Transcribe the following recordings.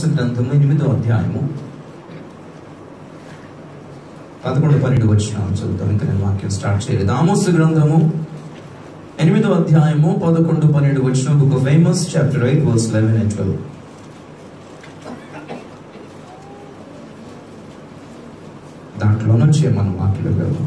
గ్రంథము ఎనిమిదో అధ్యాయము పదకొండు పన్నెండు వచ్చిన చదువుతాం ఇంకా నేను వాక్యం స్టార్ట్ చేయలేదు ఆమోస్ గ్రంథము ఎనిమిదో అధ్యాయము పదకొండు పన్నెండు వచ్చిన ఒక famous chapter eight verse eleven and twelve దాంట్లో నుంచి మనం మాట్లాడగలం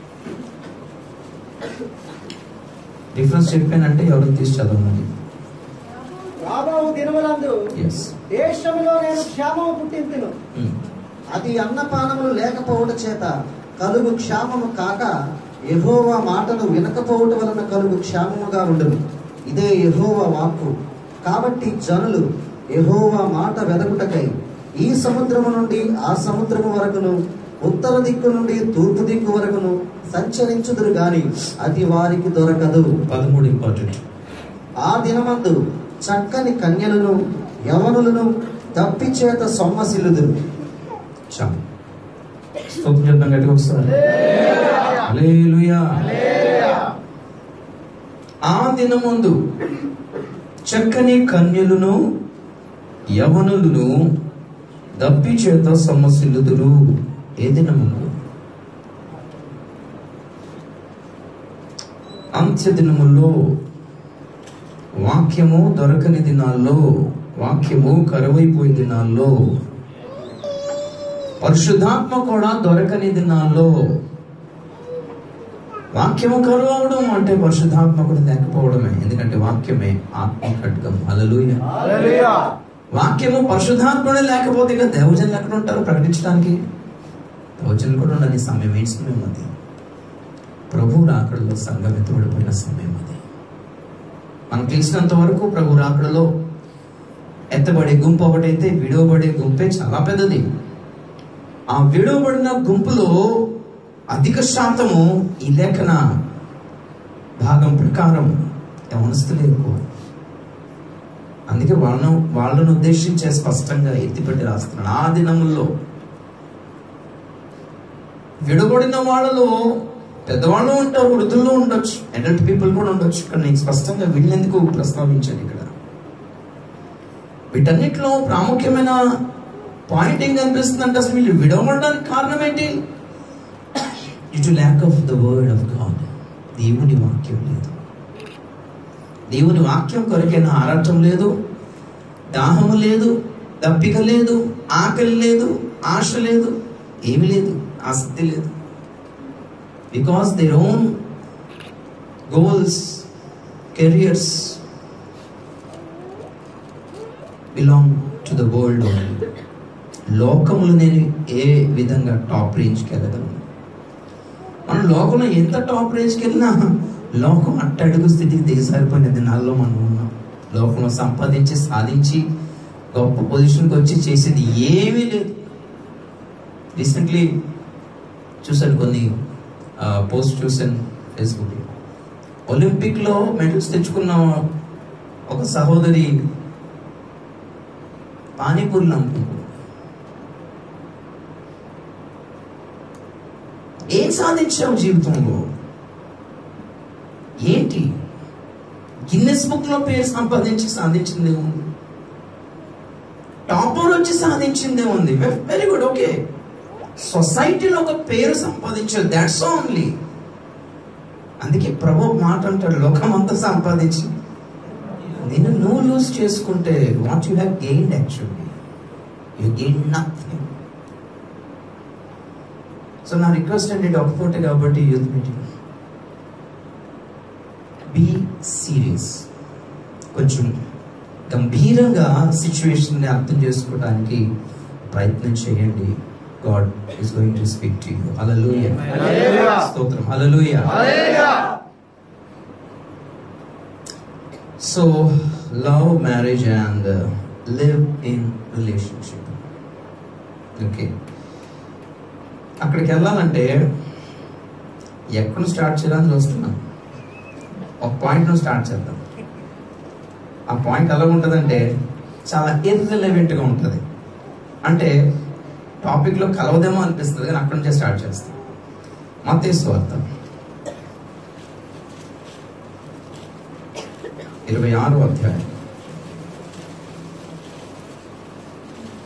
డిఫరెన్స్ చెప్పానంటే ఎవరు తీసి చదవమని రాబోవు దినములందు ఎస్ దేశంలో నేను క్షేమము పుట్టింతును అది అన్నపానములు లేకపోవట చేత కలుగు క్షామము కాక యెహోవా మాటను వినకపోవట వలన కలుగు క్షామముగా ఉండును ఇదే యెహోవా వాక్కు కాబట్టి జనులు యెహోవా మాట వెదకుటకై ఈ సముద్రము నుండి ఆ సముద్రము వరకును ఉత్తర దిక్కు నుండి తూర్పు దిక్కు వరకును సంచరించుదురు గాని అది వారికి దొరకదు పదమూడు ఇంపార్టెంట్ ఆ దినమందు చక్కని కన్యలను యవనులను తప్పి చేత సొమ్మసిల్లుదురు చాలు స్తోత్రం చెప్తాం గట్టిగా ఒకసారి హల్లెలూయా ఆ దినమందు చక్కని కన్యలను యవనులను దప్పి చేత సమస్యలుదురు ఏ దినమందు అంత్య దినముల్లో వాక్యము దొరకని దినాల్లో వాక్యము కరువైపోయే దినాల్లో పరిశుద్ధాత్మ కూడా దొరకని దినాల్లో వాక్యము కరువు అవడం అంటే పరిశుద్ధాత్మ కూడా లేకపోవడమే ఎందుకంటే వాక్యమే ఆత్మ ఖడ్గం అలలుయ వాక్యము పరిశుద్ధాత్మనే లేకపోతే ఇక దేవజనులు ఎక్కడ ఉంటారు ప్రకటించడానికి దేవజనులు కూడా ఉండని సమయం ఏంటి సమయం అది ప్రభు రాకడలో సంఘం ఎత్తుబడిపోయిన సమయం అది మనకు తెలిసినంత వరకు ప్రభు రాకడలో ఎత్తబడే గుంపు ఒకటైతే విడవబడే గుంపే చాలా పెద్దది ఆ విడవబడిన గుంపులో అధిక శాతము ఈ లేఖన భాగం ప్రకారం యవనస్తులే ఎక్కువ అందుకే వాళ్ళను వాళ్ళను ఉద్దేశించే స్పష్టంగా ఎత్తిపెట్టి రాస్తున్నాడు ఆ దినముల్లో విడబడిన వాళ్ళలో పెద్దవాళ్ళు ఉంటారు వృద్ధుల్లో ఉండొచ్చు అడల్ట్ పీపుల్ కూడా ఉండొచ్చు ఇక్కడ నేను స్పష్టంగా వీళ్ళెందుకు ప్రస్తావించాను ఇక్కడ వీటన్నిటిలో ప్రాముఖ్యమైన పాయింట్ ఏం కనిపిస్తుంది అంటే అసలు వీళ్ళు విడవడానికి కారణం ఏంటి ఇటు lack of the word of God దేవుని వాక్యం లేదు దేవుని వాక్యం కొరకైన ఆరాటం లేదు దాహము లేదు దప్పిక లేదు ఆకలి లేదు ఆశ లేదు ఏమి లేదు ఆసక్తి లేదు because their own goals careers belong to the world only లోకములు నేను ఏ విధంగా టాప్ రేంజ్కి వెళ్ళగలను మనం లోకంలో ఎంత టాప్ రేంజ్కి వెళ్ళినా లోకం అట్టడుగు స్థితికి దిగసారిపోయిన దినాల్లో మనం ఉన్నాం లోకంలో సంపాదించి సాధించి గొప్ప పొజిషన్కి వచ్చి చేసేది ఏమీ లేదు రీసెంట్లీ చూశాను కొన్ని పోస్ట్ చూశాను ఫేస్బుక్లో ఒలింపిక్లో మెడల్స్ తెచ్చుకున్న ఒక సహోదరి పానీపూరిలో అమ్ముకుంటుంది ఏం సాధించావు జీవితంలో ఏంటి గిన్నెస్ బుక్ లో పేరు సంపాదించి సాధించిందే ఉంది టాపర్ వచ్చి సాధించిందే ఉంది వెరీ గుడ్ ఓకే సొసైటీలో ఒక పేరు సంపాదించావు దాట్స్ ఓన్లీ అందుకే ప్రభు మాట అంటాడు లోకమంతా సంపాదించి నేను నువ్వు లూజ్ చేసుకుంటే what you have gained actually you gain nothing so నా రిక్వెస్ట్ అండి ఇది ఒక్కటే కాబట్టి యూత్ మీటింగ్ బీ సీరియస్ కొంచెం గంభీరంగా సిచ్యువేషన్ని అర్థం చేసుకోవడానికి ప్రయత్నం చేయండి God is going to speak to you hallelujah Hallelujah. స్తోత్రం hallelujah so love marriage and live in relationship okay అక్కడికి వెళ్ళాలంటే ఎక్కడ స్టార్ట్ చేయాలని చూస్తున్నాం ఒక పాయింట్ నుంచి స్టార్ట్ చేద్దాం ఆ పాయింట్ ఎలా ఉంటుందంటే చాలా ఇర్రిలవెంట్గా ఉంటుంది అంటే టాపిక్లో కలవదేమో అనిపిస్తుంది కానీ అక్కడి నుంచే స్టార్ట్ చేస్తాం మత్తేసు వార్త ఇరవై ఆరు అధ్యాయం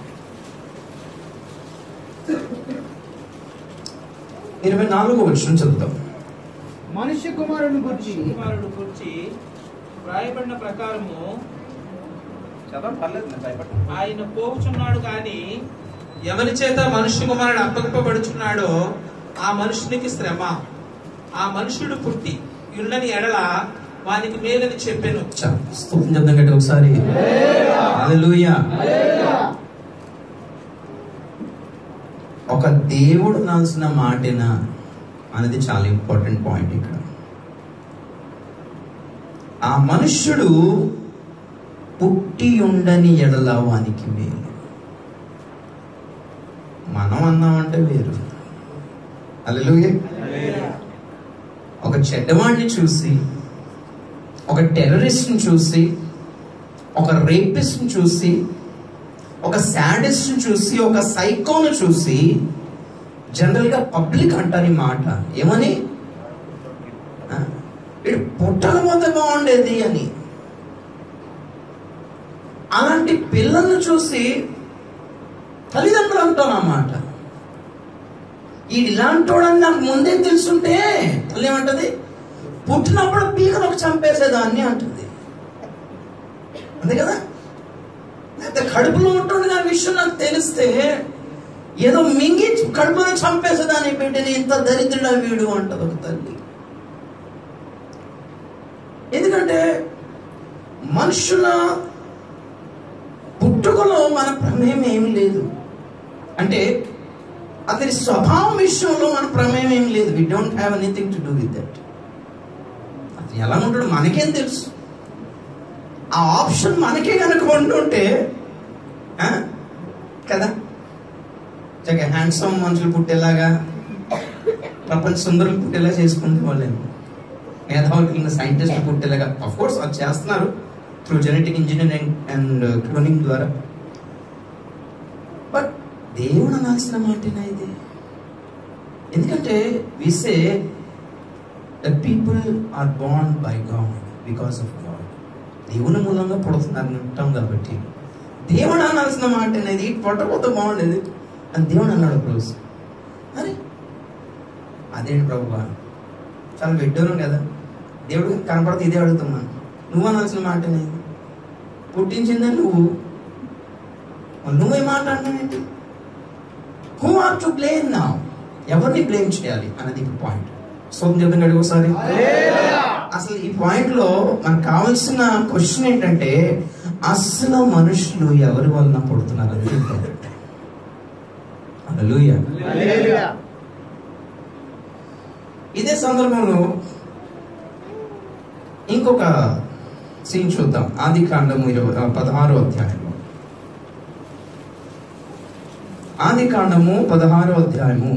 ఇరవై నాలుగో వచ్చిన చదువుతాం మనుష్య కుమారుని గురించి కుమారుడు గురించి వ్రాయబడిన ప్రకారము చదవండి పర్లేదు నేను భయపడ్డా ఆయన పోగుచున్నాడు కానీ ఎవరి చేత మనుష్య కుమారుడు అప్పగింపబడుచున్నాడో ఆ మనుషునికి శ్రమ ఆ మనుషుడు పుట్టి ఉండని ఎడల వానికి మేలని చెప్పాను చాలు. స్తోత్రం చెప్దాం గట్టి ఒకసారి హల్లెలూయా ఒక దేవుడు నాల్సిన మాటన అనేది చాలా ఇంపార్టెంట్ పాయింట్ ఇక్కడ ఆ మనుష్యుడు పుట్టి ఉండని ఎడల వానికి మేలు మనం అన్నామంటే వేరు హల్లెలూయా ఒక చెడ్డవాడిని చూసి ఒక టెర్రరిస్ట్ని చూసి ఒక రేపిస్ట్ని చూసి ఒక శాడిస్ట్ని చూసి ఒక సైకోను చూసి జనరల్గా పబ్లిక్ అంటారు ఈ మాట ఏమని ఆ, వీడు పుట్టకపోతే బాగుండేది అని అలాంటి పిల్లల్ని చూసి తల్లిదండ్రులు అంటాం అన్నమాట ఈ ఇలాంటోడని నాకు ముందే తెలుసుంటే తల్లి ఏమంటది పుట్టినప్పుడు పీకలు ఒక చంపేసేదాన్ని అంటుంది అంతే కదా లేకపోతే కడుపులో ఉంటుంది ఆ విషయం నాకు తెలిస్తే ఏదో మింగి కడుపులో చంపేసేదాన్ని బిడ్డని ఇంత దరిద్రుడా వీడు అంటది ఒక తల్లి ఎందుకంటే మనుషుల పుట్టుకలో మన ప్రమేయం ఏమీ లేదు అంటే అతని స్వభావం విషయంలో మన ప్రమేయం ఏం లేదు we don't have anything to do with that అతను ఎలా ఉంటాడో మనకేం తెలుసు ఆ ఆప్షన్ మనకే కనుక ఉంటుంటే ఆ? కదా చక్క హ్యాండ్సమ్ మనుషులు పుట్టేలాగా ప్రపంచ సుందరులు పుట్టేలా చేసుకుంటే వాళ్ళేమో మేధావులు సైంటిస్టులు పుట్టేలాగా అఫ్ కోర్స్ అది చేస్తున్నారు through genetic engineering and cloning ద్వారా బట్ దేవుడు అనాల్సిన మాటేనా ఇది ఎందుకంటే విసే ద పీపుల్ ఆర్ బాండ్ by God because of God దేవుని మూలంగా పుడుతున్నారు అంటాం కాబట్టి దేవుడు అనాల్సిన మాట అనేది పొట్టపోతే బాగుండేది అని దేవుడు అన్నాడు ఒక రోజు అరే అదేంటి ప్రభు చాలా విడ్డూరం కదా దేవుడు కనపడితే ఇదే అడుగుతున్నాను నువ్వు అనాల్సిన మాట అనేది పుట్టించిందే నువ్వు మరి నువ్వే మాట అంటావేంటి హూ ఆర్ టు బ్లేమ్ నా ఎవరిని బ్లేమ్ చేయాలి అన్నది ఇప్పుడు పాయింట్ సోదం చెప్తాం కదా ఒకసారి అసలు ఈ పాయింట్ లో మనకు కావాల్సిన క్వశ్చన్ ఏంటంటే అసలు మనుషులు ఎవరి వలన పుడుతున్నారు అనేది ఇంపార్టెంట్ హల్లెలూయా ఇదే సందర్భంలో ఇంకొక సీన్ చూద్దాం ఆది కాండము ఇరవై పదహారో అధ్యాయంలో ఆది కాండము పదహారో అధ్యాయము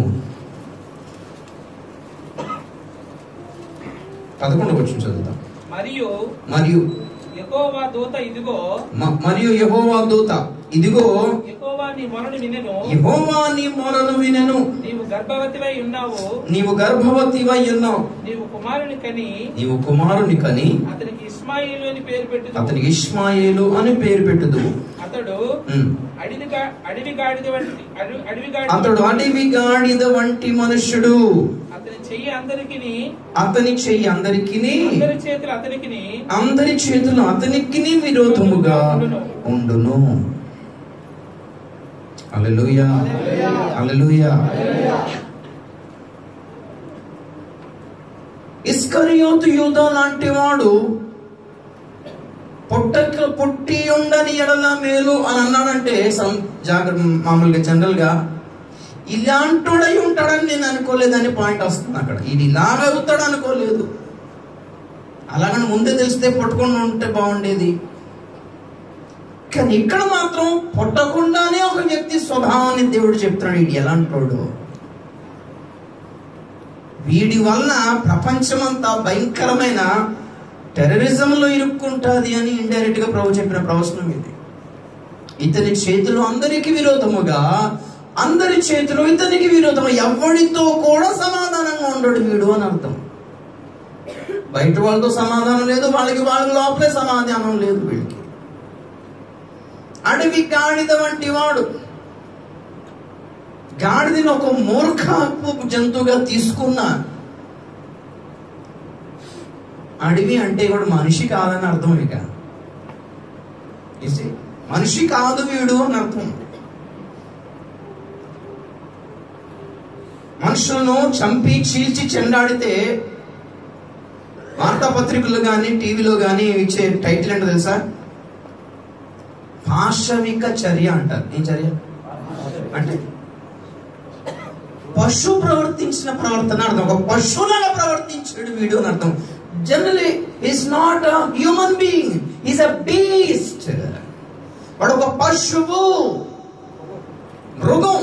పదకొండు వచ్చిన చదువుతాం మరియు మరియు యెహోవా దూత ఇదిగో మ- మరియు యెహోవా దూత ఇదిగో యెహోవా నీ మొరను వినెను యెహోవా నీ మొరను వినెను నీవు గర్భవతివై ఉన్నావు నీవు గర్భవతివై ఉన్నావు నీవు కుమారుని కని నీవు కుమారుని కని అతనికి ఇస్మాయిలు అని పేరు పెట్టు అతనికి ఇష్మాయేలు అని పేరు పెట్టుదు అతడు ఉమ్. అడవి గా- అడవి గాడిద వంటి అడవి- అడవి గాడిద అతడు అడవి గాడిద వంటి మనుష్యుడు అతని చెయ్యి అందరికి అతని చెయ్యి అందరికి అందరి చేతులు అతనికి అందరి చేతులు అతనికి విరోధముగా ఉండును అలలుయా అలలుయా ఇస్కరియోతు యూద లాంటి వాడు పుట్టక పుట్టి ఉండని ఎడల మేలు అని అన్నాడంటే సం జాగ్రత్త మామూలుగా జనరల్ గా ఇలాంటోడై ఉంటాడని నేను అనుకోలేదని పాయింట్ వస్తుంది అక్కడ ఇది ఇలాగ అవుతాడు అనుకోలేదు అలాగని ముందే తెలిస్తే పుట్టకుండా ఉంటే బాగుండేది కానీ ఇక్కడ మాత్రం పుట్టకుండానే ఒక వ్యక్తి స్వభావాన్ని దేవుడు చెప్తున్నాడు ఇది ఎలాంటోడు వీడి వలన ప్రపంచమంతా భయంకరమైన టెర్రరిజంలో ఇరుక్కుంటుంది అని ఇండైరెక్ట్ గా ప్రభు చెప్పిన ప్రవచనం ఇది ఇతని చేతులు అందరికి విరోధముగా అందరి చేతులు ఇతనికి విరోధము ఎవరితో కూడా సమాధానంగా ఉండడు వీడు అని అర్థం బయట వాళ్ళతో సమాధానం లేదు వాళ్ళకి వాళ్ళ లోపలే సమాధానం లేదు వీళ్ళకి అడవి గాడిద వంటి వాడు గాడిదని ఒక మూర్ఖపు జంతువుగా తీసుకున్న అడవి అంటే కూడా మనిషి కాదని అర్థం ఇక You see? మనిషి కాదు వీడు అని అర్థం మనుషులను చంపి చీల్చి చెండాడితే వార్తాపత్రికలు కానీ టీవీలో కానీ ఇచ్చే టైటిల్ ఏంటో తెలుసా పాశవిక చర్య అంటారు ఏం చర్య అంటే పశు ప్రవర్తించిన ప్రవర్తన అర్థం ఒక పశువులాగా ప్రవర్తించాడు వీడు అని అర్థం generally is not a human being is a beast వాడు ఒక పశువు మృగం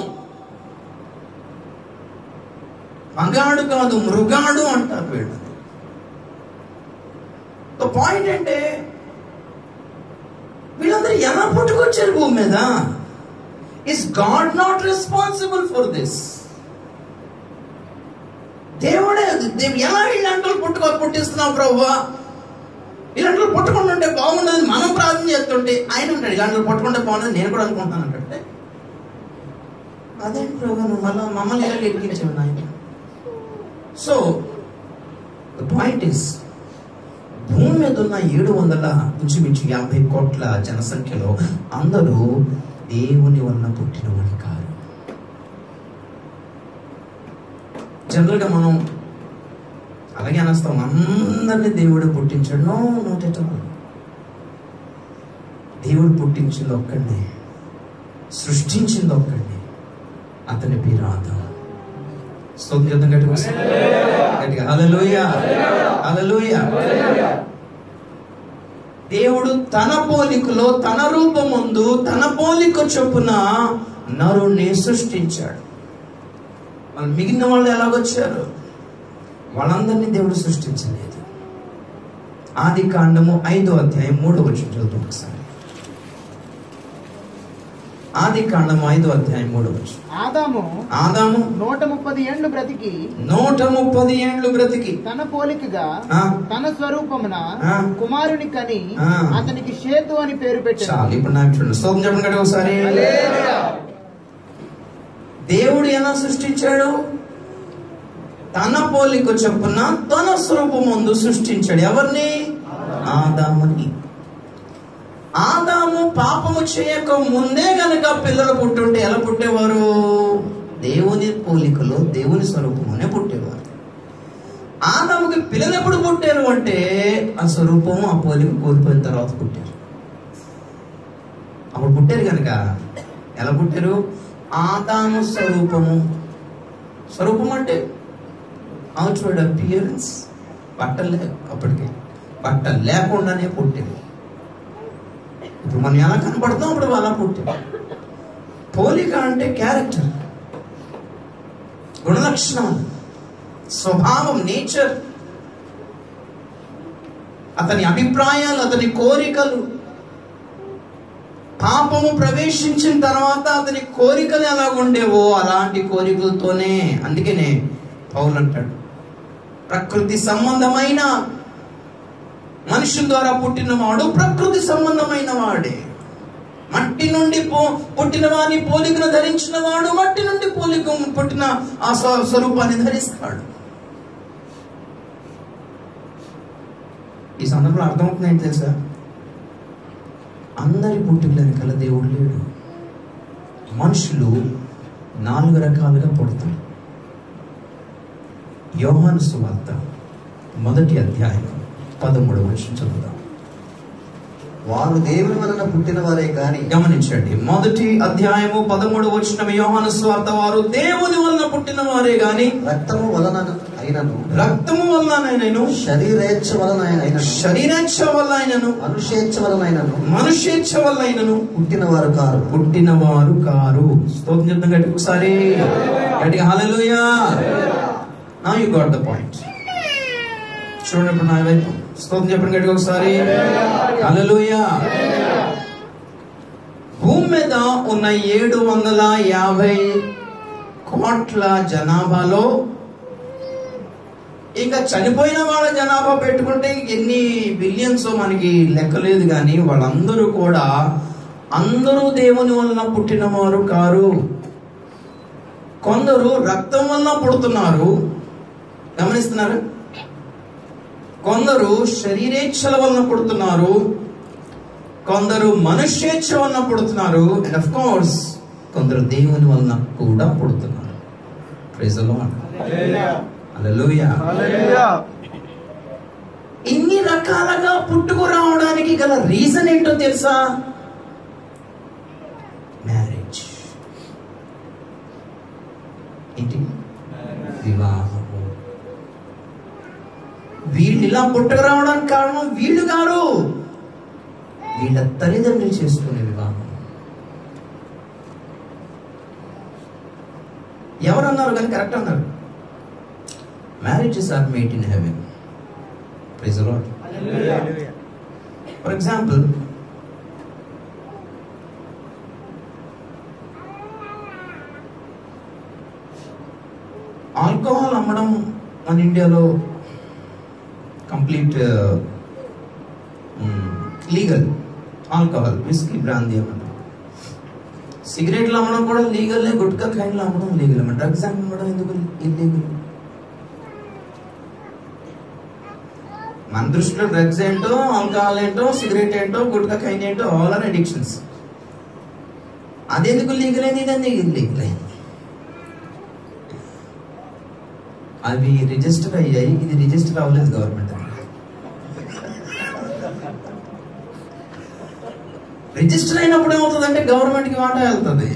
మగాడు కాదు మృగాడు అంటారు వీడు పాయింట్ అంటే వీళ్ళందరూ ఎలా పుట్టుకొచ్చారు భూమి మీద is God not responsible for this దేవుడే దేవు ఎలా వీళ్ళంటలు పుట్టుకో పుట్టిస్తున్నావు ప్రభువా వీళ్ళంటలు పుట్టకుండా ఉంటే బాగుండదని మనం ప్రార్థన చేస్తుంటే ఆయన ఉంటాడు ఇలాంటి పుట్టకుంటే బాగుండదు నేను కూడా అనుకుంటాను అంటే అదేంటి ప్రభు నువ్వు మళ్ళీ మమ్మల్ని ఎలా ఎక్కించావు నాయన సో ద పాయింట్ ఇస్ భూమి మీద ఉన్న ఏడు వందల ఇంచుమించు యాభై కోట్ల జనసంఖ్యలో అందరూ దేవుని వలన పుట్టిన వాడు కారు జనరల్గా మనం అలాగే అనేస్తాం అందరినీ దేవుడు పుట్టించాడు నో నోట్ ఎట్ ఆల్ దేవుడు పుట్టించింది ఒక్కడినే సృష్టించింది ఒక్కడినే అతని పేరు ఆదాం స్తోత్రం చేద్దాం గట్టిగా ఒకసారి. గట్టిగా హల్లెలూయా హల్లెలూయా దేవుడు తన పోలికలో తన రూపముందు తన పోలిక చొప్పున నరుణ్ణి సృష్టించాడు వాళ్ళు మిగిలిన వాళ్ళు ఎలాగొచ్చారు వాళ్ళందరినీ దేవుడు సృష్టించలేదు ఆది కాండము ఐదో అధ్యాయం మూడో వచ్చిన చదువు ఒకసారి ఆది కాండము ఐదో అధ్యాయం మూడో వచ్చిన ఆదాము ఆదాము నూట ముప్పది ఏండ్లు బ్రతికి నూట ముప్పది ఏండ్లు బ్రతికి తన పోలికగా ఆ. తన స్వరూపమున ఆ. కుమారుని కని ఆ. అతనికి షేతు అని పేరు చాలు పెట్టాడు ఇప్పుడు నాకు చూడండి స్తోత్రం చెప్పండి కదా ఒకసారి దేవుడు ఎలా సృష్టించాడు తన పోలిక చొప్పున తన స్వరూపం ముందు సృష్టించాడు ఎవరిని ఆదాముని ఆదాము పాపము చేయక ముందే గనక పిల్లలు పుట్టుంటే ఎలా పుట్టేవారు దేవుని పోలికలో దేవుని స్వరూపమునే పుట్టేవారు ఆదాముకి పిల్లలు ఎప్పుడు పుట్టారు అంటే ఆ స్వరూపము ఆ పోలిక కోల్పోయిన తర్వాత పుట్టారు అప్పుడు పుట్టారు కనుక ఎలా పుట్టారు ఆదాము స్వరూపము స్వరూపం అంటే అవుట్వర్డ్ అపియరెన్స్ బట్టలు లే అప్పటికి బట్టలు లేకుండానే పుట్టారు ఇప్పుడు మనం ఎలా కనపడతాం అప్పుడు అలా పుట్టాం పోలిక అంటే క్యారెక్టర్ గుణలక్షణం స్వభావం నేచర్ అతని అభిప్రాయాలు అతని కోరికలు పాపము ప్రవేశించిన తర్వాత అతని కోరికలు ఎలా ఉండేవో అలాంటి కోరికలతోనే అందుకనే పౌలు అంటాడు ప్రకృతి సంబంధమైన మనుషుల ద్వారా పుట్టినవాడు ప్రకృతి సంబంధమైన వాడే మట్టి నుండి పో పుట్టిన వాని పోలికను ధరించిన వాడు మట్టి నుండి పోలిక పుట్టిన ఆ స్వ- స్వరూపాన్ని ధరిస్తాడు ఈ సందర్భంలో అర్థమవుతుంది ఏంటి తెలుసా అందరి పుట్టుక వెనకాల దేవుడు లేడు మనుషులు నాలుగు రకాలుగా పుడతారు యోహాను సువార్త మొదటి అధ్యాయం పదమూడు వచ్చిన చదువుదాం వారు దేవుని వలన పుట్టిన వారే కాని గమనించండి మొదటి అధ్యాయము పదమూడు వచ్చిన యోహాను స్వార్త వారు దేవుని వలన పుట్టిన వారే గాని రక్తము వలన అయినను రక్తము వలనైనను శరీరేచ్ఛ వలన అయినను శరీరేచ్ఛ వల్ల అయినను మనుష్యేచ్ఛ వలన అయినను మనుష్యేచ్ఛ వల్ల అయినను పుట్టిన వారు కారు పుట్టిన వారు కారు స్తోత్రం చెప్తాం గట్టిగా ఒకసారి గట్టిగా హల్లెలూయా నా యు గాట్ ద పాయింట్ చూడండి ఇప్పుడు నా వైపు స్తోత్రం చెప్పండి గట్టిగా ఒకసారి హల్లెలూయా భూమి మీద ఉన్న ఏడు వందల యాభై కోట్ల జనాభాలో ఇంకా చనిపోయిన వాళ్ళ జనాభా పెట్టుకుంటే ఎన్ని బిలియన్స్ మనకి లెక్కలేదు కానీ వాళ్ళందరూ కూడా అందరూ దేవుని వలన పుట్టిన వారు కారు కొందరు రక్తం వల్ల పుడుతున్నారు గమనిస్తున్నారు కొందరు శరీరేచ్ఛల వలన పుడుతున్నారు కొందరు మనుష్యేచ్ఛ వలన పుడుతున్నారు అండ్ అఫ్ కోర్స్ కొందరు దేవుని వలన కూడా పుడుతున్నారు ప్రైజ్ హల్లెలూయా ఇన్ని రకాలుగా పుట్టుకు రావడానికి గల రీజన్ ఏంటో తెలుసా మ్యారేజ్ ఏంటి వివాహము వీళ్ళు ఇలా పుట్టుకు రావడానికి కారణం వీళ్ళు కాదు వీళ్ళ తల్లిదండ్రులు చేసుకునే వివాహం ఎవరన్నారు కానీ కరెక్ట్ అన్నారు marriages are made in heaven praise lord for example alcohol అమ్మడం మన ఇండియాలో complete legal alcohol whisky brandy అమ్మడం సిగరెట్లు అమ్మడం కూడా లీగలే గుట్కా ఖైన్లు అమ్మడం లీగల్ అమ్మ డ్రగ్స్ అమ్మడం ఎందుకు ఇల్లీగల్ మన దృష్టిలో డ్రగ్స్ ఏంటో ఆల్కహాల్ ఏంటో సిగరెట్ ఏంటో గుట్కా ఖైన్ ఏంటో ఆల్ ఆర్ అడిక్షన్స్ అదెందుకు లీగల్ అయింది ఇదంతా ఇల్లీగల్ అయింది అవి రిజిస్టర్ అయ్యాయి ఇది రిజిస్టర్ అవ్వలేదు గవర్నమెంట్ రిజిస్టర్ అయినప్పుడు ఏమవుతుందంటే గవర్నమెంట్ కి వాటా వెళ్తుంది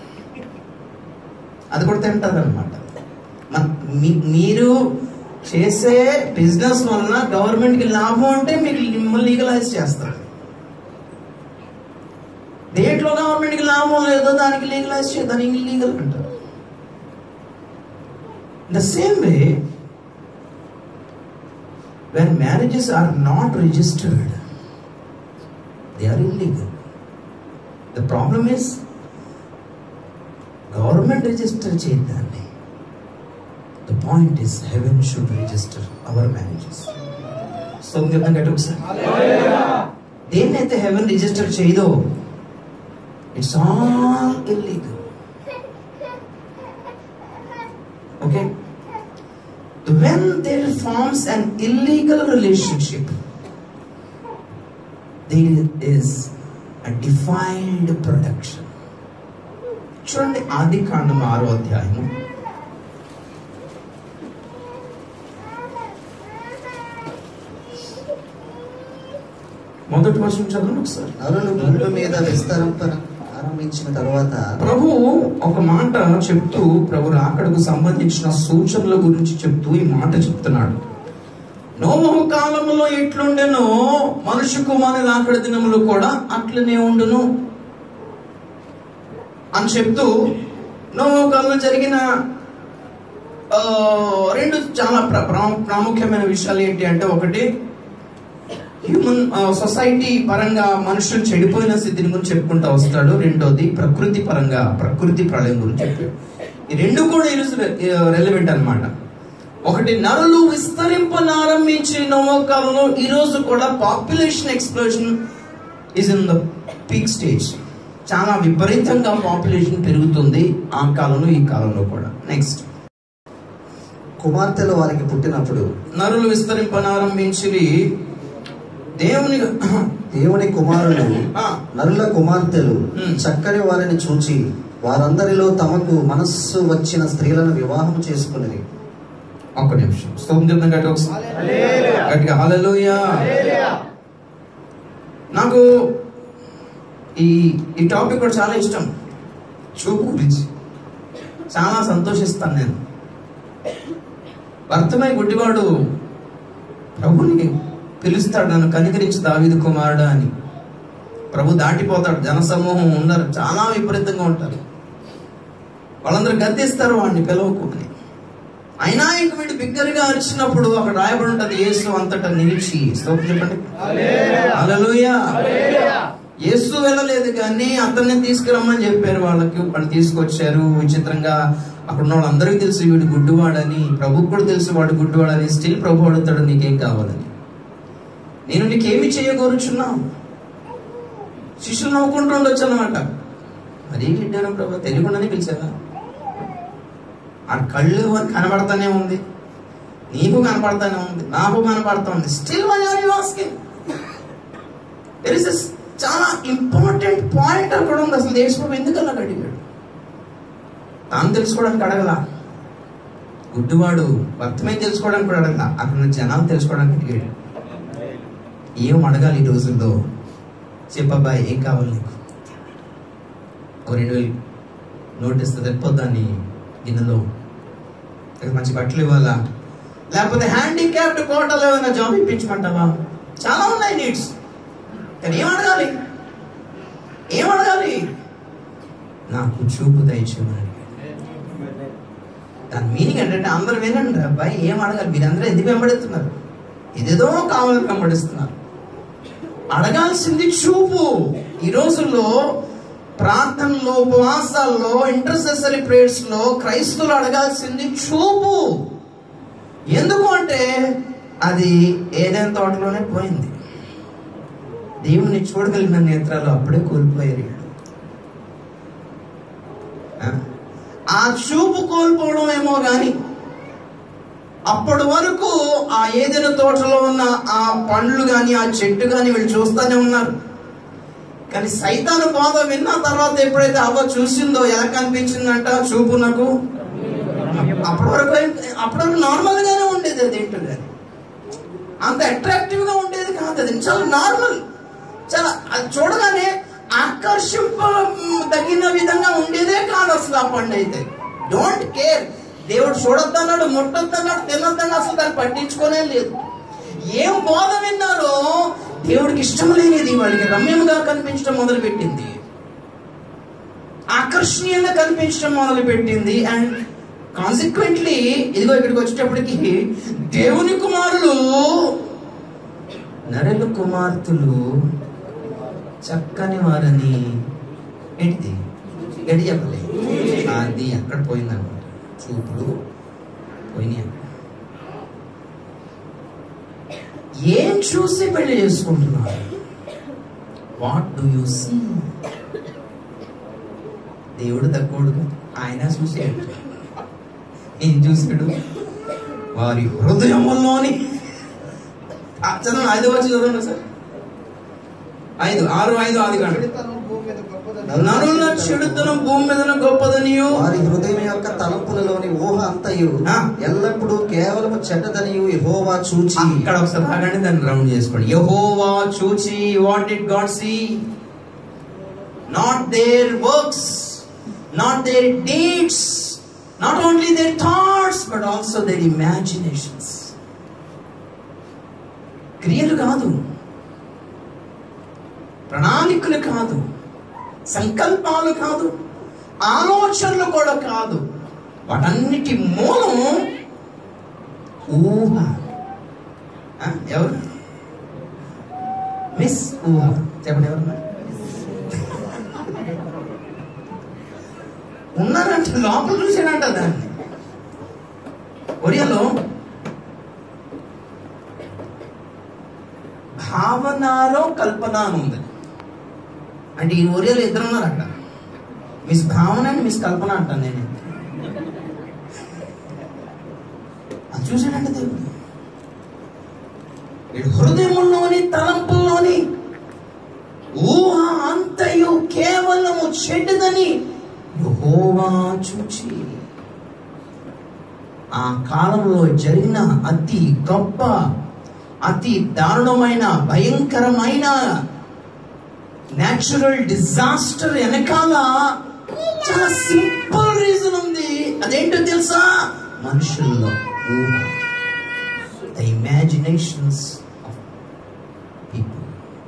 అది కూడా తింటది అనమాట మీరు చేసే బిజినెస్ వలన గవర్నమెంట్ కి లాభం అంటే మీకు మిమ్మల్ని లీగలైజ్ చేస్తారు దేంట్లో గవర్నమెంట్ కి లాభం లేదో దానికి లీగలైజ్ చే దానికి ఇల్లీగల్ అంటారు The same way, when marriages are not registered, they are illegal. The problem is, government register చేయదాన్ని The point is, heaven should register our marriages. So చెప్తాం గట్టి ఒకసారి దేన్నైతే హెవెన్ రిజిస్టర్ చేయదో it's all illegal Okay? When there forms an illegal relationship, there is a defiled production. చూడండి ఆది కాండం ఆరో అధ్యాయము మొదటి వర్షం చదవండి ఒకసారి నరులు భూమి మీద విస్తరింప ఆరంభించిన తర్వాత ప్రభు ఒక మాట చెప్తూ ప్రభు రాకడకు సంబంధించిన సూచనల గురించి చెప్తూ ఈ మాట చెప్తున్నాడు నోమహు కాలములో ఎట్లుండెనో మనుషు కుమారి రాకడ దినములు కూడా అట్లనే ఉండును అని చెప్తూ నోమహు కాలంలో జరిగిన ఆ, రెండు చాలా ప్ర- ప్రా- ప్రాముఖ్యమైన విషయాలు ఏంటి అంటే ఒకటి హ్యూమన్ సొసైటీ పరంగా మనుషులు చెడిపోయిన స్థితిని గురించి చెప్పుకుంటూ వస్తాడు రెండోది ప్రకృతి పరంగా ప్రకృతి ప్రళయం గురించి చెప్పాడు ఈ రెండు కూడా ఈరోజు రెలవెంట్ అన్నమాట ఒకటి నరులు విస్తరింపనారంభించి నమ్మకాలంలో ఈ రోజు కూడా population explosion is in the peak stage చాలా విపరీతంగా పాపులేషన్ పెరుగుతుంది ఆ కాలంలో ఈ కాలంలో కూడా నెక్స్ట్ కుమార్తెలు వారికి పుట్టినప్పుడు నరులు విస్తరింపనారంభించి దేవుని దేవుని కుమారులు ఆ, నరుల కుమార్తెలు Hmm. చక్కని వారిని చూచి వారందరిలో తమకు మనస్సు వచ్చిన స్త్రీలను వివాహం చేసుకునేది ఒక్క నిమిషం స్తోత్రం చెప్తాం గట్టిగా ఒకసారి గట్టిగా హల్లెలూయా నాకు ఈ ఈ టాపిక్ కూడా చాలా ఇష్టం చూపు గురించి చాలా సంతోషిస్తాను నేను భర్తమై గుడ్డివాడు ప్రభుని పిలుస్తాడు నన్ను కనికరించి దావీదు కుమారుడా అని ప్రభు దాటిపోతాడు జనసమూహం ఉన్నారు చాలా విపరీతంగా ఉంటారు వాళ్ళందరూ గద్దిస్తారు వాడిని పిలవకు అని అయినా ఇంక వీడు బిగ్గరగా అరిచినప్పుడు అక్కడ రాయబడి ఉంటది యేసు అంతటా నిలిచి స్తోత్రం చెప్పండి హల్లెలూయా యేసు వెళ్ళలేదు కానీ అతన్ని తీసుకురమ్మని చెప్పారు వాళ్ళకి వాళ్ళు తీసుకొచ్చారు విచిత్రంగా అక్కడ ఉన్న వాళ్ళందరికీ తెలుసు వీడు గుడ్డివాడని ప్రభుకు కూడా తెలుసు వాడు గుడ్డివాడని స్టిల్ ప్రభు అడుగుతాడు నీకేం కావాలని నేను నీకేమి చేయగోరుచున్నావు శిష్యులు నవ్వుకుంటూ ఉండొచ్చు అనమాట మరీ గిడ్డాను ప్రభు తెలియకుండానే పిలిచావా ఆ కళ్ళు కనబడతానే ఉంది నీకు కనపడతానే ఉంది నాకు కనపడతా ఉంది still why are you asking there is చాలా ఇంపార్టెంట్ పాయింట్ అక్కడ ఉంది అసలు దేశం ఎందుకు అలా అడిగాడు తాను తెలుసుకోవడానికి అడగలా గుడ్డివాడు అర్థమై తెలుసుకోవడానికి కూడా అడగలా అక్కడ ఉన్న జనాలు తెలుసుకోవడానికి అడిగాడు ఏం అడగాలి ఈ రోజుల్లో చెప్పబ్బాయి ఏం కావాలి నీకు ఒక రెండు వేలు నోట్ ఇస్తే తెప్పొద్దాన్ని గిన్నెలో లేకపోతే మంచి బట్టలు ఇవ్వాలా లేకపోతే హ్యాండిక్యాప్డ్ కోటలో ఏమైనా జాబ్ ఇప్పించమంటావా చాలా ఉన్నాయి నీడ్స్ కానీ ఏం అడగాలి ఏం అడగాలి నాకు చూపు దయచేయమని అడిగాడు. దాని మీనింగ్ ఏంటంటే అందరు వినండి అబ్బాయి ఏం అడగాలి మీరందరూ ఎందుకు వెంబడిస్తున్నారు ఇదేదో కావాలని వెంబడిస్తున్నారు అడగాల్సింది చూపు ఈ రోజుల్లో ప్రార్థనలో ఉపవాసాల్లో ఇంటర్సెసరీ ప్రేయర్స్ లో క్రైస్తవులు అడగాల్సింది చూపు ఎందుకు అంటే అది ఏదైనా తోటలోనే పోయింది దేవుణ్ణి చూడగలిగిన నేత్రాలు అప్పుడే కోల్పోయారు వీళ్ళు. ఆ? ఆ చూపు కోల్పోవడం ఏమో గాని అప్పటి వరకు ఆ ఏదైనా తోటలో ఉన్న ఆ పండ్లు గాని ఆ చెట్టు గాని వీళ్ళు చూస్తూనే ఉన్నారు కానీ సైతాను బాధ విన్న తర్వాత ఎప్పుడైతే అవ్వ చూసిందో ఎలా కనిపించిందంట చూపు నాకు అప్పటి వరకు ఏం- అప్పటి వరకు నార్మల్ గానే ఉండేది అది ఏంటో కానీ అంత అట్రాక్టివ్ గా ఉండేది కాదు అది చాలా నార్మల్ చాలా అది చూడగానే ఆకర్షింప తగిన విధంగా ఉండేదే కాదు అసలు ఆ పండు అయితే డోంట్ కేర్ దేవుడు చూడొద్దన్నాడు ముట్టొద్దన్నాడు తినొద్దన్నాడు అసలు దాన్ని పట్టించుకోనే లేదు ఏం బోధ విన్నారో దేవుడికి ఇష్టం లేనిది వాళ్ళకి రమ్యంగా కనిపించడం మొదలు పెట్టింది ఆకర్షణీయంగా కనిపించడం మొదలు పెట్టింది అండ్ కాన్సిక్వెంట్లీ ఇదిగో ఇక్కడికి వచ్చేటప్పటికి దేవుని కుమారులు నరుల కుమార్తెలు చక్కని వారని ఏంటిది గడి చెప్పలే అది అక్కడ పోయిందన్నమాట చూపులు పోయినాయి అక్కడ ఏం చూసి పెళ్లి చేసుకుంటున్నారు వాట్ డు యు సీ దేవుడు తక్కువడు కాదు. ఆయన చూసాడు ఏం చూసాడు వారి హృదయముల్లోని ఆ, చదవండి ఐదు వచ్చి చదవండి సార్ ఐదు ఆరు ఐదు ఆది కాండి చెడుతనం భూమి మీద గొప్పదని నరుల చెడుతనం భూమి మీద గొప్పదనియు వారి హృదయం యొక్క తలంపులలోని ఊహ అంతయు ఆ. ఎల్లప్పుడూ కేవలము చెడ్డదనియు యెహోవా చూచి అక్కడ ఒకసారి ఆగండి దాన్ని రౌండ్ చేసుకోండి యహోవా చూచి what did God see not there works not there deeds not only their thoughts but also there imaginations క్రియలు కాదు ప్రణాళికలు కాదు సంకల్పాలు కాదు ఆలోచనలు కూడా కాదు వాటన్నిటి మూలం ఊహ ఆ, ఎవరు మిస్ ఊహ చెప్పండి ఎవరు ఉన్నారంట లోపల చూసాడంట దాన్ని ఒడియాలో భావనాలో కల్పన అని ఉంది అంటే ఈ ఒరియాలో ఇద్దరు ఉన్నారు అక్కడ మిస్ భావన అండ్ మిస్ కల్పన అంటాను నేను అది చూసాడంట దేవుడు వీడి హృదయంలోని తలంపుల్లోని ఊహ అంతయు కేవలము చెడ్డదని యెహోవా చూచి ఆ కాలంలో జరిగిన అతి గొప్ప అతి దారుణమైన భయంకరమైన నేచురల్ డిజాస్టర్ వెనకాల చాలా సింపుల్ రీజన్ ఉంది అదేంటో తెలుసా మనుషుల్లో ఊహ ద ఇమాజినేషన్స్ ఆఫ్ పీపుల్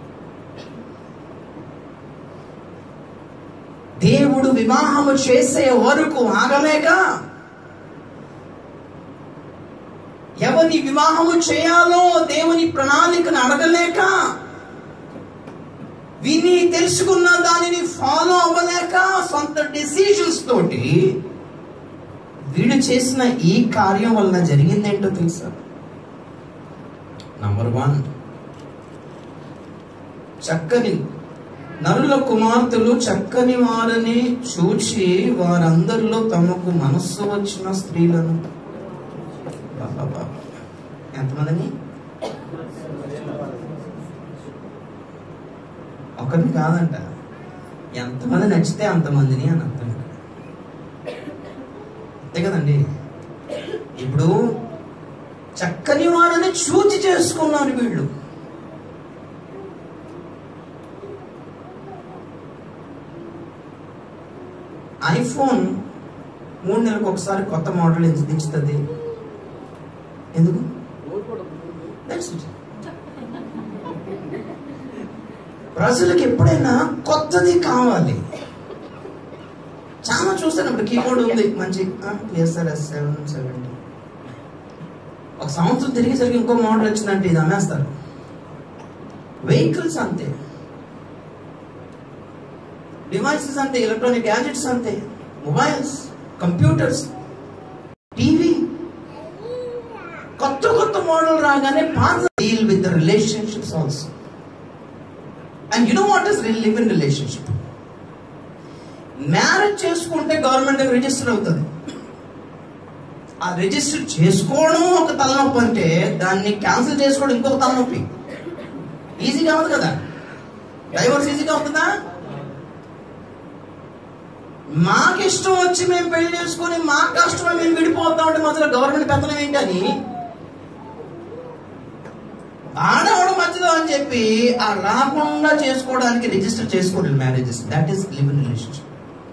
దేవుడు వివాహము చేసే వరకు ఆగలేక ఎవరిని వివాహము చేయాలో దేవుని ప్రణాళికను అడగలేక విని తెలుసుకున్న దానిని ఫాలో అవ్వలేక సొంత డెసిషన్స్ తోటి వీడు చేసిన ఈ కార్యం వలన జరిగిందేంటో తెలుసా నంబర్ వన్ చక్కని నరుల కుమార్తెలు చక్కని వారని చూచి వారందరిలో తమకు మనస్సు వచ్చిన స్త్రీలను బాబా ఎంతమందిని ఒకరిని కాదంట ఎంతమంది నచ్చితే అంతమందిని అని అర్థం అంతే కదండి ఇప్పుడు చక్కని వారని చూచి చేసుకున్నారు వీళ్ళు ఐఫోన్ మూడు నెలలకు ఒకసారి కొత్త మోడల్ ఎంచి దించుతుంది ఎందుకు That's it. ప్రజలకు ఎప్పుడైనా కొత్తది కావాలి చాలా చూస్తాను ఇప్పుడు కీబోర్డ్ ఉంది మంచి పిఎస్ఆర్ఎస్ సెవెన్ సెవెంటీ ఒక సంవత్సరం తిరిగేసరికి ఇంకో మోడల్ వచ్చిందంటే ఇది అమ్మేస్తారు వెహికల్స్ అంతే డివైసెస్ అంతే ఎలక్ట్రానిక్ గ్యాజెట్స్ అంతే మొబైల్స్ కంప్యూటర్స్ టీవీ కొత్త కొత్త మోడల్ రాగానే పాత deal with the relationships also and you know what is live in relationship marriage చేసుకుంటే గవర్నమెంట్ దగ్గర రిజిస్టర్ అవుతుంది ఆ రిజిస్టర్ చేసుకోవడం ఒక తలనొప్పి అంటే దాన్ని క్యాన్సిల్ చేసుకోవడం ఇంకొక తలనొప్పి ఈజీగా ఉంది కదా డైవర్స్ ఈజీగా అవుతుందా మాకు ఇష్టం వచ్చి మేము పెళ్లి చేసుకొని మా కష్టమే మేము విడిపోతాం అంటే మధ్యలో గవర్నమెంట్ పెత్తనం ఏంటని ఆడవడం మంచిదో అని చెప్పి ఆ రాకుండా చేసుకోవడానికి రిజిస్టర్ చేసుకోవడం marriages that is live in relationship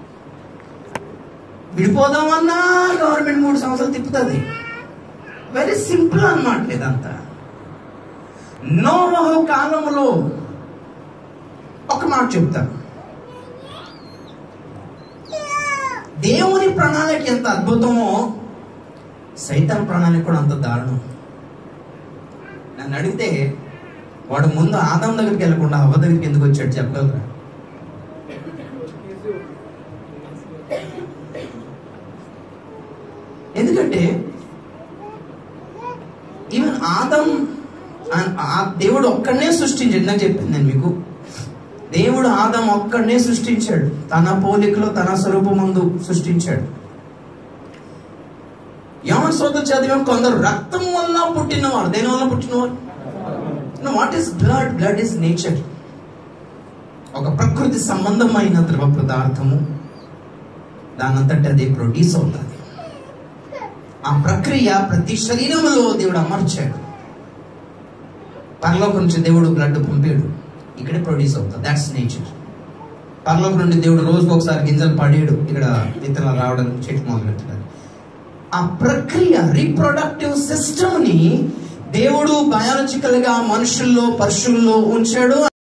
విడిపోదామన్నా గవర్నమెంట్ మూడు సంవత్సరాలు తిప్పుతుంది వెరీ సింపుల్ అన్నమాట ఇదంతా నోవహు కాలంలో ఒక మాట చెప్తాను దేవుని ప్రణాళిక ఎంత అద్భుతమో సైతాన్ ప్రణాళిక కూడా అంత దారుణం నన్ను అడిగితే వాడు ముందు ఆదం దగ్గరికి వెళ్ళకుండా అవ్వ దగ్గరికి ఎందుకు వచ్చాడు చెప్పగలరా ఎందుకంటే ఈవెన్ ఆదం ఆ- ఆ దేవుడు ఒక్కడనే సృష్టించాడు నాకు చెప్పింది నేను మీకు దేవుడు ఆదం ఒక్కడనే సృష్టించాడు తన పోలికలో తన స్వరూపమందు సృష్టించాడు యవన సోదరు చదివాం కొందరు రక్తం వల్ల పుట్టినవారు దేని వల్ల పుట్టినవారు what is blood blood is nature ఒక ప్రకృతి సంబంధమైన ద్రవ పదార్థము దానంతటి అది ప్రొడ్యూస్ అవుతుంది ఆ ప్రక్రియ ప్రతి శరీరంలో దేవుడు అమర్చాడు పరలోకం నుంచి దేవుడు బ్లడ్ పంపాడు ఇక్కడే ప్రొడ్యూస్ అవుతుంది దాట్స్ నేచర్ పరలోకం నుండి దేవుడు రోజుకు ఒకసారి గింజలు పడేడు ఇక్కడ విత్తనాలు రావడానికి చెట్టు మొదలు పెట్టాడు ఆ ప్రక్రియ రీప్రొడక్టివ్ సిస్టమ్ ని దేవుడు బయాలజికల్ గా మనుషుల్లో పశువుల్లో ఉంచాడు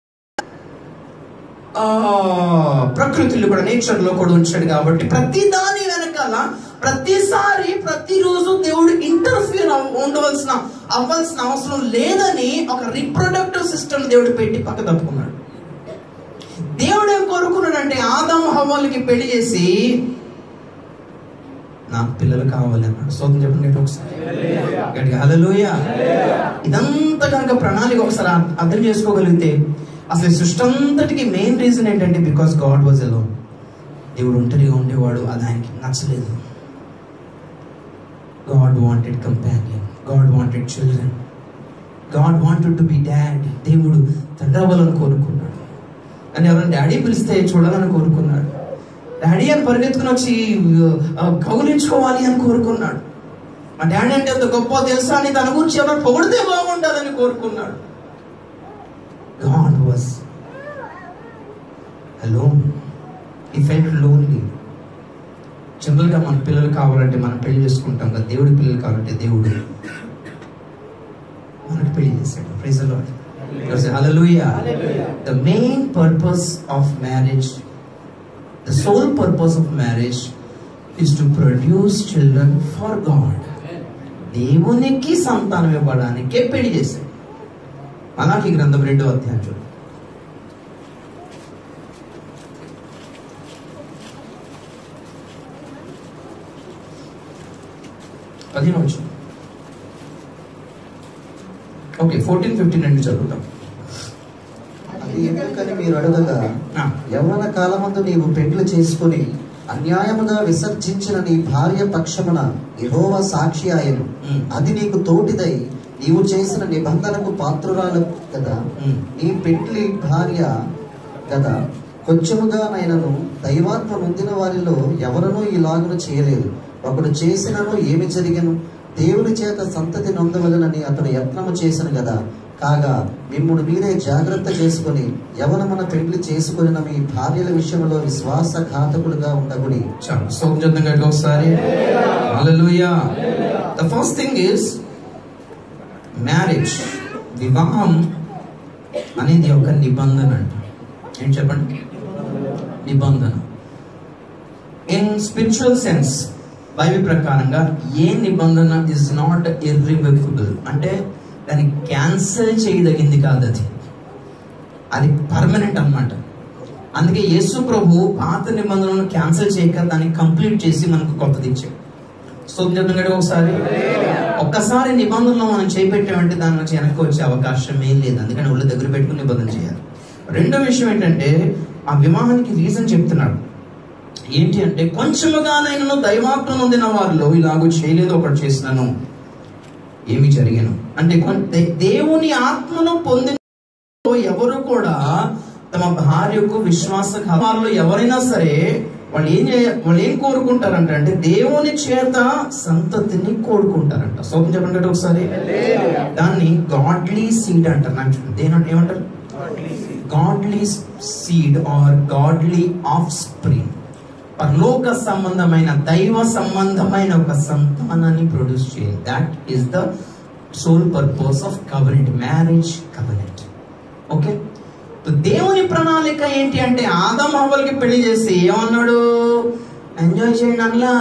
ఆ, ప్రకృతిలో కూడా నేచర్ లో కూడా ఉంచాడు కాబట్టి ప్రతి దాని వెనకాల ప్రతిసారి ప్రతిరోజు దేవుడు ఇంటర్ఫియర్ ఉండవలసిన అవ్వాల్సిన అవసరం లేదని ఒక రీప్రొడక్టివ్ సిస్టమ్ దేవుడు పెట్టి పక్క తప్పుకున్నాడు దేవుడు ఏం కోరుకున్నాడంటే ఆదాం హవ్వలకి పెళ్లి చేసి నాకు పిల్లలు కావాలి అన్నాడు స్తోత్రం చెప్పండి గట్టిగా ఒకసారి గట్టిగా హల్లెలూయా ఇదంతా కనుక ప్రణాళిక ఒకసారి అర్థ- అర్థం చేసుకోగలిగితే అసలు ఈ సృష్టి అంతటికి మెయిన్ రీజన్ ఏంటంటే బికాస్ గాడ్ వాజ్ అలోన్ దేవుడు ఒంటరిగా ఉండేవాడు అది ఆయనకి నచ్చలేదు God wanted companion God wanted children God wanted to be dad దేవుడు తండ్రి అవ్వాలని కోరుకున్నాడు అని ఎవరైనా డాడీ పిలిస్తే చూడాలని కోరుకున్నాడు డాడీ అని పరిగెత్తుకుని వచ్చి ఆ, కౌగిలించుకోవాలి అని కోరుకున్నాడు మా డాడీ అంటే ఎంత గొప్ప తెలుసా అని తన గురించి ఎవరైనా పొగిడితే బాగుండాలని కోరుకున్నాడు God was alone he felt lonely జనరల్ గా మన పిల్లలు కావాలంటే మనం పెళ్లి చేసుకుంటాం కదా దేవుడి పిల్లలు కావాలంటే దేవుడు మనకు పెళ్లి చేశాడు praise lord hallelujah the main purpose of marriage the sole purpose of marriage is to produce children for God దేవునికి సంతానం ఇవ్వడానికే పెళ్లి చేశాడు అలాగే గ్రంథం రెండో అధ్యాయం చూడండి పదిహేను వచ్చింది ఓకే ఫోర్టీన్ ఫిఫ్టీన్ రెండు చదువుతాం అది ఇది ఎందుకని మీరు అడగగా ఆ, యవ్వన కాలమందు నీవు పెండ్లు చేసుకుని అన్యాయముగా విసర్జించిన నీ భార్య పక్షమున యెహోవా సాక్షి ఆయను ఉమ్. అది నీకు తోటిదై నీవు చేసిన నిబంధనకు పాత్రురాలు కదా ఉమ్. నీ పెండ్లి భార్య కదా కొంచెముగా నైనను దైవాత్మ నొందిన వారిలో ఎవరనూ ఇలాగును చేయలేదు ఒకడు చేసినను ఏమి జరిగను దేవుని చేత సంతతి నొందవలనని అతడు యత్నము చేసిన కదా కాగా మిమ్ముడు మీరే జాగ్రత్త చేసుకుని యవనమున పెండ్లి చేసుకుని మీ భార్యల విషయంలో విశ్వాసఘాతకులుగా ఉండకుడి చాలు స్తోత్రం చేద్దాం గట్టిగా ఒకసారి hallelujah the first thing is marriage వివాహం అనేది ఒక నిబంధన అంట ఏం చెప్పండి నిబంధన ఇన్ స్పిరిచువల్ సెన్స్ బైబిల్ ప్రకారంగా ఏ నిబంధన ఇస్ నాట్ ఇర్రివెకబుల్ అంటే దాన్ని క్యాన్సిల్ చేయదగింది కాదు అది అది పర్మనెంట్ అన్నమాట అందుకే యేసు ప్రభు పాత నిబంధనలను క్యాన్సిల్ చేయక దాన్ని కంప్లీట్ చేసి మనకు కొత్తది ఇచ్చాడు స్తోత్రం చెప్తాం కదా ఒకసారి ఒక్కసారి నిబంధనలు మనం చేపెట్టామంటే దాని నుంచి వెనక్కి వచ్చే అవకాశమే లేదు అందుకని ఒళ్ళు దగ్గర పెట్టుకుని నిబంధన చేయాలి రెండో విషయం ఏంటంటే ఆ వివాహానికి రీజన్ చెప్తున్నాడు ఏంటి అంటే కొంచెముగానైనా దైవాత్మ నొందిన వారిలో ఇలాగూ చేయలేదు ఒకటి చేసినాను ఏమి జరిగాను అంటే కొన్- దే- దేవుని ఆత్మను పొందిన ఎవరు కూడా తమ భార్యకు విశ్వాస వారిలో ఎవరైనా సరే వాళ్ళు ఏం చేయ వాళ్ళు ఏం కోరుకుంటారంట అంటే దేవుని చేత సంతతిని కోరుకుంటారంట సోకం చెప్పండి కదా ఒకసారి దాన్ని గాడ్లీ సీడ్ అంటారు నాకు చూడండి. దేని ఏమంటారు godly seed or godly offspring పరలోక సంబంధమైన దైవ సంబంధమైన ఒక సంతానాన్ని ప్రొడ్యూస్ చేయాలి that is the sole purpose of covenant marriage covenant okay దేవుని ప్రణాళిక ఏంటి అంటే ఆదం హవ్వలకి పెళ్లి చేసి ఏమన్నాడు ఎంజాయ్ చేయండి అన్లా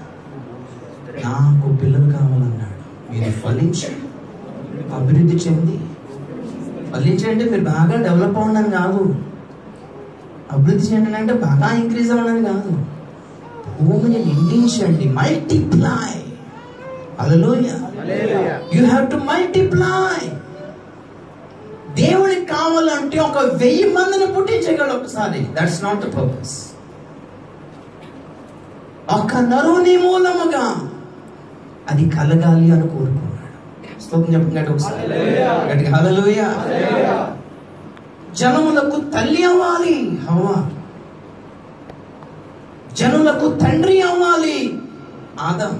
నాకు పిల్లలు కావాలన్నాడు మీరు ఫలించి అభివృద్ధి చెంది ఫలించి అంటే మీరు బాగా డెవలప్ అవ్వడం కాదు అభివృద్ధి చెందడం అంటే బాగా ఇంక్రీజ్ అవ్వడం కాదు భూమిని నిండించండి multiply hallelujah you have to multiply దేవునికి కావాలంటే ఒక వెయ్యి మందిని పుట్టించగలడు ఒకసారి దట్స్ నాట్ ద పర్పస్ ఒక నరుని మూలముగా అది కలగాలి అని కోరుకున్నాడు స్తోత్రం చెప్పండి గట్టిగా ఒకసారి గట్టిగా హల్లెలూయా జనములకు తల్లి అవ్వాలి హవ్వ జనులకు తండ్రి అవ్వాలి ఆదం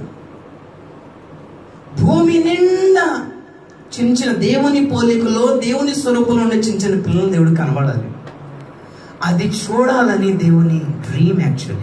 భూమి నిండా చిన్న చిన్న దేవుని పోలికలో దేవుని స్వరూపంలో ఉండే చిన్న చిన్న పిల్లలు దేవుడు కనబడాలి అది చూడాలని దేవుని డ్రీమ్ యాక్చువల్లీ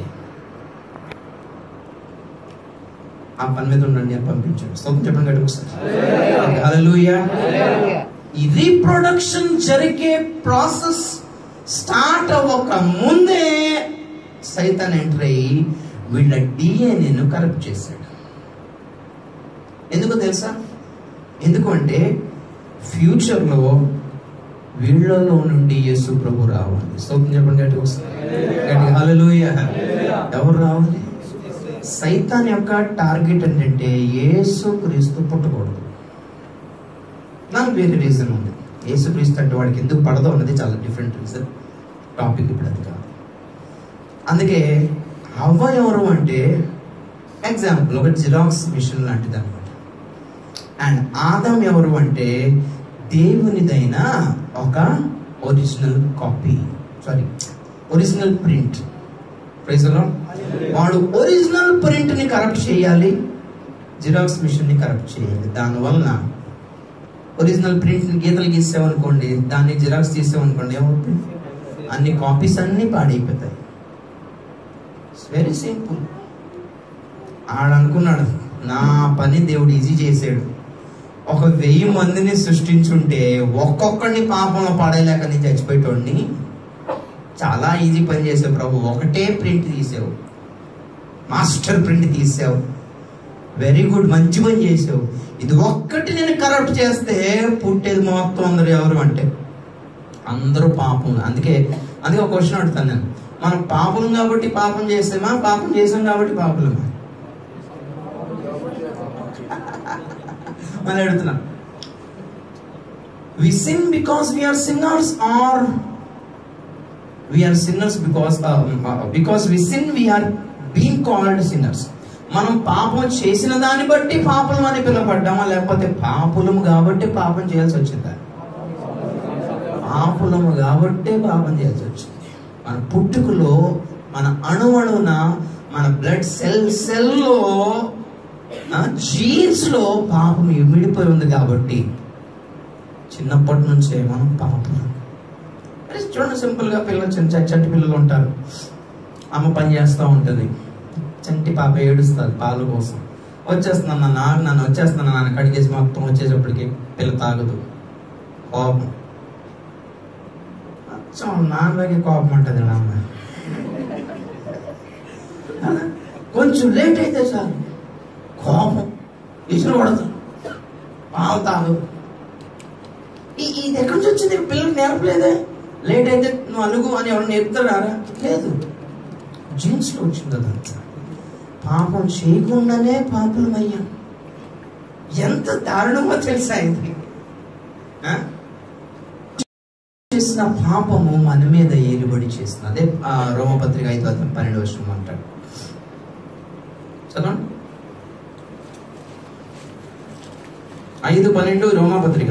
ఆ పని మీద ఉండండి అని పంపించాడు స్తోత్రం చెప్పండి గట్టిగా ఒకసారి హల్లెలూయా ఈ రీప్రొడక్షన్ జరిగే ప్రాసెస్ స్టార్ట్ అవ్వక ముందే సైతాన్ ఎంటర్ అయ్యి వీళ్ళ డిఎన్ఏను కరెక్ట్ చేశాడు ఎందుకు తెలుసా ఎందుకు అంటే ఫ్యూచర్లో వీళ్ళలో నుండి యేసు ప్రభు రావాలి స్తోత్రం చెప్పండి గట్టిగా ఒకసారి గట్టిగా హల్లెలూయా ఎవరు రావాలి సైతాన్ యొక్క టార్గెట్ ఏంటంటే యేసు క్రీస్తు పుట్టకూడదు నాకు వేరే రీజన్ ఉంది యేసుక్రీస్తు అంటే వాడికి ఎందుకు పడదో అన్నది చాలా డిఫరెంట్ రీజన్ టాపిక్ ఇప్పుడు అది కాదు అందుకే అవ్వ ఎవరు అంటే ఎగ్జాంపుల్ ఒక జిరాక్స్ మిషన్ లాంటిది అనమాట అండ్ ఆదం ఎవరు అంటే దేవునిదైన ఒక original copy sorry original print వాడు ఒరిజినల్ ప్రింట్ ని కరప్ట్ చేయాలి జిరాక్స్ మిషన్ ని కరప్ట్ చేయాలి దానివలన ఒరిజినల్ ప్రింట్ గీతలు గీసామనుకోండి దాన్ని జిరాక్స్ తీసామనుకోండి ఏమవుతుంది అన్ని కాపీస్ అన్ని పాడైపోతాయి వెరీ సింపుల్ ఆడనుకున్నాడు నా పని దేవుడు ఈజీ చేసాడు ఒక వెయ్యి మందిని సృష్టించుంటే ఒక్కొక్కడిని పాపంలో పడేలేక నేను చచ్చిపోయేటోడిని చాలా ఈజీ పని చేసావు ప్రభు ఒకటే ప్రింట్ తీసావు మాస్టర్ ప్రింట్ తీసావు వెరీ గుడ్ మంచి పని చేసావు ఇది ఒక్కటి నేను కరప్ట్ చేస్తే పుట్టేది మొత్తం అందరూ ఎవరు అంటే అందరూ పాపం అందుకే అందుకే ఒక క్వశ్చన్ అడుగుతాను నేను మనం పాపం కాబట్టి పాపం చేసామా పాపం చేసాం కాబట్టి పాపలమా మళ్ళీ అడుగుతున్నా we sin because we are sinners or we are sinners because because we sin we are been called sinners మనం పాపం చేసిన దాన్ని బట్టి పాపం అని పిలువబడ్డామా లేకపోతే పాపులము కాబట్టి పాపం చేయాల్సి వచ్చిందా పాపులము కాబట్టే పాపం చేయాల్సి వచ్చింది మన పుట్టుకలో మన అణువణున మన బ్లడ్ సెల్ సెల్లో జీన్స్ లో పాపం ఇమిడిపోయి ఉంది కాబట్టి చిన్నప్పటి నుంచే మనం పాపం అరే చూడండి సింపుల్ గా పిల్లలు చిన్న చిన్న చంటి పిల్లలు ఉంటారు అమ్మ పని చేస్తూ ఉంటుంది చంటి పాప ఏడుస్తుంది పాలు కోసం వచ్చేస్తున్నాను నాన్న ఆగు నన్ను వచ్చేస్తున్నాను నాన్న కడిగేసి మొత్తం వచ్చేటప్పటికి పిల్ల తాగదు కోపం అచ్చం నాన్నకి కోపం ఉంటుంది నాన్న కొంచెం లేట్ అయితే చాలు కోపం ఇసురు కొడతాం పాలు తాగదు ఈ- ఇది ఎక్కడి నుంచి వచ్చింది పిల్లలు నేర్పలేదే లేట్ అయితే నువ్వు అనుగు అని ఎవరు నేర్పుతారా లేదు జీన్స్ లో వచ్చింది అదంతా పాపం చేయకుండానే పాపులమయ్యాం ఎంత దారుణమో తెలుసా ఇది ఆ? చేసిన పాపము మన మీద ఏలుబడి చేస్తుంది అదే ఆ రోమపత్రిక ఐదు అధ్యాయం పన్నెండు వర్షం అంటాడు చదవండి ఐదు పన్నెండు రోమాపత్రిక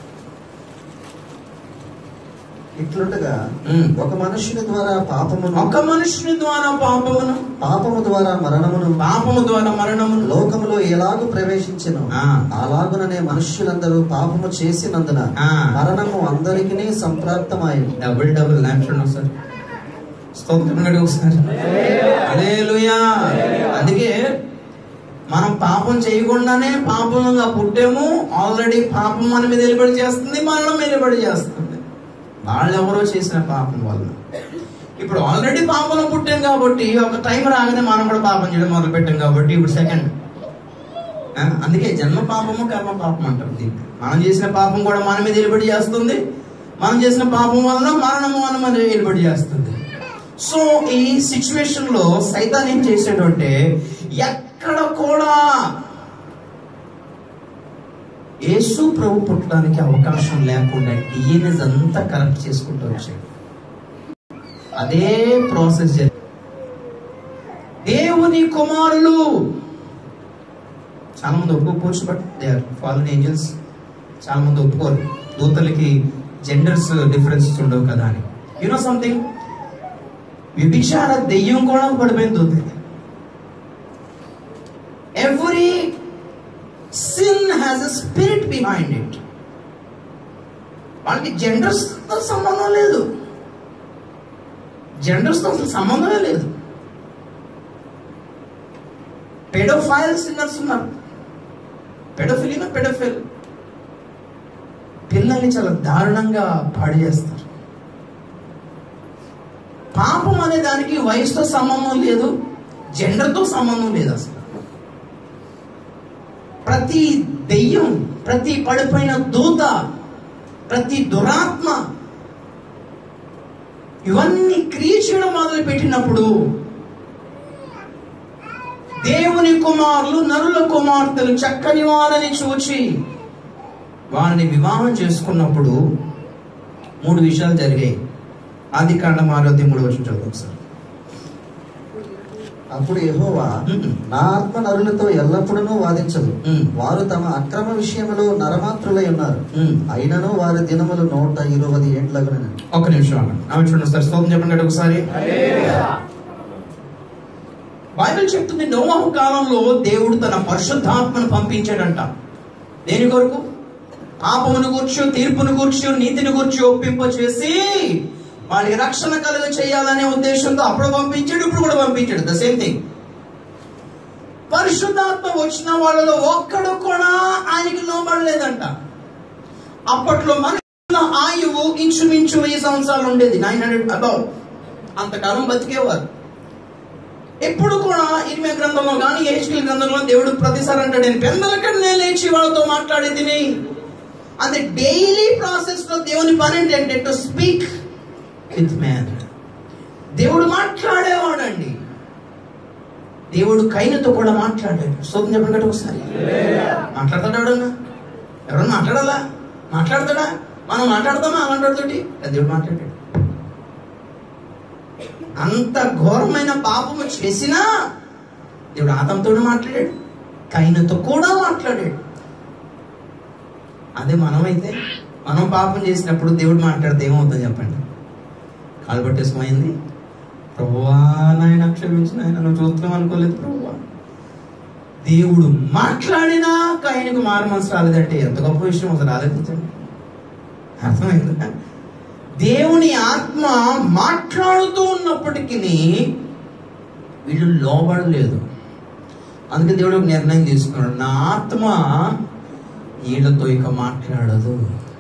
ఇట్లుండగా ఉమ్. ఒక మనుషుని ద్వారా పాపమును ఒక మనుషుని ద్వారా పాపమును పాపము ద్వారా మరణమును పాపము ద్వారా మరణమును లోకములో ఎలాగు ప్రవేశించెను ఆ. అలాగుననే మనుష్యులందరూ పాపము చేసినందున ఆ. మరణము అందరికీ సంప్రాప్తమాయింది డబుల్ డబుల్ ల్యాంప్ చూడండి ఒకసారి స్తోత్రం గడి ఒకసారి హల్లెలూయా అందుకే మనం పాపం చేయకుండానే పాపంగా పుట్టాము ఆల్రెడీ పాపం మన మీద నిలబడి చేస్తుంది మరణం నిలబడి చేస్తుంది వాళ్ళెవరో చేసిన పాపం వల్ల ఇప్పుడు ఆల్రెడీ పాపంలో పుట్టాం కాబట్టి ఒక టైం రాగానే మనం కూడా పాపం చేయడం మొదలు పెట్టాం కాబట్టి ఇప్పుడు సెకండ్ అందుకే జన్మ పాపము కర్మ పాపం అంటారు దీన్ని మనం చేసిన పాపం కూడా మన మీద నిలబడి చేస్తుంది మనం చేసిన పాపం వలన మరణము మన మీద నిలబడి చేస్తుంది సో ఈ సిచ్యువేషన్ లో సైతాన్ ఏం చేశాడు అంటే ఎక్కడ కూడా యేసు ప్రభు పుట్టడానికి అవకాశం లేకుండా డిఎన్ఎస్ అంతా కరెక్ట్ చేసుకుంటూ వచ్చాడు అదే ప్రాసెస్ జరిగింది దేవుని కుమారులు చాలా మంది ఒప్పుకోవచ్చు but they are fallen angels చాలా మంది ఒప్పుకోరు దూతలకి జెండర్స్ డిఫరెన్సెస్ ఉండవు కదా అని యూనో సంథింగ్ వ్యభిచార దెయ్యం కూడా పడిపోయింది దూత every sin has a spirit behind it వాళ్ళకి జెండర్స్ తో సంబంధం లేదు జెండర్స్ తో అసలు సంబంధమే లేదు పెడోఫైల్ సిన్నర్స్ ఉన్నారు పెడోఫిలినా పెడోఫిల్ పిల్లల్ని చాలా దారుణంగా పాడు చేస్తారు పాపం అనే దానికి వయసుతో సంబంధం లేదు జెండర్తో సంబంధం లేదు అసలు ప్రతి దెయ్యం ప్రతి పడిపోయిన దూత ప్రతి దురాత్మ ఇవన్నీ క్రియ చేయడం మొదలు పెట్టినప్పుడు దేవుని కుమారులు నరుల కుమార్తెలు చక్కని వారని చూచి వారిని వివాహం చేసుకున్నప్పుడు మూడు విషయాలు జరిగాయి ఆది కాండం ఆరోగ్యం మూడు వచ్చిన చదువు ఒకసారి అప్పుడు యెహోవా మ్మ్. నా ఆత్మ నరులతో ఎల్లప్పుడూ వాదించదు మ్మ్. వారు తమ అక్రమ విషయంలో నరమాత్రులై ఉన్నారు మ్మ్. అయినను వారి దినములు నూట ఇరవై ఏండ్లగునని ఒక నిమిషం ఆగండి. ఆమె చూడండి సార్ స్తోత్రం చెప్పండి కదా ఒకసారి బైబిల్ చెప్తుంది నోవాహు కాలంలో దేవుడు తన పరిశుద్ధాత్మను పంపించాడంట దేని కొరకు పాపమును కూర్చో తీర్పును కూర్చో నీతిని కూర్చో ఒప్పింప చేసి వాడికి రక్షణ కలుగ చేయాలనే ఉద్దేశంతో అప్పుడు పంపించాడు ఇప్పుడు కూడా పంపించాడు ద సేమ్ థింగ్ పరిశుద్ధాత్మ వచ్చిన వాళ్ళలో ఒక్కడు కూడా ఆయనకి లోబడలేదంట అప్పట్లో మనుషుల ఆయువు ఇంచుమించు వెయ్యి సంవత్సరాలు ఉండేది నైన్ హండ్రెడ్ అబౌవ్ అంతకాలం బతికేవారు ఎప్పుడు కూడా ఇరిమే గ్రంథంలో కానీ హెచ్కిల్ గ్రంథంలో దేవుడు ప్రతిసారి అంటాడు నేను పెందల కన్నా లేచి వాళ్ళతో మాట్లాడి తిని అది డైలీ ప్రాసెస్ లో దేవుని పని ఏంటంటే టు స్పీక్ విత్ మ్యాన్ దేవుడు మాట్లాడేవాడండి దేవుడు కైనతో కూడా మాట్లాడాడు స్తోత్రం చెప్పండి కదా ఒకసారి మాట్లాడతాడు ఎవడన్నా ఎవరన్నా మాట్లాడాలా మాట్లాడతాడా మనం మాట్లాడతామా అలాంటి దేవుడు మాట్లాడాడు అంత ఘోరమైన పాపము చేసినా దేవుడు ఆదంతో మాట్లాడాడు కైనతో కూడా మాట్లాడాడు అదే మనమైతే మనం పాపం చేసినప్పుడు దేవుడు మాట్లాడితే ఏమవుతుంది చెప్పండి కాలు పట్టేసమైంది ప్రభువా నాయన క్షమించిన ఆయన నువ్వు చూస్తున్నావు అనుకోలేదు ప్రభువా దేవుడు మాట్లాడినా ఆయనకు మారు మనసు రాలేదంటే ఎంత గొప్ప విషయం అసలు ఆలోచించండి అర్థమైందా దేవుని ఆత్మ మాట్లాడుతూ ఉన్నప్పటికీ వీళ్ళు లోబడలేదు అందుకే దేవుడు ఒక నిర్ణయం తీసుకున్నాడు నా ఆత్మ వీళ్ళతో ఇక మాట్లాడదు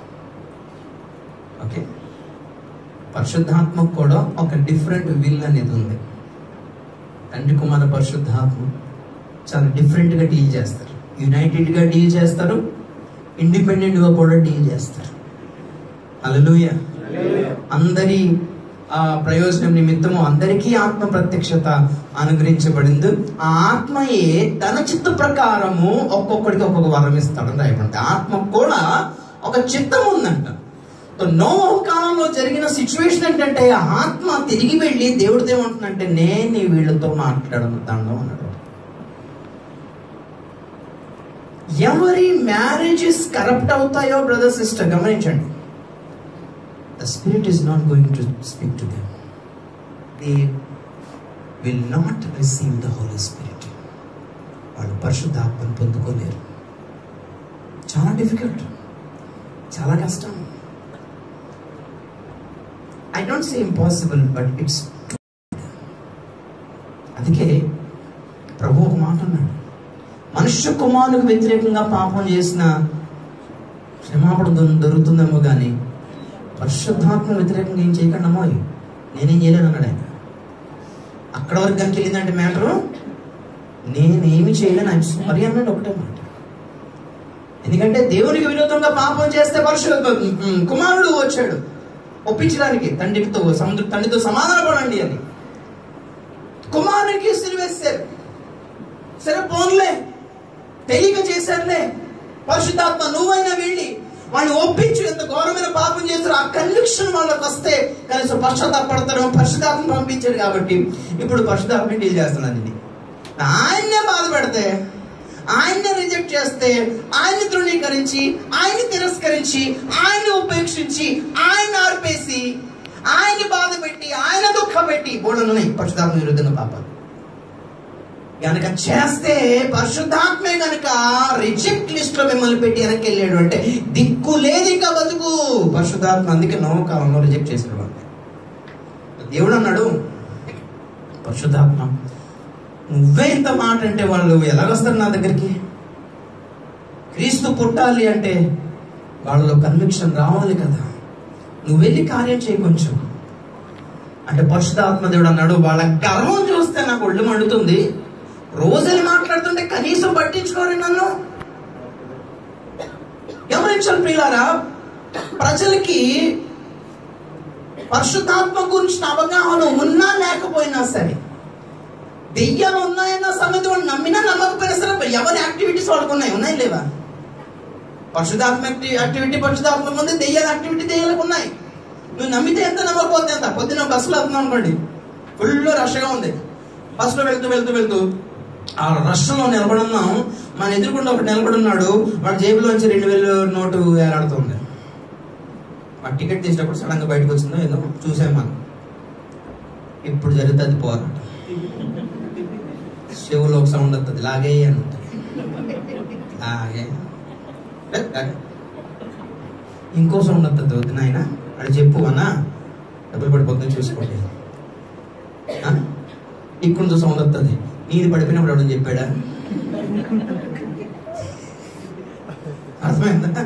ఓకే పరిశుద్ధాత్మకు కూడా ఒక డిఫరెంట్ విల్ అనేది ఉంది తండ్రి కుమార పరిశుద్ధాత్మ చాలా డిఫరెంట్గా డీల్ చేస్తారు యునైటెడ్గా డీల్ చేస్తారు ఇండిపెండెంట్గా కూడా డీల్ చేస్తారు అలలుయ అందరి ఆ ప్రయోజనం నిమిత్తము అందరికీ ఆత్మ ప్రత్యక్షత అనుగ్రహించబడింది ఆ ఆత్మయే తన చిత్త ప్రకారము ఒక్కొక్కడికి ఒక్కొక్క వరం ఇస్తాడని రాయబడింది ఆత్మ కూడా ఒక చిత్తం ఉందంట నోవహు కాలంలో జరిగిన సిచ్యువేషన్ ఏంటంటే ఆ ఆత్మ తిరిగి వెళ్ళి దేవుడితో ఏమంటుందంటే నేను ఈ వీళ్ళతో మాట్లాడను దండం అన్నాడు ఎవరి మ్యారేజెస్ కరప్ట్ అవుతాయో బ్రదర్ సిస్టర్ గమనించండి the spirit is not going to speak to them they will not receive the holy spirit వాళ్ళు పరిశుద్ధాత్మను పొందుకోలేరు చాలా డిఫికల్ట్ చాలా కష్టం I don't say impossible but it's అందుకే ప్రభు ఒక మాట అన్నాడు మనుష్య కుమారునికి వ్యతిరేకంగా పాపం చేసిన క్షమాపణ దొ- దొరుకుతుందేమో కానీ పరిశుద్ధాత్మ వ్యతిరేకంగా ఏం చేయకండి అమ్మోయ్ నేనేం చేయలేను అన్నాడు ఆయన అక్కడ వరకు కనుక వెళ్ళిందంటే మ్యాటరు నేనేమి చేయలేను ఆయన సారీ అన్నాడు ఒకటే మాట ఎందుకంటే దేవునికి విరోధంగా పాపం చేస్తే పరిశుద్ధ ఉమ్, కుమారుడు వచ్చాడు ఒప్పించడానికి తండ్రితో సముద్ర తండ్రితో సమాధాన పడండి అని కుమారునికి సిరివేస్తారు సరే పోన్లే తెలియక చేశారులే పరిశుద్ధాత్మ నువ్వైనా వెళ్ళి వాడిని ఒప్పించు ఎంత ఘోరమైన పాపం చేస్తారు ఆ కన్విక్షన్ వాళ్ళకి వస్తే కనీసం పశ్చాత్తాపడతారు పరిశుద్ధాత్మ పంపించాడు కాబట్టి ఇప్పుడు పరిశుద్ధాత్మ డీల్ చేస్తున్నాను ఇది ఆయన్నే బాధ పెడితే ఆయన్ని రిజెక్ట్ చేస్తే ఆయన్ని తృణీకరించి ఆయన్ని తిరస్కరించి ఆయన్ని ఉపేక్షించి ఆయన ఆర్పేసి ఆయన్ని బాధ పెట్టి ఆయన దుఃఖం పెట్టి బోళ్ళనున్నాయి పరిశుద్ధాత్మ విరుద్ధంగా పాపాలు గనక చేస్తే పరిశుద్ధాత్మే గనక రిజెక్ట్ లిస్ట్ లో మిమ్మల్ని పెట్టి వెనక్కి వెళ్ళాడు అంటే దిక్కు లేదు ఇంకా బతుకు పరిశుద్ధాత్మ అందుకే నవ కాలంలో రిజెక్ట్ చేసాడు వాడిని. దేవుడు అన్నాడు పరిశుద్ధాత్మ నువ్వే ఇంత మాట అంటే వాళ్ళు ఎలాగొస్తారు నా దగ్గరికి క్రీస్తు పుట్టాలి అంటే వాళ్ళలో కన్విక్షన్ రావాలి కదా నువ్వు వెళ్ళి కార్యం చేయి కొంచెం అంటే పరిశుధాత్మ దేవుడు అన్నాడు వాళ్ళ గర్వం చూస్తే నాకు ఒళ్ళు మండుతుంది రోజులు మాట్లాడుతుంటే కనీసం పట్టించుకోరు నన్ను గమనించాలి ప్రియులారా ప్రజలకి పరిశుద్ధాత్మ గురించిన అవగాహన ఉన్నా లేకపోయినా సరే దెయ్యాలు ఉన్నాయన్న సంగతి వాళ్ళు నమ్మినా నమ్మకపోయినా సరే ఎవరి యాక్టివిటీస్ వాళ్ళకు ఉన్నాయి ఉన్నాయి లేవా పరిశుధాత్మ యాక్టి- యాక్టివిటీ పరిశుధాత్మకు ఉంది దెయ్యాల యాక్టివిటీ దెయ్యాలకు ఉన్నాయి నువ్వు నమ్మితే ఎంత నమ్మకపోతే ఎంత పొద్దున్న బస్సులో వెళ్తున్నావు అనుకోండి ఫుల్ రష్గా ఉంది బస్సులో వెళ్తూ వెళ్తూ వెళ్తూ ఆ రష్లో నిలబడున్నాం మన ఎదురుకుండా ఒకటి నిలబడున్నాడు వాడి జేబులోంచి రెండు వేలు నోటు వేలాడుతుంది ఆ టికెట్ తీసినప్పుడు సడన్ గా బయటకు వచ్చిందో ఏదో చూసాం మనం ఇప్పుడు జరుగుతుంది పోరాటం చెవులో ఒక సౌండ్ వస్తుంది లాగే అని ఉంటుంది లాగే లే, లాగే. ఇంకో సౌండ్ వస్తుంది వద్దు నాయన అది చెప్పు అన్నా డబ్బులు పడిపోతుంది చూసుకోండి ఆ? ఇక్కడ సౌండ్ వస్తుంది నీది పడిపోయినప్పుడు ఎవడని చెప్పాడా అర్థమైందా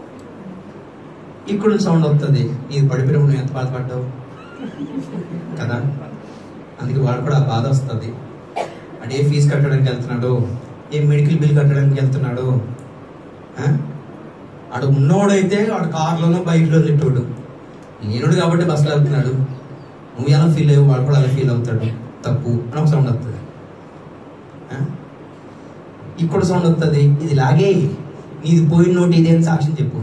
ఇక్కడ సౌండ్ వస్తుంది నీది పడిపోయినప్పుడు నువ్వు ఎంత బాధపడ్డావు కదా అందుకే వాడు కూడా ఆ బాధ వస్తుంది వాడు ఏ ఫీజు కట్టడానికి వెళ్తున్నాడు ఏ మెడికల్ బిల్ కట్టడానికి వెళ్తున్నాడు ఆ? ఆడు ఉన్నోడైతే వాడు కార్లోనో బైక్లో తిట్టోడు నేనుడు కాబట్టి బస్సులో వెళ్తున్నాడు నువ్వు ఎలా ఫీల్ అయ్యావు వాడు కూడా అలా ఫీల్ అవుతాడు తప్పు అని ఒక సౌండ్ వస్తుంది ఆ? ఇక్కడ సౌండ్ వస్తుంది ఇది లాగే నీది పోయిన నోటి ఇదే అని సాక్ష్యం చెప్పు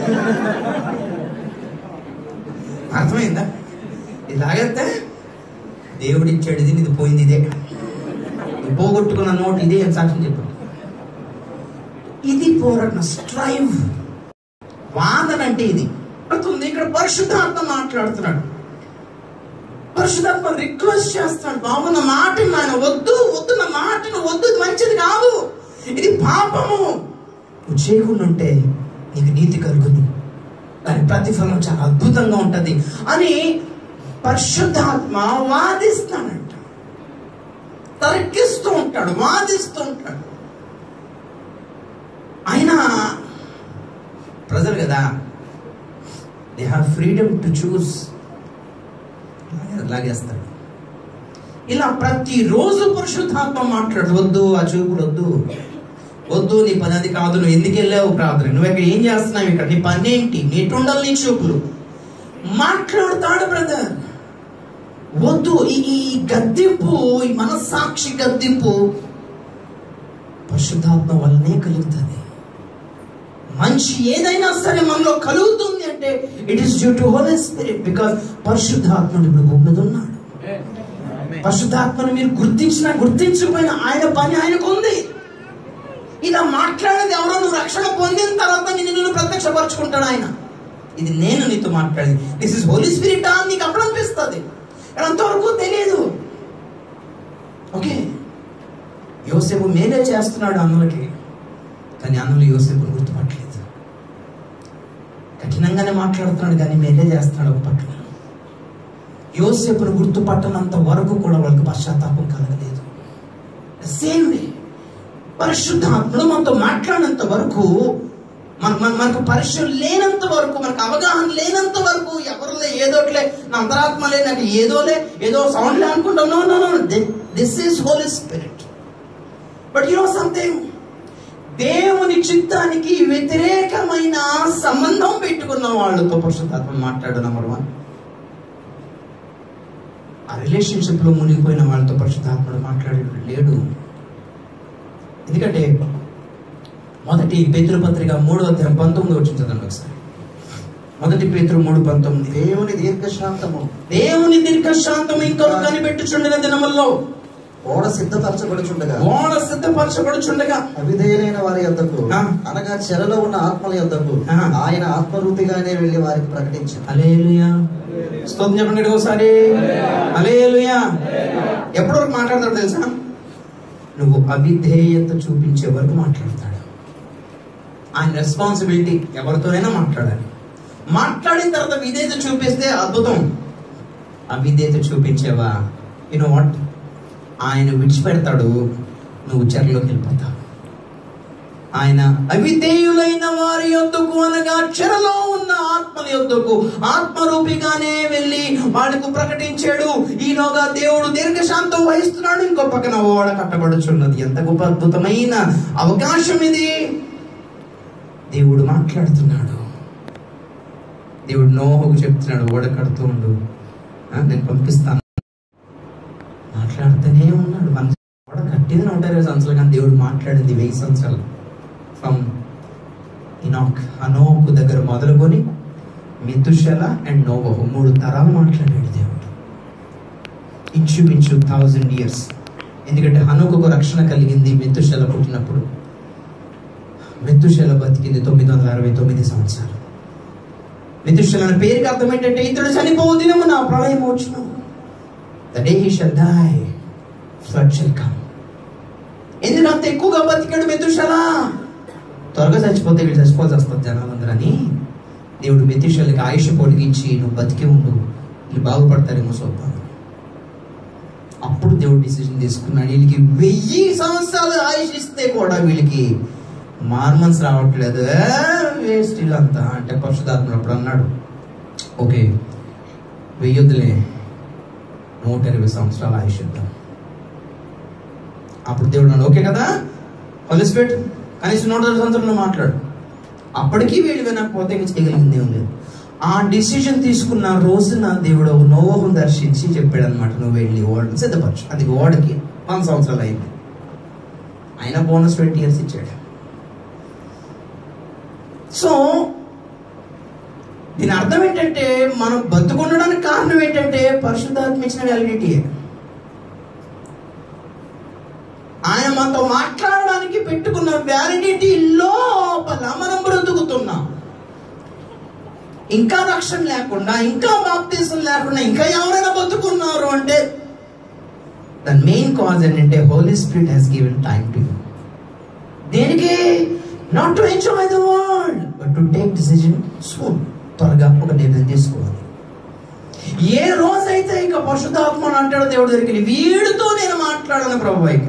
అర్థమైందా ఇది లాగేస్తే దేవుడు ఇచ్చాడు ఇది ఇది పోయింది ఇదే ఈ పోగొట్టుకున్న నోట్ ఇదే అని సాక్ష్యం చెప్పాడు ఇది పోరాటం స్ట్రైవ్ వాదన అంటే ఇది పడుతుంది ఇక్కడ పరిశుద్ధాత్మ మాట్లాడుతున్నాడు పరిశుధాత్మ రిక్వెస్ట్ చేస్తున్నాడు బాబు నా మాట ఆయన వద్దు వద్దు నా మాటను వద్దు ఇది మంచిది కాదు ఇది పాపము నువ్వు చేయకుండా ఉంటే నీకు నీతి కలుగును దాని ప్రతిఫలం చాలా అద్భుతంగా ఉంటది అని పరిశుద్ధాత్మ వాదిస్తానంట తర్కిస్తూ ఉంటాడు వాదిస్తూ ఉంటాడు అయినా ప్రజలు కదా they have freedom to choose లాగేస్తాడు ఇలా ప్రతిరోజు పరిశుద్ధాత్మ మాట్లాడు వద్దు ఆ చూపుడు వద్దు వద్దు నీ పని అది కాదు నువ్వు ఎందుకు వెళ్ళావు ప్రార్థన నువ్వు ఇక్కడ ఏం చేస్తున్నావు ఇక్కడ నీ పని ఏంటి నీ ఎటుండాలి నీ చూపులు మాట్లాడుతాడు బ్రదర్ వద్దు ఈ ఈ గద్దింపు ఈ మనస్సాక్షి గద్దింపు పరిశుద్ధాత్మ వల్లనే కలుగుతుంది మనిషి ఏదైనా సరే మనలో కలుగుతుంది అంటే it is due to holy spirit because పరిశుద్ధాత్ముడు ఇప్పుడు భూమి మీద ఉన్నాడు పరిశుద్ధాత్మను మీరు గుర్తించినా గుర్తించకపోయినా ఆయన పని ఆయనకు ఉంది ఇలా మాట్లాడేది ఎవరో నువ్వు రక్షణ పొందిన తర్వాత నిన్ను నువ్వు ప్రత్యక్షపరచుకుంటాడు ఆయన ఇది నేను నీతో మాట్లాడేది దిస్ ఇస్ హోలీ స్పిరిట్ అని నీకు అప్పుడు అనిపిస్తుంది కానీ అంతవరకు తెలియదు ఓకే యోసేపు మేలే చేస్తున్నాడు అన్నులకి కానీ అన్నులు యోసేపును గుర్తుపట్టలేదు కఠినంగానే మాట్లాడుతున్నాడు కానీ మేలే చేస్తున్నాడు ఒక పట్ల యోసేపును గుర్తుపట్టనంత వరకు కూడా వాళ్ళకి పశ్చాత్తాపం కలగలేదు సేమ్ వే పరిశుద్ధాత్ముడు మనతో మాట్లాడినంత వరకు మన మన మనకు పరిశుద్ధం లేనంత వరకు మనకు అవగాహన లేనంత వరకు ఎవరులే ఏదోట్లే నా అంతరాత్మలే నాకు ఏదోలే ఏదో సౌండ్లే అనుకుంటాం no no no this is holy spirit but you know something దేవుని చిత్తానికి వ్యతిరేకమైన సంబంధం పెట్టుకున్న వాళ్ళతో పరిశుద్ధాత్మ మాట్లాడు నంబర్ వన్ ఆ రిలేషన్షిప్ లో మునిగిపోయిన వాళ్ళతో పరిశుద్ధాత్ముడు మాట్లాడేడు లేడు ఎందుకంటే మొదటి పేతురు పత్రిక మూడో అధ్యాయం పంతొమ్మిది వచ్చింది చదవండి ఒకసారి మొదటి పేతురు మూడు పంతొమ్మిది దేవుని దీర్ఘశాంతము దేవుని దీర్ఘశాంతం ఇంకా కనిపెట్టుచుండిన దినముల్లో ఓడ సిద్ధపరచబడుచుండగా ఓడ సిద్ధపరచబడుచుండగా అవిధేయులైన వారి యొద్దకు ఆ. అనగా చెరలో ఉన్న ఆత్మల యొద్దకు ఆ. ఆయన ఆత్మరూపిగానే వెళ్లి వారికి ప్రకటించారు అలేలుయా స్తోత్రం చెప్పండి ఇటు ఒకసారి అలేలుయా ఎప్పటి వరకు మాట్లాడతాడు తెలుసా నువ్వు అవిధేయత చూపించే వరకు మాట్లాడతాడు ఆయన రెస్పాన్సిబిలిటీ ఎవరితోనైనా మాట్లాడాలి మాట్లాడిన తర్వాత విధేయత చూపిస్తే అద్భుతం అవిధేయత చూపించేవా యూనో వాట్ ఆయన విడిచిపెడతాడు నువ్వు చెరలోకి వెళ్ళిపోతావు ఆయన అవిధేయులైన వారి యొద్దకు అనగా చెరలో ఉన్న ఆత్మల యొద్దకు ఆత్మరూపిగానే వెళ్ళి వాడికి ప్రకటించాడు ఈలోగా దేవుడు దీర్ఘశాంతం వహిస్తున్నాడు ఇంకో పక్కన ఓడ కట్టబడుచున్నది ఎంత గొప్ప అద్భుతమైన అవకాశం ఇది దేవుడు మాట్లాడుతున్నాడు దేవుడు నోహకు చెప్తున్నాడు ఓడ కడుతూ ఉండు ఆ, నేను పంపిస్తాను మాట్లాడుతూనే ఉన్నాడు మన ఓడ కట్టింది నూట ఇరవై సంవత్సరాలు కానీ దేవుడు మాట్లాడింది వెయ్యి సంవత్సరాలు ఫ్రమ్ ఇనాక్ అనోకు దగ్గర మొదలుకొని మితుషల అండ్ నోవహు మూడు తరాలు మాట్లాడాడు దేవుడు ఇంచుమించు థౌజండ్ ఇయర్స్ ఎందుకంటే హనుకు రక్షణ కలిగింది మితుషల పుట్టినప్పుడు మితుషల బతికింది తొమ్మిది వందల అరవై తొమ్మిది సంవత్సరాలు మితుషల అనే పేరుకి అర్థం ఏంటంటే ఇతడు చనిపోవు దినము నా ప్రళయం వచ్చును the day he shall die flood shall come ఎందుకు అంత ఎక్కువగా బతికాడు మెతుషలా త్వరగా చచ్చిపోతే వీళ్ళు చచ్చిపోవాల్సి వస్తుంది జనాలందరని దేవుడు మెతుషలకి ఆయుష్ పొడిగించి నువ్వు బతికి ఉండు వీళ్ళు బాగుపడతారేమో చూద్దాం అప్పుడు దేవుడు డిసిజన్ తీసుకున్నాడు వీళ్ళకి వెయ్యి సంవత్సరాలు ఆయుష్ ఇస్తే కూడా వీళ్ళకి మార్మన్స్ రావట్లేదు వేస్ట్ వీళ్ళంతా అంటే పరిశుధాత్ముడు అప్పుడు అన్నాడు ఓకే వెయ్యొద్దులే నూట ఇరవై సంవత్సరాలు ఆయుష్ ఇద్దాం అప్పుడు దేవుడు అన్నాడు ఓకే కదా హోలిస్పిరిట్ కనీసం నూట ఇరవై సంవత్సరాలు మాట్లాడు అప్పటికీ వీళ్ళు వినకపోతే ఇంక చేయగలిగింది ఏం లేదు ఆ డిసిజన్ తీసుకున్న రోజున దేవుడు నోవహం దర్శించి చెప్పాడు అనమాట నువ్వు వెళ్ళి ఓడని సిద్ధపరచు అది ఓడకి వంద సంవత్సరాలు అయింది ఆయన బోనస్ ట్వంటీ ఇయర్స్ ఇచ్చాడు సో దీని అర్థం ఏంటంటే మనం బతుకుండడానికి కారణం ఏంటంటే పరిశుద్ధాత్మ ఇచ్చిన వ్యాలిడిటీ మనతో మాట్లాడడానికి పెట్టుకున్న వ్యాలిడిటీ లోపల మనం బ్రతుకుతున్నాం ఇంకా రక్షణ లేకుండా ఇంకా బాప్తీసం లేకుండా ఇంకా ఎవరైనా బతుకున్నారు అంటే ద మెయిన్ కాజ్ ఏంటంటే holy spirit he's given time to you దేనికి not to enjoy the world but to take decision soon త్వరగా ఒక నిర్ణయం తీసుకోవాలి ఏ రోజైతే ఇక పశుధాత్మ అని అంటాడో దేవుడు దగ్గరికి వీడితో నేను మాట్లాడను ప్రభు ఇక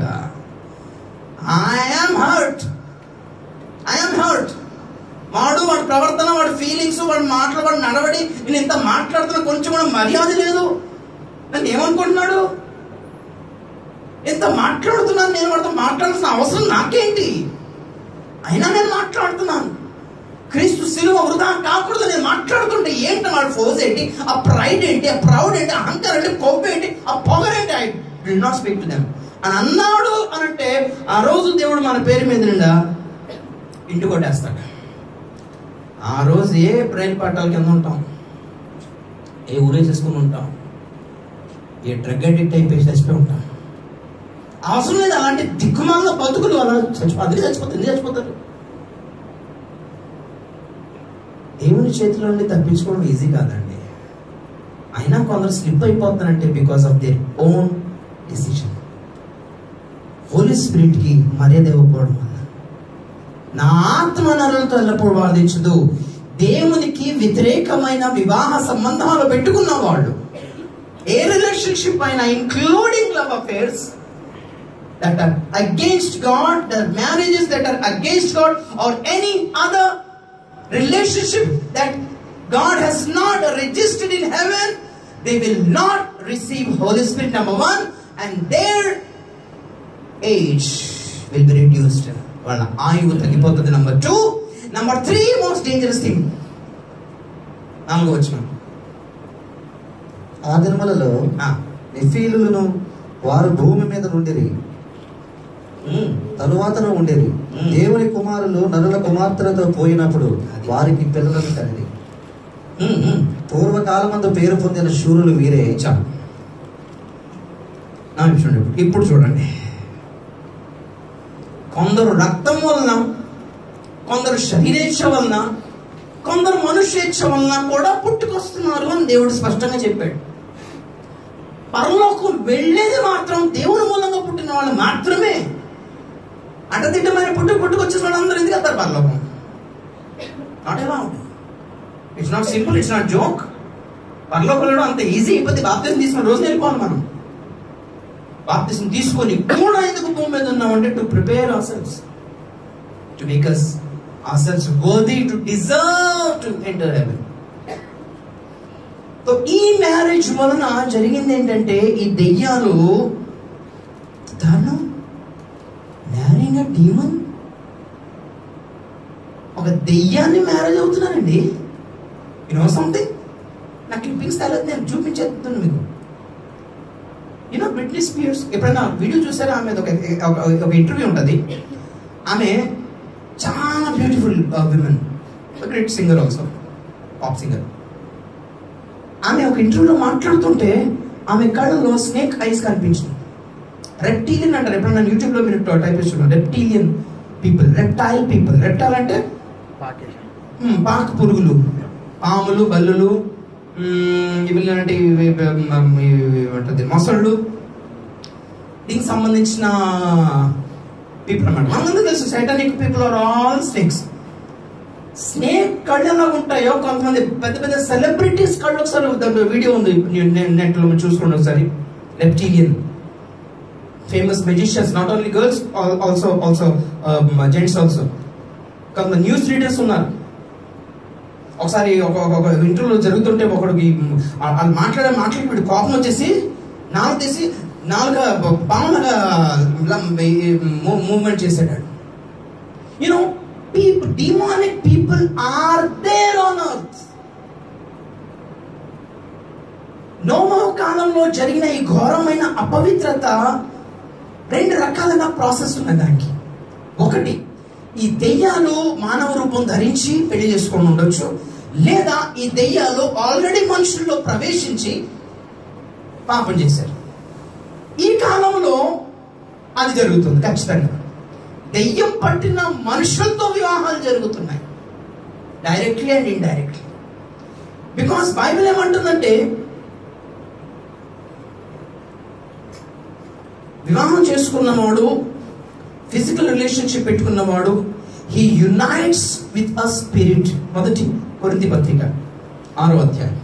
ఐఎమ్ హర్ట్ ఐఎమ్ హర్ట్ వాడు వాడి ప్రవర్తన వాడి ఫీలింగ్స్ వాడి మాటలు వాడి నడవడి నేను ఇంత మాట్లాడుతున్నా కొంచెం కూడా మర్యాద లేదు నన్ను ఏమనుకుంటున్నాడు ఇంత మాట్లాడుతున్నాను నేను వాడితో మాట్లాడాల్సిన అవసరం నాకేంటి అయినా నేను మాట్లాడుతున్నాను క్రీస్తు సిలువ వృధా కాకూడదు నేను మాట్లాడుతుంటే ఏంటి వాడు ఫోర్స్ ఏంటి ఆ ప్రైడ్ ఏంటి ఆ ప్రౌడ్ ఏంటి ఆ అహంకారం ఏంటి కొవ్వు ఏంటి ఆ పొగరేంటి I did not speak to them అని అన్నాడు అని అంటే ఆ రోజు దేవుడు మన పేరు మీద నిండా ఇంటి కొట్టేస్తాడు ఆ రోజు ఏ ప్రైల్ పట్టాల కింద ఉంటాం ఏ ఊరేసేసుకుని ఉంటాం ఏ డ్రగ్ అడిక్ట్ అయిపోయి చచ్చిపోయి ఉంటాం అవసరం లేదు అలాంటి దిక్కుమాల బతుకులు అలా చచ్చిపో అందుకే చచ్చిపోతారు ఎందుకు చచ్చిపోతారు దేవుని చేతిలో నుండి తప్పించుకోవడం ఈజీ కాదండి అయినా కొందరు స్లిప్ అయిపోతారంటే because of their own decision holy spirit కి మర్యాద ఇవ్వకపోవడం వల్ల నా ఆత్మ నరులతో ఎల్లప్పుడు వాదించదు దేవునికి వ్యతిరేకమైన వివాహ సంబంధాలు పెట్టుకున్న వాళ్ళు ఏ రిలేషన్షిప్ అయినా including love affairs that are against God, the marriages that are against God, or any other relationship that God has not registered in heaven, they will not receive Holy Spirit, number one, and their age will be reduced. వాళ్ళ ఆయువు తగ్గిపోతుంది number two number three most dangerous thing నాలుగో వచ్చిన ఆ దినములలో నిఫీలులను వారు భూమి మీద నుండిరి తరువాతను ఉండేది మ్మ్. దేవుని కుమారులు నరుల కుమార్తెలతో పోయినప్పుడు వారికి పిల్లలను కలిగి పూర్వకాలమందు పేరు పొందిన శూరులు వీరే చాలు నా చూడండి ఇప్పుడు చూడండి కొందరు రక్తం వలన కొందరు శరీరేచ్ఛ వలన కొందరు మనుష్యేచ్ఛ వలన కూడా పుట్టుకొస్తున్నారు అని దేవుడు స్పష్టంగా చెప్పాడు పరలోకం వెళ్ళేది మాత్రం దేవుని మూలంగా పుట్టిన వాళ్ళు మాత్రమే అడ్డదిడ్డమైన పుట్టుకు పుట్టుకొచ్చిన వాళ్ళందరూ ఎందుకు వెళ్తారు పరలోకం నాట్ ఎలా it's not simple it's not joke పరలోకంలో అంత ఈజీ అయిపోతే బాప్తిజం తీసుకున్న రోజు వెళ్ళిపోవాలి మనం బాప్తిజం తీసుకొని కూడా ఎందుకు భూమి మీద ఉన్నామంటే to prepare our selves to make us our selves worthy to deserve to enter heaven so ఈ మ్యారేజ్ వలన జరిగింది ఏంటంటే ఈ దెయ్యాలు దారుణం మ్యారింగ్ అ డీమన్ ఒక దెయ్యాన్ని మ్యారేజ్ అవుతున్నానండి యూనో సంథింగ్ నాకు క్లిప్పింగ్స్ తెలియదు నేను చూపించేస్తున్నాను మీకు యూనో బ్రిట్నీ స్పియర్స్ ఎప్పుడైనా వీడియో చూసారా ఆమె ఒక ఒక- ఒక ఇంటర్వ్యూ ఉంటుంది ఆమె చాలా beautiful women great singer also pop singer ఆమె ఒక ఇంటర్వ్యూలో మాట్లాడుతుంటే ఆమె కళ్ళలో స్నేక్ ఐస్ కనిపించింది రెప్టీలియన్ అంటారు ఎప్పుడన్నా యూట్యూబ్లో మీరు టైప్ చేస్తున్నారు reptilian people reptile people reptile అంటే మ్మ్, పాక పురుగులు పాములు బల్లులు మ్మ్, ఇవి ఇలాంటి ఇవి, ఇవి, మ్మ్, ఇవి ఏమంటుంది మొసళ్ళు దీనికి సంబంధించిన పీపుల్ అన్నమాట మనందరూ తెలుసు satanic people are all snakes snake కళ్ళు ఎలా ఉంటాయో కొంతమంది పెద్ద పెద్ద సెలబ్రిటీస్ కళ్ళు ఒకసారి వీడియో ఉంది నెట్ లో చూసుకోండి ఒకసారి reptilian famous magicians not only girls also also gents also కొంత న్యూస్ రీడర్స్ ఉన్నారు ఒకసారి ఒక ఒక- ఒక ఇంటర్వ్యూలో జరుగుతుంటే ఒకడికి మ్, ఆ- వాళ్ళు మాట్లాడే మాటలకి వీడు కోపం వచ్చేసి నాలుగు తీసి నాలుగా పాములుగా మూవ్మెంట్ చేసాడు you know people demonic people are there on earth నోమో కాలంలో జరిగిన ఈ ఘోరమైన అపవిత్రత రెండు రకాలుగా ప్రాసెస్ ఉన్నాయి దానికి ఒకటి ఈ దెయ్యాలు మానవ రూపం ధరించి పెళ్లి చేసుకొని ఉండొచ్చు లేదా ఈ దెయ్యాలు ఆల్రెడీ మనుషుల్లో ప్రవేశించి పాపం చేశారు ఈ కాలంలో అది జరుగుతుంది ఖచ్చితంగా దెయ్యం పట్టిన మనుషులతో వివాహాలు జరుగుతున్నాయి directly and indirectly because Bible ఏమంటుందంటే వివాహం చేసుకున్నవాడు ఫిజికల్ రిలేషన్షిప్ పెట్టుకున్నవాడు he unites with a spirit మొదటి కొరింది పత్రిక ఆరో అధ్యాయం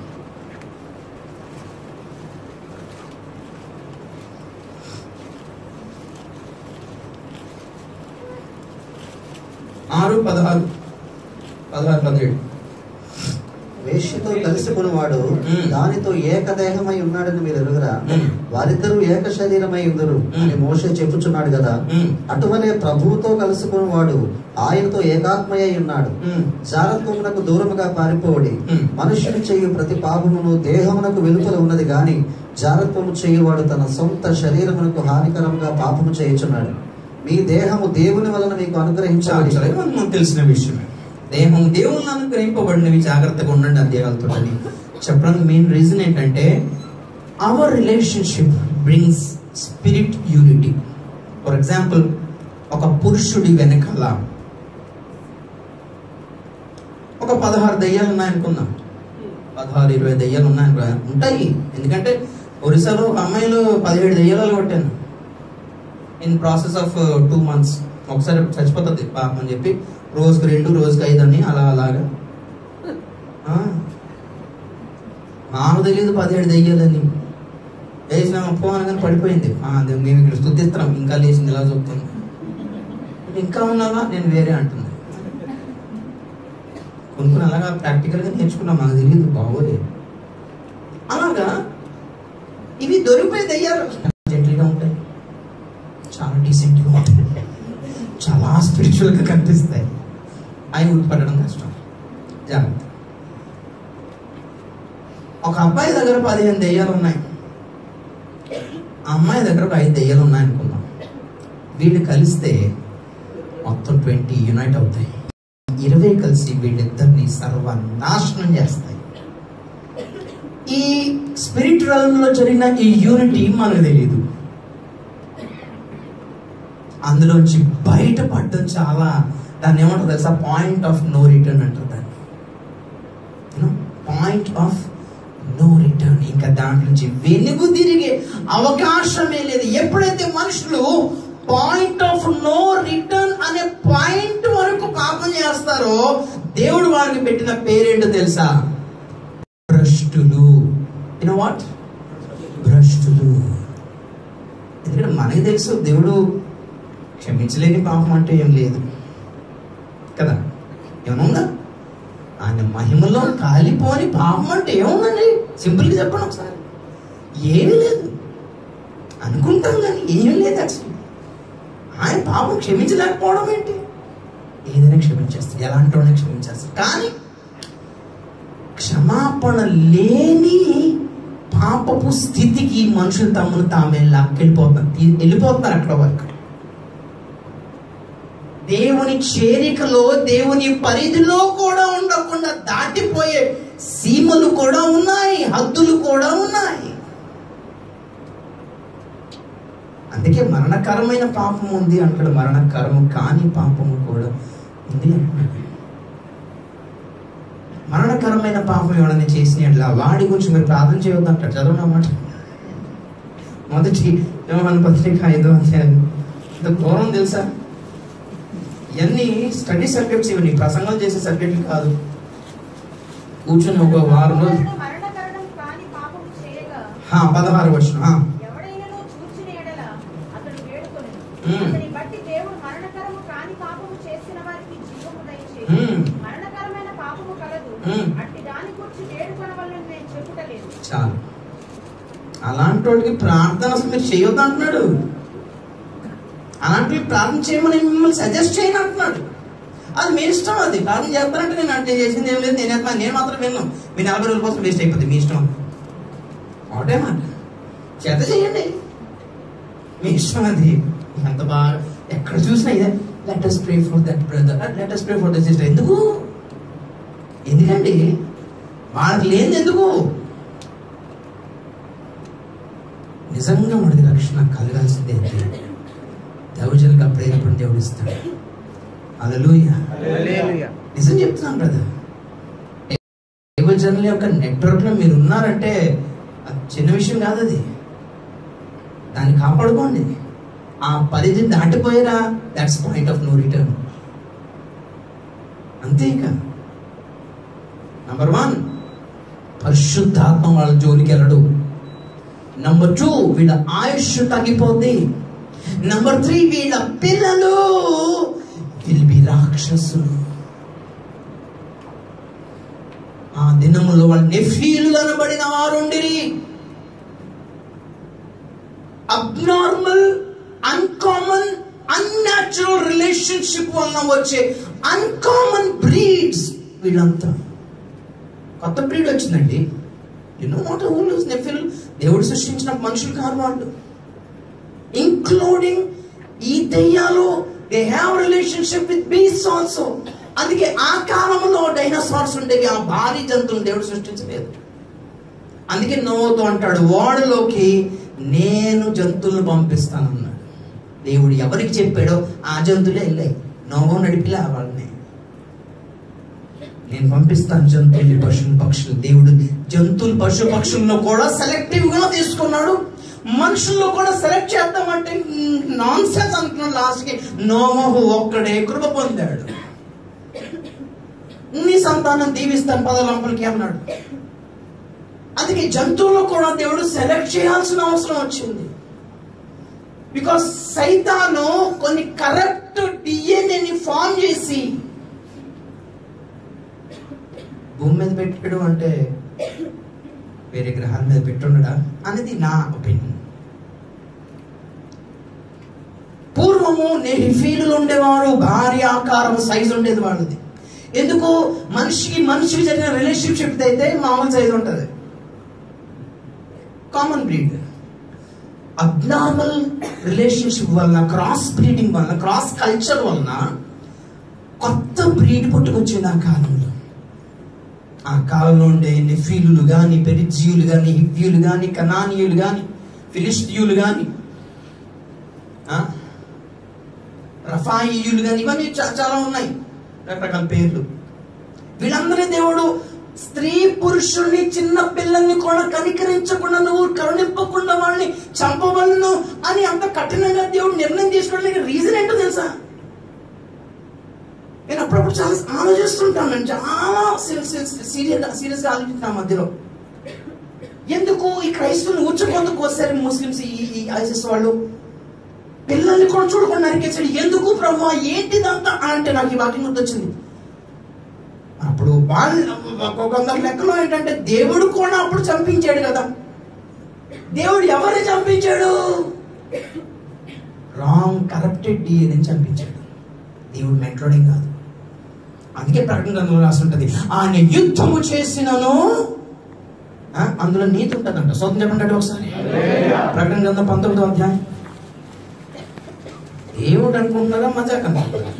ఆరు పదహారు పదహారు పదిహేడు వేష్యతో కలిసికొనివాడు మ్మ్. దానితో ఏకదేహమై ఉన్నాడని మీరు ఎరుగురా మ్మ్. వారిద్దరూ ఏక శరీరమై ఉందరు అని మోషే చెప్పుచున్నాడు కదా మ్మ్. అటువలే ప్రభువుతో కలుసుకుని ఆయనతో ఏకాత్మయ్య ఉన్నాడు మ్మ్. జారత్వమునకు దూరముగా పారిపోవడి మ్మ్. మనుష్యుడు చేయు ప్రతి పాపమును దేహమునకు వెలుపల ఉన్నది గాని జారత్వము చేయువాడు తన సొంత శరీరమునకు హానికరంగా పాపము చేయుచున్నాడు మీ దేహము దేవుని వలన మీకు చాలా అనుగ్రహించాలి చాలా ఇవన్నీ మనకు తెలిసిన విషయమే దేహం దేవుని అనుగ్రహింపబడినవి జాగ్రత్తగా ఉండండి అధ్యాయాలతో అని చెప్పడానికి మెయిన్ రీజన్ ఏంటంటే our relationship brings spirit unity for example ఒక పురుషుడి వెనకాల ఒక పదహారు దయ్యాలు ఉన్నాయనుకుందాం పదహారు ఇరవై దయ్యాలు ఉన్నాయనుకో ఉంటాయి ఎందుకంటే ఒరిస్సాలో ఒక అమ్మాయిలు పదిహేడు దయ్యాలు కొట్టాను in process of two months ఒకసారి చచ్చిపోతుంది పాపం అని చెప్పి రోజుకి రెండు రోజుకి ఐదు అని అలా అలాగా ఆ. నాకు తెలియదు పదిహేడు దెయ్యాలని వేసిన పో అనగానే పడిపోయింది ఆ, అది మేము ఇక్కడ స్థుతిస్తున్నాం ఇంకా లేచింది ఇలా చూస్తుంది ఇంకా ఉన్నావా నేను వేరే అంటుంది కొన్ని కొన్ని అలాగా ప్రాక్టికల్గా నేర్చుకున్నాం మాకు తెలియదు బాగోలే అలాగా ఇవి దొరికిపోయి దయ్యాలు జెంటిల్గా ఉంటాయి చాలా డీసెంట్గా ఉంటాయి చాలా స్పిరిచువల్గా కనిపిస్తాయి అవి ఉడిపడడం కష్టం జాగ్రత్త ఒక అబ్బాయి దగ్గర పదిహేను దెయ్యాలు ఉన్నాయి ఆ అమ్మాయి దగ్గర ఒక ఐదు దెయ్యాలు ఉన్నాయి అనుకుందాం వీళ్ళు కలిస్తే మొత్తం ట్వంటీ యునైట్ అవుతాయి ఇరవై కలిసి వీళ్ళిద్దరిని సర్వనాశనం చేస్తాయి ఈ స్పిరిట్ లో జరిగిన ఈ యూనిటీ మనకు తెలియదు అందులోంచి బయటపడడం చాలా దాన్ని ఏమంటారు తెలుసా పాయింట్ ఆఫ్ నో రిటర్న్ అంటారు దాన్ని పాయింట్ ఆఫ్ నో రిటర్న్ ఇంకా దాంట్లో నుంచి వెనుగు తిరిగే అవకాశమే లేదు ఎప్పుడైతే మనుషులు పాయింట్ ఆఫ్ నో రిటర్న్ అనే పాయింట్ వరకు పాపం చేస్తారో దేవుడు వారికి పెట్టిన పేరేంటో తెలుసా భ్రష్టులు యూనో వాట్ భ్రష్టులు ఎందుకంటే మనకి తెలుసు దేవుడు క్షమించలేని పాపం అంటే ఏం లేదు కదా ఏమైనా ఉందా ఆయన మహిమలో కాలిపోని పాపం అంటే ఏముందండి సింపుల్గా చెప్పండి ఒకసారి ఏమీ లేదు అనుకుంటాం కానీ ఏమీ లేదు అసలు ఆయన పాపం క్షమించలేకపోవడం ఏంటి ఏదైనా క్షమించేస్తారు ఎలాంటి వాడిని క్షమించేస్తారు కానీ క్షమాపణ లేని పాపపు స్థితికి మనుషులు తమను తామే లాక్కెళ్ళిపోతారు తీ- వెళ్ళిపోతున్నారు అక్కడ వరకు దేవుని చేరికలో దేవుని పరిధిలో కూడా ఉండకుండా దాటిపోయే సీమలు కూడా ఉన్నాయి హద్దులు కూడా ఉన్నాయి అందుకే మరణకరమైన పాపం ఉంది అంటాడు మరణకరము కాని పాపము కూడా ఉంది అంటున్నాడు మరణకరమైన పాపం ఎవడన్నా చేసిన అట్లా వాడి గురించి మీరు ప్రార్థన చేయొద్దు అంటాడు చదవడం అన్నమాట మొదటి యోహాన పత్రిక ఐదో అధ్యాయం ఇంత ఘోరం తెలుసా ఇవన్నీ స్టడీ సబ్జెక్ట్స్ ఇవన్నీ ప్రసంగం చేసే సబ్జెక్టులు కాదు కూర్చొని ఒక వారం రోజులు ఎవడైనా మరణకరణం కాని పాపము చేయగా హా, పదహారు వచ్చిన ఎవడైనను చూచిన ఎడల అతడు వేడుకొనెను. మ్మ్. అతని బట్టి దేవుడు మరణకరము కాని పాపము చేసిన వారికి జీవము దయచేసి మ్మ్. మరణకరమైన పాపము కలదు మ్మ్. అట్టి దాని గురించి వేడుకొనవలని నేను చెప్పుటలేదు చాలు అలాంటి వాడికి ప్రార్థన అసలు మీరు చేయొద్దు అంటున్నాడు అలాంటి వాళ్ళకి ప్రార్థన చేయమని మిమ్మల్ని సజెస్ట్ చేయను అంటున్నాడు అది మీ ఇష్టం అది ప్రార్థన చేస్తానంటే నేను అంటే చేసింది ఏం లేదు నేను ఎట్లా నేను మాత్రం విన్నాను మీ నలభై రోజుల కోసం వేస్ట్ అయిపోతుంది మీ ఇష్టం ఒకటే మాట చేత చేయండి మీ ఇష్టం అది ఎంత బాగా ఎక్కడ చూసినా ఇదే let us pray for that brother let us pray for the sister ఎందుకు ఎందుకండి వాళ్ళకి లేనిది ఎందుకు నిజంగా మనకి రక్షణ కలగాల్సిందే దైవజనులుగా ప్రేరేపణ దేవుడు ఇస్తాడు అలలుయ హల్లెలూయా. నిజం చెప్తున్నాను బ్రదర్ దైవజనుల యొక్క నెట్వర్క్ లో మీరు ఉన్నారంటే అది చిన్న విషయం కాదు అది దాన్ని కాపాడుకోండి ఆ పరిధి దాటిపోయారా that's point of no return అంతే ఇక నంబర్ వన్ పరిశుద్ధాత్మ వాళ్ళ జోలికి వెళ్ళడు నంబర్ టూ వీళ్ళ ఆయుష్ తగ్గిపోద్ది నంబర్ త్రీ వీళ్ళ పిల్లలు విల్ బి రాక్షసులు ఆ దినములో వాళ్ళ నెఫీలు అనబడిన వారుండిరి అబ్నార్మల్ అన్కామన్ అన్యాచురల్ రిలేషన్షిప్ వలన వచ్చే అన్కామన్ బ్రీడ్స్ వీళ్ళంతా కొత్త బ్రీడ్ వచ్చిందండి యూనో వాట్ ఊళ్ళు నెఫిల్ దేవుడు సృష్టించిన మనుషులు కాదు వాళ్ళు ఇంక్లూడింగ్ ఈ దెయ్యాలు they have relationship with beasts also అందుకే ఆ కాలంలో డైనోసార్స్ ఉండేవి ఆ భారీ జంతువులు దేవుడు సృష్టించలేదు అందుకే నోతో అంటాడు ఓడలోకి నేను జంతువులను పంపిస్తానన్నాడు దేవుడు ఎవరికి చెప్పాడో ఆ జంతువులే వెళ్ళాయి నోవో నడిపిలే వాళ్ళని నేను పంపిస్తాను జంతువులు పశువులు పక్షులు దేవుడు జంతువులు పశు పక్షుల్లో కూడా సెలెక్టివ్ గా తీసుకున్నాడు మనుషుల్లో కూడా సెలెక్ట్ చేద్దామంటే నాన్ సెన్స్ అనుకున్నాడు లాస్ట్ కి నోమహు ఒక్కడే కృప పొందాడు నీ సంతానం దీవిస్తాను పదలంపలికి అన్నాడు అందుకే జంతువుల్లో కూడా దేవుడు సెలెక్ట్ చేయాల్సిన అవసరం వచ్చింది బికాస్ సైతాను కొన్ని కరెక్ట్ డిఎన్ఏని ఫామ్ చేసి భూమి మీద పెట్టాడు అంటే వేరే గ్రహాల మీద పెట్టుండడా అనేది నా ఒపీనియన్ పూర్వము నెహిఫీలు ఉండేవారు భారీ ఆకారం సైజు ఉండేది వాళ్ళది ఎందుకు మనిషికి మనిషికి జరిగిన రిలేషన్షిప్ అయితే మామూలు సైజు ఉంటుంది కామన్ బ్రీడ్ అబ్నార్మల్ రిలేషన్షిప్ వలన క్రాస్ బ్రీడింగ్ వలన క్రాస్ కల్చర్ వలన కొత్త బ్రీడ్ పుట్టుకొచ్చింది ఆ కాలంలో ఆ కాలంలో ఉండే నెఫీలులు కానీ పెరిజీయులు కానీ హివ్యులు కానీ కనానీయులు కానీ ఫిలిస్తీయులు కానీ రఫాయియులు కానీ ఇవన్నీ చా- చాలా ఉన్నాయి రకరకాల పేర్లు వీళ్ళందరి దేవుడు స్త్రీ పురుషుల్ని చిన్న పిల్లల్ని కూడా కనికరించకుండా నువ్వు కరుణింపకుండా వాళ్ళని చంపవలను అని అంత కఠినంగా దేవుడు నిర్ణయం తీసుకోవడానికి రీజన్ ఏంటో తెలుసా నేను అప్పుడప్పుడు చాలా ఆలోచిస్తుంటాను నేను చాలా సీరియస్ సీరియస్ గా ఆలోచిస్తాను మధ్యలో ఎందుకు ఈ క్రైస్తవులు ఊచకొందుకు వస్తారు ముస్లిమ్స్ ఈ ఈ ఐసిస్ వాళ్ళు పిల్లల్ని కూడా చూడకుండా నరికేసాడు ఎందుకు ప్రభు ఏంటిదంతా అని అంటే నాకు ఈ వాక్యం గుర్తొచ్చింది అప్పుడు వాళ్ళు కొందరు లెక్కలో ఏంటంటే దేవుడు కూడా అప్పుడు చంపించాడు కదా దేవుడు ఎవరిని చంపించాడు రాంగ్ కరప్టెడ్ డిఎని చంపించాడు దేవుడు మెంటోడే కాదు అందుకే ప్రకటన గ్రంథంలో రాసి ఉంటుంది ఆయన యుద్ధము చేసినను ఆ, అందులో నీతి ఉంటుందంట సోదం చెప్పండి ఒకసారి ప్రకటన గ్రంథం పంతొమ్మిదో అధ్యాయం దేవుడు అనుకుంటున్నారా మజాక్ అనుకుంటున్నారా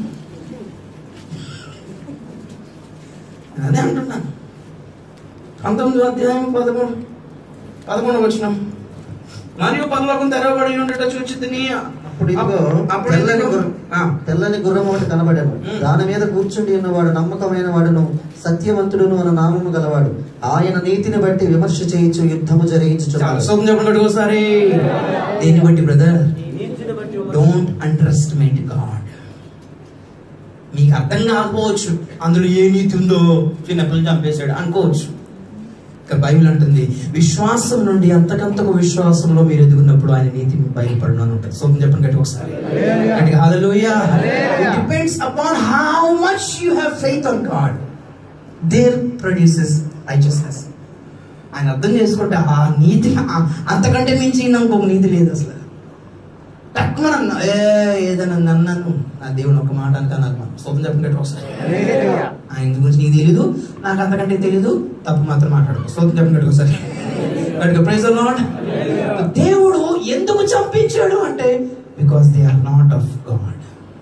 అదే అంటున్నాను పంతొమ్మిదో అధ్యాయం పదకొండు పదకొండు వచ్చినాం మరియు పరలోకం తెరవబడి ఉండట చూచితిని అప్పుడు ఇదిగో అప్పుడు తెల్లని ఇదిగో, గుర్రం ఆ, తెల్లని గుర్రం ఒకటి కనబడాను ఉమ్. దాని మీద కూర్చుండి ఉన్నవాడు నమ్మకమైన వాడును సత్యవంతుడును అన్న నామము గలవాడు ఆయన నీతిని బట్టి విమర్శ చేయించు యుద్ధము చాలా జరిగించుచున్నాడు సోదం చెప్పండి ఒకసారి దేన్ని బట్టి brother don't underestimate God మీకు అర్థం కాకపోవచ్చు అందులో ఏ నీతి ఉందో చిన్నపిల్లలు చంపేశాడు అనుకోవచ్చు ఇక బైబిల్ అంటుంది విశ్వాసం నుండి అంతకంతకు విశ్వాసంలో మీరు ఎదుగున్నప్పుడు ఆయన నీతి మీకు బయలుపడను అని ఉంటుంది సోదం చెప్పండి గట్టి ఒకసారి గట్టిగా hallelujah it depends upon how much you have faith on God there produces righteousness ఆయన అర్థం చేసుకుంటే ఆ నీతి ఆ- అంతకంటే మించి ఇంకొక నీతి లేదు అసలు తక్కువ ఏ ఏదైనా నన్ను నా దేవుని ఒక మాట అంతా నాకు స్వప్నం చెప్పినట్టు ఒకసారి ఆయన గురించి నీకు తెలీదు నాకు అంతకంటే తెలీదు తప్పు మాత్రం మాట్లాడు స్వప్నం చెప్పినట్టు ఒకసారి గట్టిగా ప్రైజ్ లాడ్ దేవుడు ఎందుకు చంపించాడు అంటే because they are not of God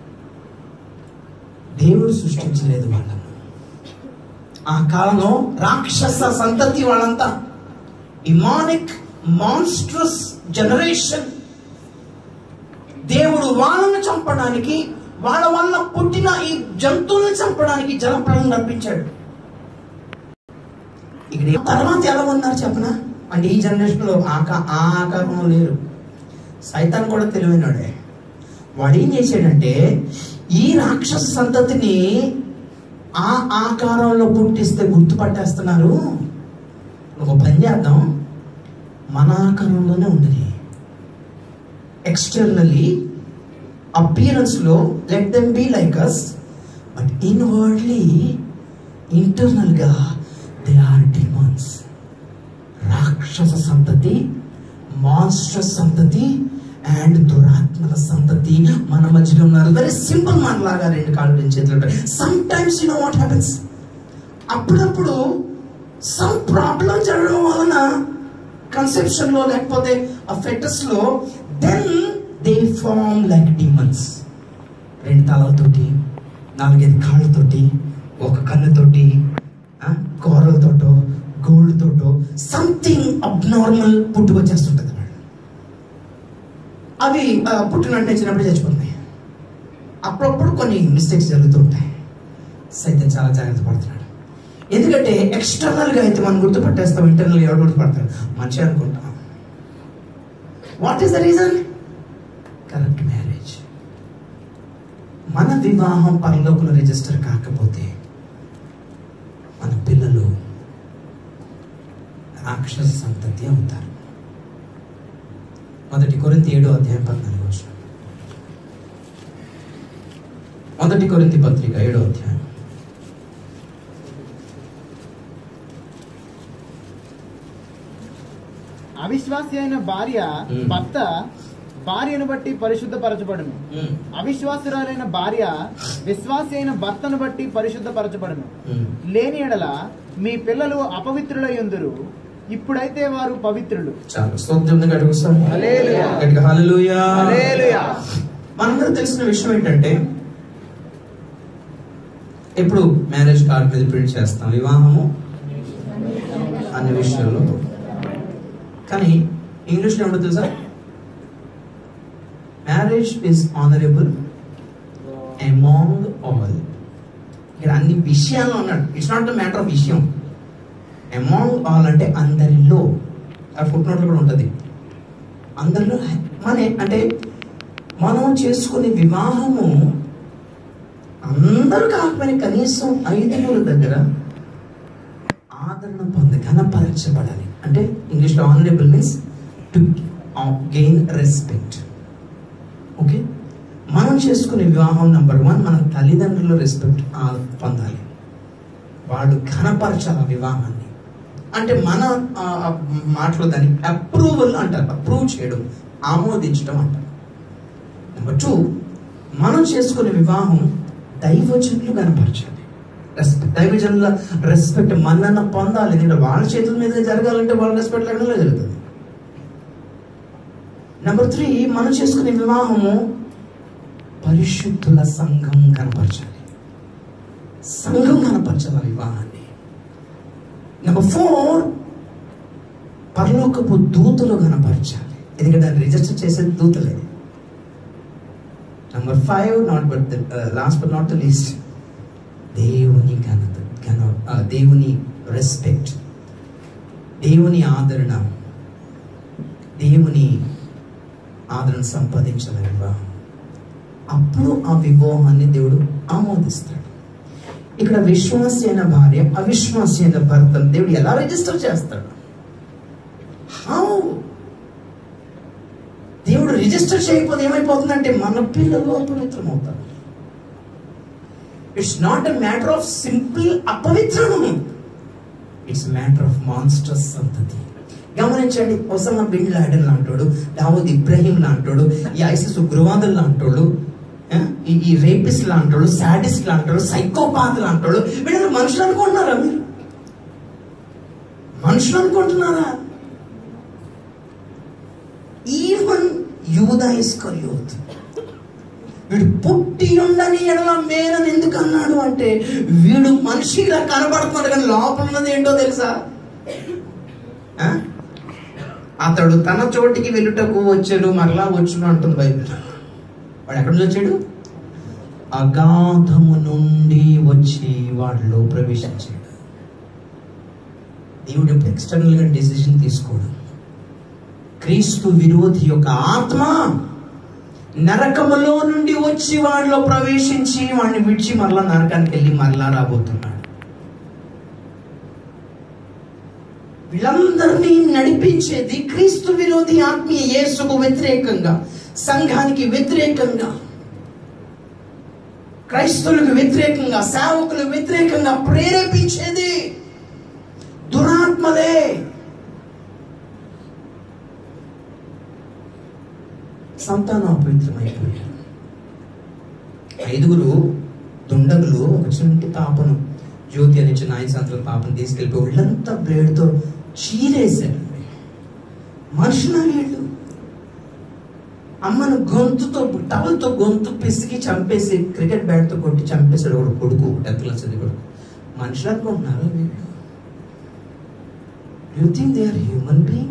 దేవుడు సృష్టించలేదు వాళ్ళను ఆ కాలంలో రాక్షస సంతతి వాళ్ళంతా ఇమానిక్ మాన్స్ట్రస్ జనరేషన్ దేవుడు వాళ్ళను చంపడానికి వాళ్ళ వల్ల పుట్టిన ఈ జంతువులను చంపడానికి జలప్రలయం రప్పించాడు ఇక్కడ ఏ- తర్వాత ఎలా ఉన్నారు చెప్పనా అంటే ఈ జనరేషన్ లో ఆకా ఆ ఆకారంలో లేరు సైతాన్ కూడా తెలివైనడే వాడు ఏం చేశాడంటే ఈ రాక్షస సంతతిని ఆ ఆకారంలో పుట్టిస్తే గుర్తుపట్టేస్తున్నారు ఒక పని చేద్దాం మన ఆకారంలోనే ఉండదు ఎక్స్టర్నల్లీ అపియరెన్స్ లో let them be like us but inwardly internal గా దే ఆర్ డిమాన్స్ రాక్షస సంతతి మాన్స్టర్ సంతతి అండ్ దురాత్మల సంతతి మన మధ్యలో ఉన్నారు వెరీ సింపుల్ మనలాగా రెండు కాళ్ళు రెండు చేతులు ఉంటాయి sometimes you know what happens అప్పుడప్పుడు సమ్ ప్రాబ్లం జరగడం వలన కన్సెప్షన్ లో లేకపోతే ఆ ఫెటస్ లో then they form like demons రెండు తలలతోటి నాలుగైదు కాళ్ళతోటి ఒక కన్నుతోటి ఆ, కూరలతోటో గోల్డ్ తోటో సంథింగ్ అబ్నార్మల్ పుట్టుకొచ్చేస్తుంటది వాళ్ళు అవి ఆ, పుట్టినంటే చిన్నప్పుడు చచ్చిపోతున్నాయి అప్పుడప్పుడు కొన్ని మిస్టేక్స్ జరుగుతుంటాయి సైతం చాలా జాగ్రత్త పడుతున్నాడు ఎందుకంటే ఎక్స్టర్నల్ గా అయితే మనం గుర్తుపట్టేస్తాం ఇంటర్నల్ ఎవరు గుర్తుపడతాడు మంచి అనుకుంటాం what is the reason correct marriage మన వివాహం పరలోకంలో రిజిస్టర్ కాకపోతే మన పిల్లలు రాక్షస సంతతి అవుతారు మొదటి కొరింతి ఏడో అధ్యాయం పద్నాలుగు వచ్చిన మొదటి కొరింతి పత్రిక ఏడో అధ్యాయం అవిశ్వాసి అయిన భార్య మ్మ్. భర్త భార్యను బట్టి పరిశుద్ధపరచబడును అవిశ్వాసురాలైన భార్య విశ్వాసి అయిన భర్తను బట్టి పరిశుద్ధపరచబడును లేని ఎడల మీ పిల్లలు అపవిత్రులై ఉందురు ఇప్పుడైతే వారు పవిత్రులు చాలు స్తోత్రం గట్టిగా ఒకసారి. హల్లెలూయా. గట్టిగా హల్లెలూయా. హల్లెలూయా. మనందరూ తెలిసిన విషయం ఏంటంటే ఇప్పుడు మ్యారేజ్ కార్డ్ మీద ప్రింట్ చేస్తాం వివాహము అన్ని విషయాల్లో కానీ ఇంగ్లీష్లో ఏమిటో తెలుసా marriage is honourable among all ఇక్కడ అన్ని విషయాల్లో ఉన్నాడు it's not the matter of విషయం అమాంగ్ ఆల్ అంటే అందరిలో ఆ ఫుట్ నోట్లో కూడా ఉంటుంది అందరిలో మన అంటే మనం చేసుకునే వివాహము అందరూ కాకపోయినా కనీసం ఐదుగురు దగ్గర ఆదరణ పొంది ఘనపరచబడాలి అంటే ఇంగ్లీష్లో honourable means to gain respect okay మనం చేసుకునే వివాహం నెంబర్ వన్ మన తల్లిదండ్రుల రెస్పెక్ట్ పొందాలి వాళ్ళు ఘనపరచాలి ఆ వివాహాన్ని అంటే మన ఆ, ఆ మాటలో దాన్ని అప్రూవల్ అంటారు అప్రూవ్ చేయడం ఆమోదించడం అంటారు నెంబర్ టూ మనం చేసుకునే వివాహం దైవజనులు కనపరచాలి రెస్పెక్ట్ దైవజనుల రెస్పెక్ట్ మన్నన్న పొందాలి ఎందుకంటే వాళ్ళ చేతుల మీద జరగాలంటే వాళ్ళ రెస్పెక్ట్ లేకుండా జరుగుతుంది నెంబర్ త్రీ మనం చేసుకునే వివాహము పరిశుద్ధుల సంఘం కనపరచాలి సంఘం కనపరచాలి ఆ వివాహాన్ని నెంబర్ ఫోర్ పరలోకపు దూతలు కనపరచాలి ఎందుకంటే దాన్ని రిజిస్టర్ చేసే దూతలే number five not but last but not the least దేవుని ఘనత ఘన ఆ, దేవుని రెస్పెక్ట్ దేవుని ఆదరణ దేవుని ఆదరణ సంపాదించాలి వివాహం అప్పుడు ఆ వివాహాన్ని దేవుడు ఆమోదిస్తాడు ఇక్కడ విశ్వాసి అయిన భార్య అవిశ్వాసి అయిన భర్తను దేవుడు ఎలా రిజిస్టర్ చేస్తాడు హౌ దేవుడు రిజిస్టర్ చేయకపోతే ఏమైపోతుందంటే మన పిల్లలు అపవిత్రం అవుతారు it's not a matter of simple అపవిత్రం ఇట్స్ మ్యాటర్ ఆఫ్ మాన్స్టర్స్ సంతతి గమనించండి ఒసమ బిన్ లాడెన్ లాంటోడు దావూద్ ఇబ్రహీం లాంటోడు ఈ ఐసిస్ ఉగ్రవాదులు లాంటోడు ఆ, ఈ ఈ రేపిస్ట్ లాంటోడు సాడిస్ట్ లాంటోడు సైకోపాత్ లాంటోడు వీళ్ళని మనుషులు అనుకుంటున్నారా మీరు మనుషులు అనుకుంటున్నారా ఈవెన్ యూదా ఇస్కర్యోత్ వీడు పుట్టి ఉండని ఎడల మేనని ఎందుకు అన్నాడు అంటే వీడు మనిషిగా కనబడుతున్నాడు కానీ లోపల ఉన్నది ఏంటో తెలుసా ఆ? అతడు తన చోటికి వెళ్ళుటకు వచ్చాడు మరలా వచ్చును అంటుంది బైబిల్ వాడు ఎక్కడి నుంచి వచ్చాడు అగాధము నుండి వచ్చి వాడిలో ప్రవేశించాడు దేవుడు ఎప్పుడు ఎక్స్టర్నల్ గా డెసిషన్ తీసుకోడు క్రీస్తు విరోధి యొక్క ఆత్మ నరకములో నుండి వచ్చి వాడిలో ప్రవేశించి వాడిని విడిచి మరలా నరకానికి వెళ్ళి మరలా రాబోతున్నాడు వీళ్ళందరినీ నడిపించేది క్రీస్తు విరోధి ఆత్మీయ యేసుకు వ్యతిరేకంగా సంఘానికి వ్యతిరేకంగా క్రైస్తవులకు వ్యతిరేకంగా సేవకులకు వ్యతిరేకంగా ప్రేరేపించేది దురాత్మలే సంతానం అపవిత్రమైపోయారు ఐదుగురు దుండగులు ఒక చిన్న పాపను జ్యోతి అనే చిన్న ఐదు సంవత్సరాల పాపను తీసుకెళ్ళిపోయి ఒళ్ళంతా బ్లేడ్తో చీరేశారు మనుషులు వీళ్ళు అమ్మను గొంతుతో టవల్తో గొంతు పిసికి చంపేసి క్రికెట్ బ్యాట్తో కొట్టి చంపేశాడు ఒక కొడుకు టెన్త్ క్లాస్ చదివి కొడుకు మనుషులు అనుకుంటున్నారు వీళ్ళు you think they are human being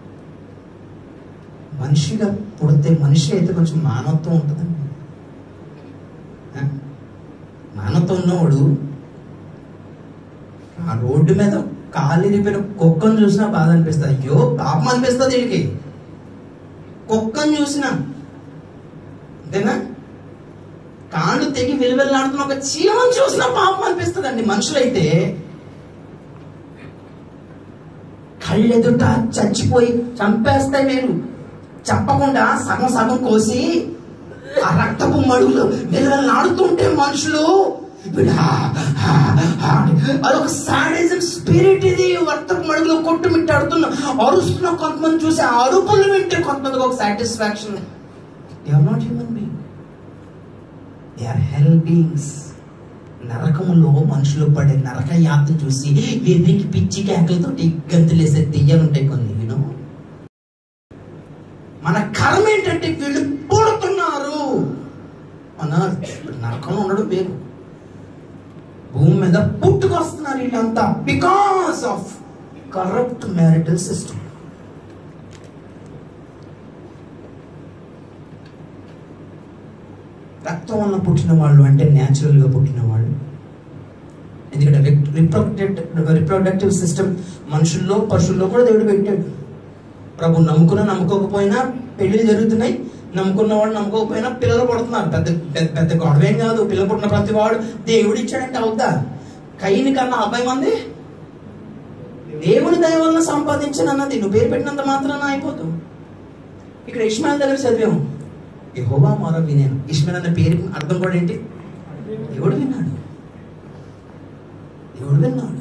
మనిషిగా పుడితే మనిషి అయితే కొంచెం మానవత్వం ఉంటుందండి ఆ? మానవత్వం ఉన్నవాడు ఆ రోడ్డు మీద కాలు ఇరిపోయిన కుక్కను చూసినా బాధ అనిపిస్తుంది అయ్యో పాపం అనిపిస్తుంది వీడికి కుక్కను చూసినా అంతేనా కాళ్ళు తెగి వెలువెల్లాడుతున్న ఒక చీమను చూసినా పాపం అనిపిస్తుంది అండి మనుషులైతే కళ్ళెదుట చచ్చిపోయి చంపేస్తాయి మీరు చెప్పకుండా సగం సగం కోసి ఆ రక్తపు మడుగులు వెలువెల్లాడుతుంటే మనుషులు వీడు హా, హా, హా అని. అదొక సాడిజం స్పిరిట్ ఇది రక్తపు మడుగులు కొట్టుమిట్టాడుతున్న అరుస్తున్న కొంతమంది చూసి ఆ అరుపులు వింటే కొంతమందికి ఒక satisfaction they are not human being they are hell beings నరకములో మనుషులు పడే నరక యాత్ర చూసి వెర్రికి పిచ్చి కేకలతో గంతులేసే దెయ్యాలు ఉంటాయి కొన్ని యూనో మన కర్మ ఏంటంటే వీళ్ళు పుడుతున్నారు మన నరకంలో ఉండడం వేరు భూమి మీద పుట్టుకొస్తున్నారు వీళ్ళంతా because of corrupt marital system రక్తం వల్ల పుట్టిన వాళ్ళు అంటే న్యాచురల్ గా పుట్టిన వాళ్ళు ఎందుకంటే రిప్రొడక్టివ్ రిప్రొడక్టివ్ సిస్టమ్ మనుషుల్లో పశువుల్లో కూడా దేవుడు పెట్టాడు ప్రభు నమ్ముకున్నా నమ్ముకోకపోయినా పెళ్లిళ్ళు జరుగుతున్నాయి నమ్ముకున్న వాడు నమ్ముకోకపోయినా పిల్లలు పుడుతున్నారు పెద్ద పెద్ద పెద్ద గొడవేం కాదు పిల్లలు పుట్టిన ప్రతి వాడు దేవుడు ఇచ్చాడంటే అవుద్దా కయ్యని కన్నా అబ్బాయి మంది దేవుని దయ వల్ల సంపాదించిన అన్నది నువ్వు పేరు పెట్టినంత మాత్రాన అయిపోదు ఇక్కడ ఇష్మాయిల్ దగ్గర చదివాము యెహోవా మొర వినేను ఇష్మాయిల్ అన్న పేరు అర్థం కూడా ఏంటి దేవుడు విన్నాడు దేవుడు విన్నాడు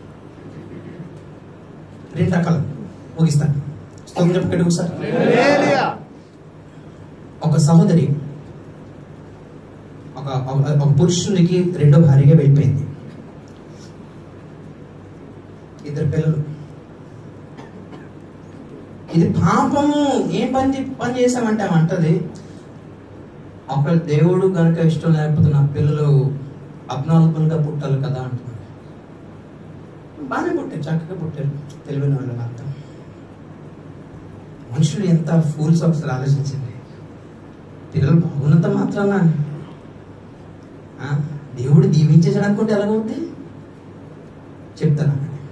రెండు రకాలు ముగిస్తాను స్తోత్రం చెప్పకండి ఒకసారి హల్లెలూయా. ఒక సహోదరి ఒక ఒక- ఒక పురుషునికి రెండో భార్యగా వెళ్ళిపోయింది ఇద్దరు పిల్లలు ఇది పాపము ఏం పని చే- పని చేసామంటే ఆమె అంటది ఒక దేవుడు గనుక ఇష్టం లేకపోతే నా పిల్లలు అబ్నార్మల్గా పుట్టాలి కదా అంటున్నాడు బాగానే పుట్టారు చక్కగా పుట్టారు తెలివైన వాళ్ళు అంతా మనుషులు ఎంత ఫూల్స్ ఒకసారి ఆలోచించండి పిల్లలు బాగున్నంత మాత్రాన ఆ, దేవుడు దీవించేసాడు అనుకుంటే ఎలాగవుద్ది చెప్తాను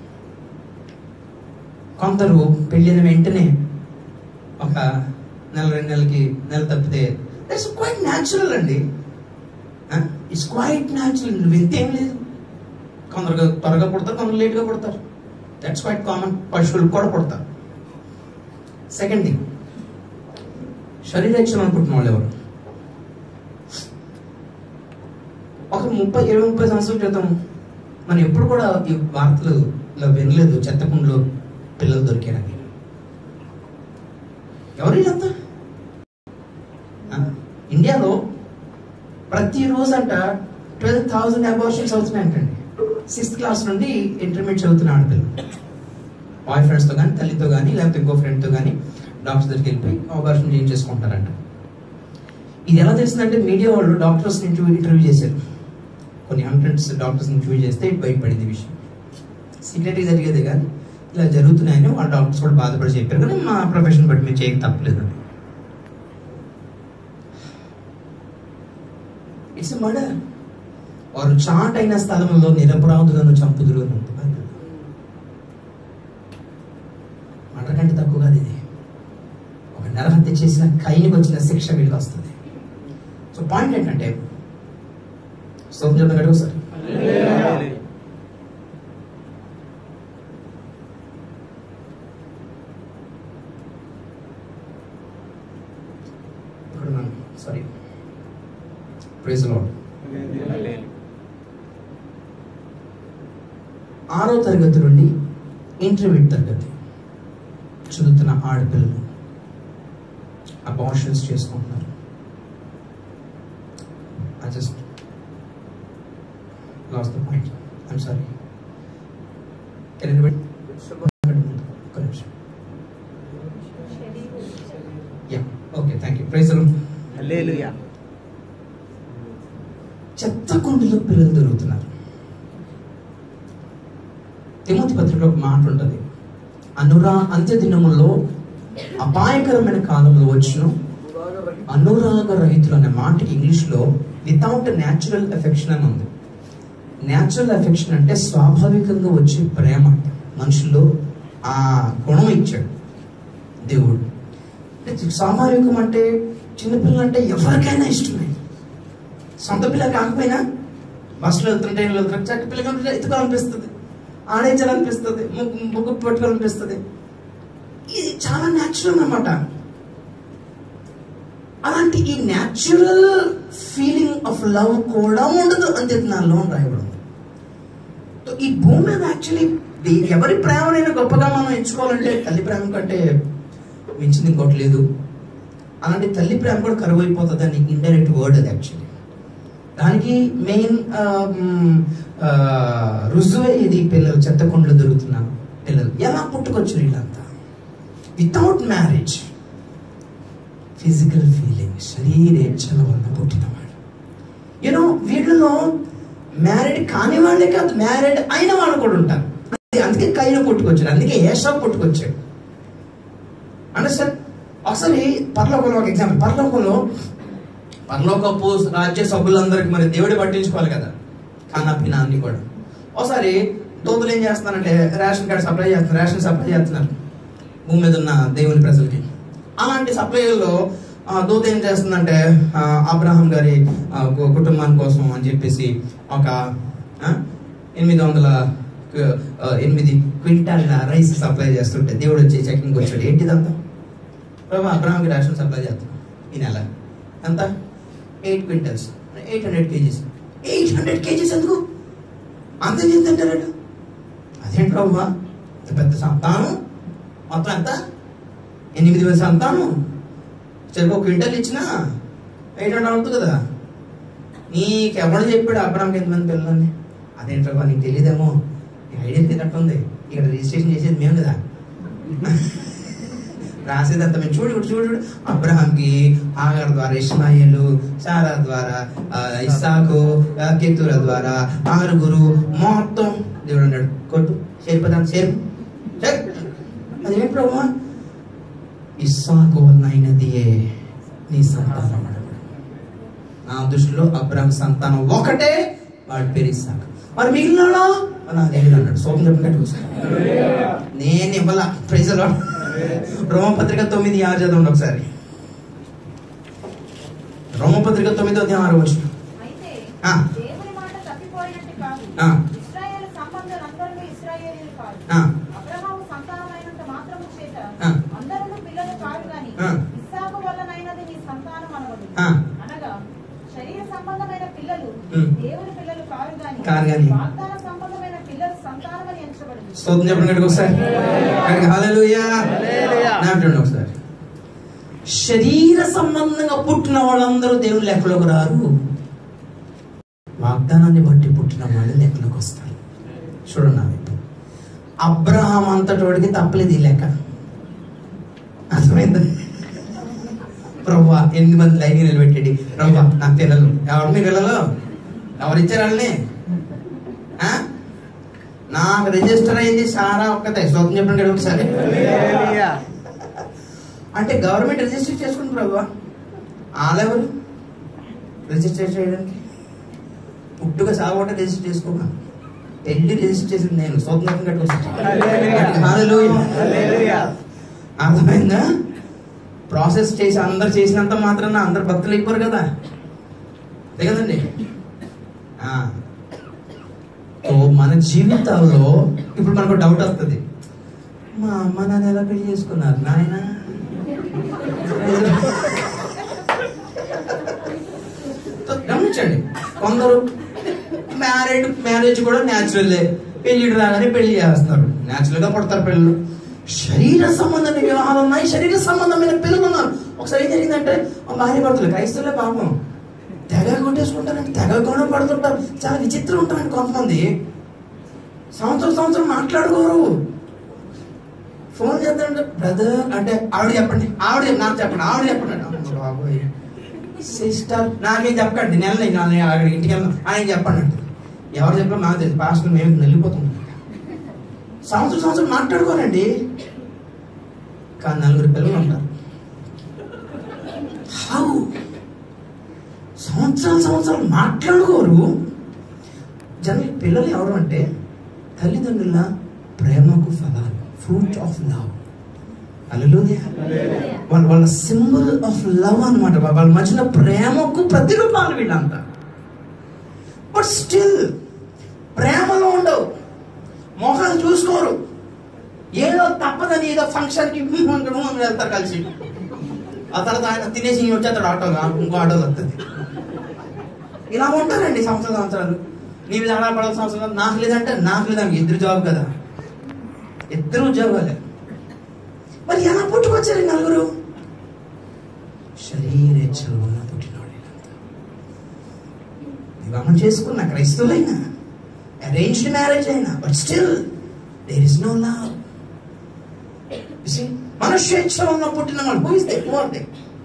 కొందరు పెళ్ళిన వెంటనే ఒక నెల రెండు నెలలకి నెల తప్పితే దట్స్ క్వైట్ న్యాచురల్ అండి ఇట్స్ క్వైట్ న్యాచురల్ వింతేం లేదు కొందరు త్వరగా పుడతారు కొందరు లేట్గా పుడతారు దట్స్ క్వైట్ కామన్ పశువులు కూడా పుడతారు సెకండ్ థింగ్ శరీరక్షణ అనుకుంటున్న వాళ్ళు ఎవరు ఒక ముప్పై ఇరవై ముప్పై సంవత్సరాల క్రితం మనం ఎప్పుడు కూడా ఈ వార్తలు ఇలా వినలేదు చెత్తకుండలో పిల్లలు దొరికారని ఎవరు వీళ్ళంతా ఆ, ఇండియాలో ప్రతిరోజు అంట ట్వెల్వ్ థౌసండ్ అబార్షన్స్ అవుతున్నాయంటండి సిక్స్త్ క్లాస్ నుండి ఇంటర్మీడియట్ చదువుతున్న ఆడపిల్లలు బాయ్ ఫ్రెండ్స్తో కానీ తల్లితో కానీ లేకపోతే ఇంకో ఫ్రెండ్తో కానీ డాక్టర్ దగ్గరికి వెళ్ళిపోయి ఆపరేషన్ చేయించేసుకుంటారంట ఇది ఎలా తెలిసిందంటే మీడియా వాళ్ళు డాక్టర్స్ ఇంటర్వ్యూ ఇంటర్వ్యూ చేశారు కొన్ని హండ్రెడ్స్ డాక్టర్స్ ఇంటర్వ్యూ చేస్తే ఇది బయటపడింది ఈ విషయం సీక్రెట్గా జరిగేది కానీ ఇలా జరుగుతున్నాయని వాళ్ళ డాక్టర్స్ కూడా బాధపడి చెప్పారు కానీ మా ప్రొఫెషన్ బట్టి మీరు చేయక తప్పలేదు ఇట్స్ మర్డర్ వారు చాటైన స్థలంలో నిరపరాధులను చంపుదురు అని ఉంది బైబిల్లో. మర్డర్ కంటే తక్కువ కాదు ఇది ఒక నరహత్య చేసిన కైనికి వచ్చిన శిక్ష వీళ్ళకి వస్తుంది సో పాయింట్ ఏంటంటే స్తోత్రం చెప్పిన గడువు సార్ ఇక్కడ మనం సారీ ప్రైజ్ లార్డ్ ఆరో తరగతి నుండి ఇంటర్మీడియట్ తరగతి చదువుతున్న ఆడపిల్లలు అబార్షన్స్ చేసుకుంటున్నారు I just lost the point. I'm sorry. Can anybody? ఒక్క నిమిషం. Yeah. Okay. Thank you. Praise the Lord. హల్లెలూయా చెత్త కుండలో పిల్లలు దొరుకుతున్నారు తిమోతి పత్రికలో ఒక మాట ఉంటుంది అనురా అంత్య దినముల్లో అపాయకరమైన కాలంలో వచ్చును అనురాగ రహితులు అనే మాటకి ఇంగ్లీష్లో వితౌట్ న్యాచురల్ ఎఫెక్షన్ అని ఉంది న్యాచురల్ ఎఫెక్షన్ అంటే స్వాభావికంగా వచ్చే ప్రేమ మనుషుల్లో ఆ గుణం ఇచ్చాడు దేవుడు అంటే స్వాభావికం అంటే చిన్నపిల్లలు అంటే ఎవరికైనా ఇష్టమే సొంత పిల్ల కాకపోయినా బస్సులో వెళ్తుంటే ట్రైన్లో వెళ్తుంటే చక్క పిల్ల కనిపిస్తే ఎత్తుకోవాలనిపిస్తుంది ఆడేంచాలనిపిస్తుంది ముగ్గు ముగ్గు పట్టుకోవాలనిపిస్తుంది ఇది చాలా న్యాచురల్ అన్నమాట అలాంటి ఈ న్యాచురల్ ఫీలింగ్ ఆఫ్ లవ్ కూడా ఉండదు అని నాలో రాయబడింది సో ఈ భూమి మీద యాక్చువల్లీ ఎవరి ప్రేమనైనా గొప్పగా మనం ఎంచుకోవాలంటే తల్లి ప్రేమ కంటే మించింది ఇంకోటి లేదు అలాంటి తల్లి ప్రేమ కూడా కరువు అయిపోతుంది అని ఇండైరెక్ట్ వర్డ్ అది యాక్చువల్లీ దానికి మెయిన్ రుజువే ఇది పిల్లలు చెత్త కుండలు దొరుకుతున్న పిల్లలు ఎలా పుట్టుకొచ్చారు వీళ్ళంతా వితౌట్ మ్యారేజ్ ఫిజికల్ ఫీలింగ్ శరీరేచ్ఛల వల్ల పుట్టినవాడు యూనో వీళ్ళలో మ్యారీడ్ కాని వాళ్ళే కాదు మ్యారీడ్ అయిన వాళ్ళు కూడా ఉంటారు అది అందుకే కైలు పుట్టుకొచ్చాడు అందుకే ఏషా పుట్టుకొచ్చాడు అండర్స్టాండ్ ఒకసారి పరలోకంలో ఒక ఎగ్జాంపుల్ పరలోకంలో పరలోకపు రాజ్య సభ్యులందరికీ మరి దేవుడు పట్టించుకోవాలి కదా ఖానా పీనా అన్ని కూడా ఒకసారి దోతులు ఏం చేస్తున్నారంటే రేషన్ కార్డ్ సప్లై చేస్తున్నారు రేషన్ సప్లై చేస్తున్నారు భూమి మీద ఉన్న దేవుని ప్రజలకి అలాంటి సప్లైలో దూత ఏం చేస్తుందంటే ఆ, అబ్రహాం గారి ఆ, కు- కుటుంబాని కోసం అని చెప్పేసి ఒక ఆ, ఎనిమిది వందల కు- ఆ, ఎనిమిది క్వింటాల్ రైస్ సప్లై చేస్తుంటే దేవుడు వచ్చి చెకింగ్ వచ్చాడు ఏంటిదంతా ప్రభు అబ్రహాంకి రేషన్ సప్లై చేస్తున్నాం ఈ నెల ఎంత eight quintals eight hundred kgs eight hundred kgs ఎందుకు అంత తింటాడు అదేంటి ప్రభు ఇంత పెద్ద సంతానం మొత్తం ఎంత ఎనిమిది వేల సంతానం సరే ఒక క్వింటల్ ఇచ్చినా ఎయిట్ హండ్రెడ్ అవుతుంది కదా నీకెవడు చెప్పాడు అబ్రామ్కి ఎంతమంది పిల్లలని అదేంటి ప్రభు నీకు తెలియదేమో నీకు ఐడియా తెలియనట్టుంది ఇక్కడ రిజిస్ట్రేషన్ చేసేది మేము కదా రాసేదంతా మేము చూడు చూడు చూడు అబ్రహాంకి ఆగర్ ద్వారా ఇస్మాయిలు సారా ద్వారా ఆ, ఇస్సాకు ఆ, కెతుర ద్వారా ఆరుగురు మొత్తం దేవుడు అన్నాడు కొట్టు చేరిపోతాను చేరు చేరు. అదేంటి ప్రభు ఇస్సాకు వలన అయినదియే నీ సంతానం నా దృష్టిలో అబ్రాహం సంతానం ఒకటే వాడి పేరు ఇస్సాకు మరి మిగిలిన నా దేవుడు అన్నాడు సోపం చెప్పినట్టు నేను ఇవ్వాల ప్రైజలో రోమపత్రిక తొమ్మిది ఆరు చదవండి ఒకసారి రోమపత్రిక తొమ్మిది అధ్యాయం ఆరు వచ్చిన అయితే ఆ. దేవుని మాట తప్పిపోయినట్టు కాదు ఆ. ఇశ్రాయేలు సంబంధులందరూ ఇశ్రాయేలీయులు కాదు ఆ. అబ్రహాము సంతానమైనంత మాత్రము చేత ఆ. అందరూ పిల్లలు కాదు గాని ఆ. ఇస్సాకు వల్లనైనది నీ సంతానం అనవదు ఆ. అనగా శరీర సంబంధమైన పిల్లలు ఉమ్. దేవుని పిల్లలు కారు గాని కారు గాని. వాగ్దాన సంబంధమైన పిల్లలు సంతానమని ఎంచబడింది స్తోత్రం చెప్పండి గట్టిగా ఒకసారి గట్టిగా హల్లెలూయా నాటండి ఒకసారి శరీర సంబంధంగా పుట్టిన వాళ్ళందరూ దేవుని లెక్కలోకి రారు వాగ్దానాన్ని బట్టి పుట్టిన వాళ్ళు లెక్కలోకి వస్తారు చూడండి నా వైపు అబ్రహాం అంతటోడికి తప్పలేదు ఈ లెక్క అర్థమైంది ప్రభా ఎనిమిది మంది లైన్ నిలబెట్టాడు ప్రభా నా పిల్లలు ఎవరు మీ పిల్లలు ఎవరు ఇచ్చారు వాళ్ళని ఆ? నాకు రిజిస్టర్ అయింది సారా ఒక్కతే స్తోత్రం చెప్పండి కదా ఒకసారి హల్లెలూయా అంటే గవర్నమెంట్ రిజిస్టర్ చేసుకుంది ప్రభు వాళ్ళెవరు రిజిస్టర్ చేయడానికి పుట్టుక సాగొట్ట రిజిస్టర్ చేసుకోమా పెళ్లి రిజిస్టర్ చేసింది నేను స్వతంత్రం కట్టుకొచ్చాను అర్థమైందా ప్రాసెస్ చేసి అందరు చేసినంత మాత్రాన అందరు భక్తులు అయిపోరు కదా అంతే కదండి ఆ. సో మన జీవితాల్లో ఇప్పుడు మనకు డౌట్ వస్తుంది మా అమ్మ నాన్న ఎలా పెళ్లి చేసుకున్నారు నాయన గమనించండి కొందరు మ్యారేడ్ మ్యారేజ్ కూడా న్యాచురల్లే పెళ్లి రాగానే పెళ్లి చేస్తారు న్యాచురల్ గా పడతారు పిల్లలు శరీర సంబంధమైన వివాహాలు ఉన్నాయి శరీర సంబంధమైన పిల్లలు ఉన్నారు ఒకసారి ఏం జరిగిందంటే మా భార్య భర్తలు క్రైస్తవులే పాపం తెగ కొట్టేసుకుంటారంటే తెగ గొడవ పడుతుంటారు చాలా విచిత్రం ఉంటారండి కొంతమంది సంవత్సరం సంవత్సరం మాట్లాడుకోరు ఫోన్ చేద్దాంటే బ్రదర్ అంటే ఆవిడ చెప్పండి ఆవిడ నాకు చెప్పండి ఆవిడ చెప్పండి అంటే, అమ్మ బాబోయ్ సిస్టర్ నాకేం చెప్పండి నెల నేను అక్కడ ఇంటికి వెళ్దాం ఆయన చెప్పండి అంటే ఎవరు చెప్పినా నాకు తెలియదు పాస్టర్ మేము వెళ్ళిపోతాం సంవత్సరం సంవత్సరం మాట్లాడుకోరండి కానీ నలుగురు పిల్లలు ఉంటారు హౌ సంవత్సరాలు సంవత్సరాలు మాట్లాడుకోరు జనరల్ పిల్లలు ఎవరు అంటే తల్లిదండ్రుల ప్రేమకు ఫలాలు ఫ్రూట్ ఆఫ్ లవ్ అలలోనే వాళ్ళ వాళ్ళ సింబల్ ఆఫ్ లవ్ అనమాట వాళ్ళ మధ్యన ప్రేమకు ప్రతిరూపాలు వీళ్ళంతా బట్ స్టిల్ ప్రేమలో ఉండవు మొహాలు చూసుకోరు ఏదో తప్పదని ఏదో ఫంక్షన్కి వెళ్తారు కలిసి ఆ తర్వాత ఆయన తినేసి ఈయన వచ్చేస్తాడు ఆటోగా ఇంకో ఆటో వస్తుంది ఇలా ఉంటారండి సంవత్సరాలు సంవత్సరాలు నీ మీద ఆడపడాల్సిన అవసరం లేదు. నాకు లేదంటే నాకు లేదంటే ఇద్దరు జాబ్ కదా ఇద్దరు ఉద్యోగాలే మరి ఎలా పుట్టుకొచ్చారు ఈ నలుగురు శరీరేచ్ఛలు వల్ల పుట్టినవాడు వీళ్ళంతా. వివాహం చేసుకున్న క్రైస్తవులైనా అరేంజ్డ్ మ్యారేజ్ అయినా but still there is no love మనుష్యేచ్ఛ వల్ల పుట్టిన వాళ్ళు who is they who are they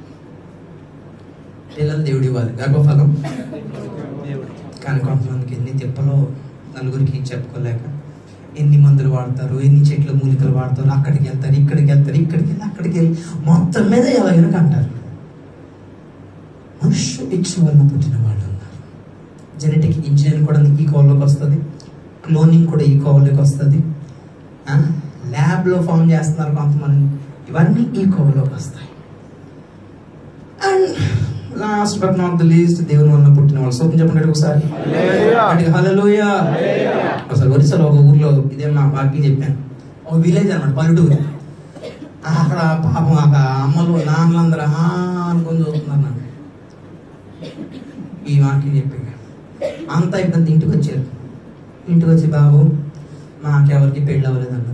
పిల్లలు దేవుడి ఇవ్వాలి గర్భఫలం కానీ కొంతమందికి ఎన్ని తిప్పలో నలుగురికి చెప్పుకోలేక ఎన్ని మందులు వాడతారు ఎన్ని చెట్ల మూలికలు వాడతారు అక్కడికి వెళ్తారు ఇక్కడికి వెళ్తారు ఇక్కడికి వెళ్ళి అక్కడికి వెళ్ళి మొత్తం మీద ఎలాగైనా అంటారు మనుష్య ఇచ్చ వలన పుట్టిన వాళ్ళు ఉన్నారు జెనెటిక్ ఇంజనీరింగ్ కూడా ఈ కోవలోకి వస్తుంది క్లోనింగ్ కూడా ఈ కోవలోకి వస్తుంది ల్యాబ్లో ఫామ్ చేస్తున్నారు కొంతమంది ఇవన్నీ ఈ కోవలోకి వస్తాయి and last but not the least దేవుని వలన పుట్టిన వాళ్ళు సోకం చెప్పండి ఒకసారి గట్టిగా హల్లెలూయా ఒకసారి ఒరిస్సాలో ఒక ఊర్లో ఇదే మా వాక్యం చెప్పాను ఒక విలేజ్ అనమాట పల్లెటూరు అక్కడ పాపం ఆ అమ్మలు నాన్నలందరూ "ఆ" అనుకొని చూస్తున్నారు నన్ను ఈ వాక్యం చెప్పి అంతా ఇప్పుడు ఇంటికి వచ్చారు ఇంటికి వచ్చి బాబు మాకెవరికి పెళ్ళి అవ్వలేదు అన్నారు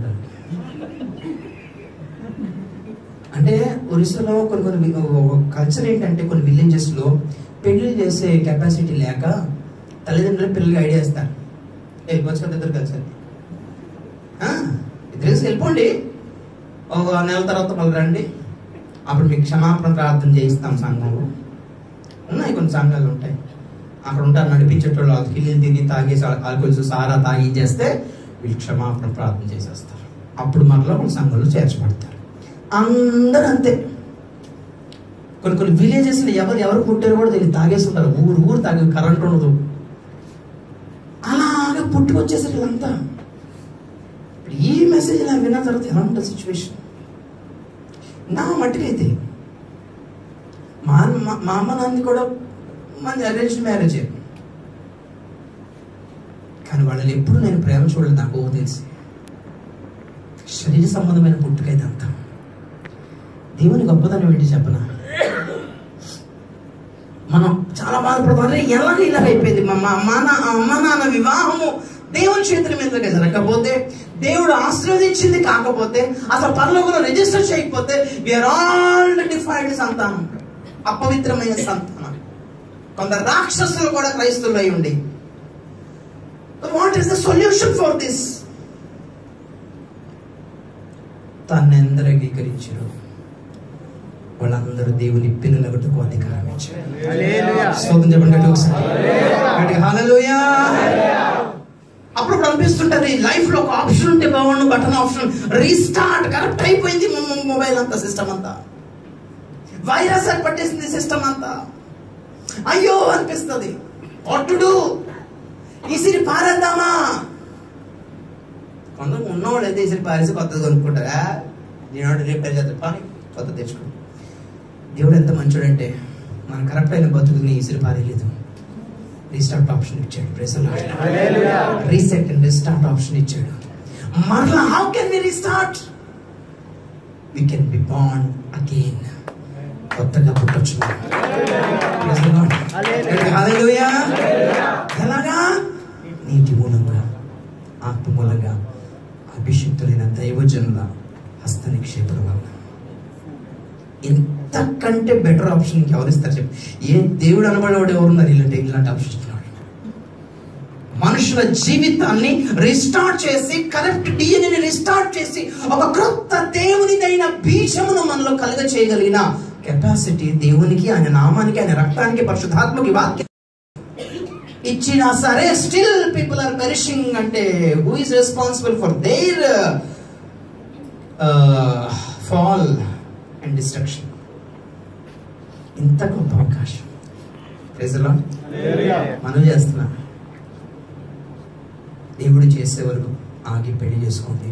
అంటే ఒరిస్సాలో కొన్ని కొన్ని కల్చర్ ఏంటంటే కొన్ని విలేజెస్ లో పెళ్లి చేసే కెపాసిటీ లేక తల్లిదండ్రులు పిల్లలకి ఐడియా ఇస్తారు వెళ్ళిపోవచ్చు కదా ఇద్దరు కలిసి ఆ, ఇద్దరు కలిసి వెళ్ళిపోండి ఒక నెల తర్వాత మళ్ళీ రండి అప్పుడు మీకు క్షమాపణ ప్రార్థన చేయిస్తాం సంఘంలో ఉన్నాయి కొన్ని సంఘాలు ఉంటాయి అక్కడ ఉంటారు నడిపించేటోళ్ళు వాళ్ళు కిల్లీలు తిని తాగేసి ఆల్కహాల్స్ సారా తాగి చేస్తే వీళ్ళు క్షమాపణ ప్రార్థన చేసేస్తారు అప్పుడు మరలా వాళ్ళ సంఘంలో చేర్చబడతారు అందరూ అంతే కొన్ని కొన్ని విలేజెస్ లో ఎవరు ఎవరు పుట్టారో కూడా తెలియదు తాగేస్తుంటారు ఊరు ఊరు తాగే కరెంట్ ఉండదు అలాగా పుట్టుకొచ్చేసారు వీళ్ళంతా ఇప్పుడు ఈ మెసేజ్ ఇలా విన్న తర్వాత ఎలా ఉంటుంది సిచ్యువేషన్ నా మట్టుకైతే మా మా- మా అమ్మ నాన్న కూడా మంచి అరేంజ్ మ్యారేజ్ కానీ వాళ్ళని ఎప్పుడు నేను ప్రేమ చూడలేదు నాకు ఓ తెలిసి శరీర సంబంధమైన పుట్టుకైతే అంతా దేవుని గొప్పతనం ఏంటి చెప్పనా మనం చాలా బాధపడతాం అరే ఎలాగ ఇలాగ అయిపోయింది మా మా అమ్మ నా అమ్మ నాన్న వివాహము దేవుని చేతుల మీదగా జరగకపోతే దేవుడు ఆశీర్వదించింది కాకపోతే అసలు పరలోకంలో రిజిస్టర్ చేయకపోతే విఆర్ ఆల్ డిఫైడ్ సంతానం అపవిత్రమైన సంతానం కొందరు రాక్షసులు కూడా క్రైస్తవులు అయి ఉండి what is the solution for this తన్నెందరు అంగీకరించారు వాళ్ళందరూ దేవుని పిల్లలకు అధికారం ఇచ్చారు హల్లెలూయా. స్తోత్రం చెప్పండి గట్టిగా ఒకసారి. గట్టిగా హల్లెలూయా. అప్పుడు అనిపిస్తుంటది లైఫ్ లో ఒక ఆప్షన్ ఉంటే బాగుండు బటన్ ఆప్షన్ రీస్టార్ట్ కరెక్ట్ అయిపోయింది మొబైల్ అంతా సిస్టమ్ అంతా వైరస్ అని పట్టేసింది సిస్టమ్ అంతా అయ్యో అనిపిస్తుంది ఒట్టుడు ఇసిరి పారేద్దామా కొందరు ఉన్నవాడు అయితే ఇసిరి పారేసి కొత్తది కొనుక్కుంటారా నేను రిపేర్ చేద్దాం పని కొత్త తెచ్చుకో దేవుడు ఎంత మంచోడంటే మన కరెక్ట్ అయిన బతుకుని ఇసిరి పారేయలేదు రీస్టార్ట్ ఆప్షన్ ఇచ్చాడు ప్రెసల్ రీసెట్ అండ్ రీస్టార్ట్ ఆప్షన్ ఇచ్చాడు మరలా how can we restart we can be born again కొత్తగా పుట్టొచ్చు Praise the Lord. Hallelujah. ఎలాగా నీటి మూలంగా ఆత్మ మూలంగా అభిషిక్తులైన దైవజనుల హస్త నిక్షేపం వల్ల ఇంతకంటే బెటర్ ఆప్షన్ ఎవరిస్తారు చెప్పి ఏ దేవుడు అనబడేవాడు ఎవరున్నారు ఇలాంటి ఇలాంటి ఆప్షన్ ఇచ్చినాడు మనుషుల జీవితాన్ని రిస్టార్ట్ చేసి కరెక్ట్ డిఎన్ఏని రిస్టార్ట్ చేసి ఒక క్రొత్త దేవునిదైన బీజమును మనలో కలుగ చేయగలిగిన కెపాసిటీ దేవునికి ఆయన నామానికి ఆయన రక్తానికి పరిశుద్ధాత్మకి వాక్యం ఇచ్చినా సరే స్టిల్ పీపుల్ ఆర్ పెరిషింగ్ అంటే who is responsible for their fall and destruction ఇంత గొప్ప అవకాశం ప్రజలో మనం చేస్తున్నా దేవుడు చేసే వరకు ఆగి పెళ్లి చేసుకోండి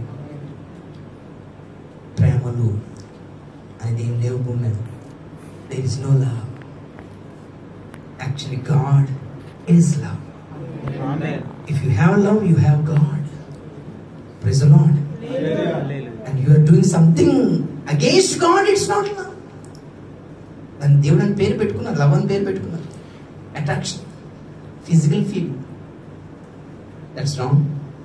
ప్రేమలు అనేది ఏం లేవు భూమి మీద there is no love actually God is love if you have love you have God praise the Lord and you are doing something against God it's not love దాని దేవుడు అని పేరు పెట్టుకున్నారు లవ్ అని పేరు పెట్టుకున్నారు attraction physical feel that's wrong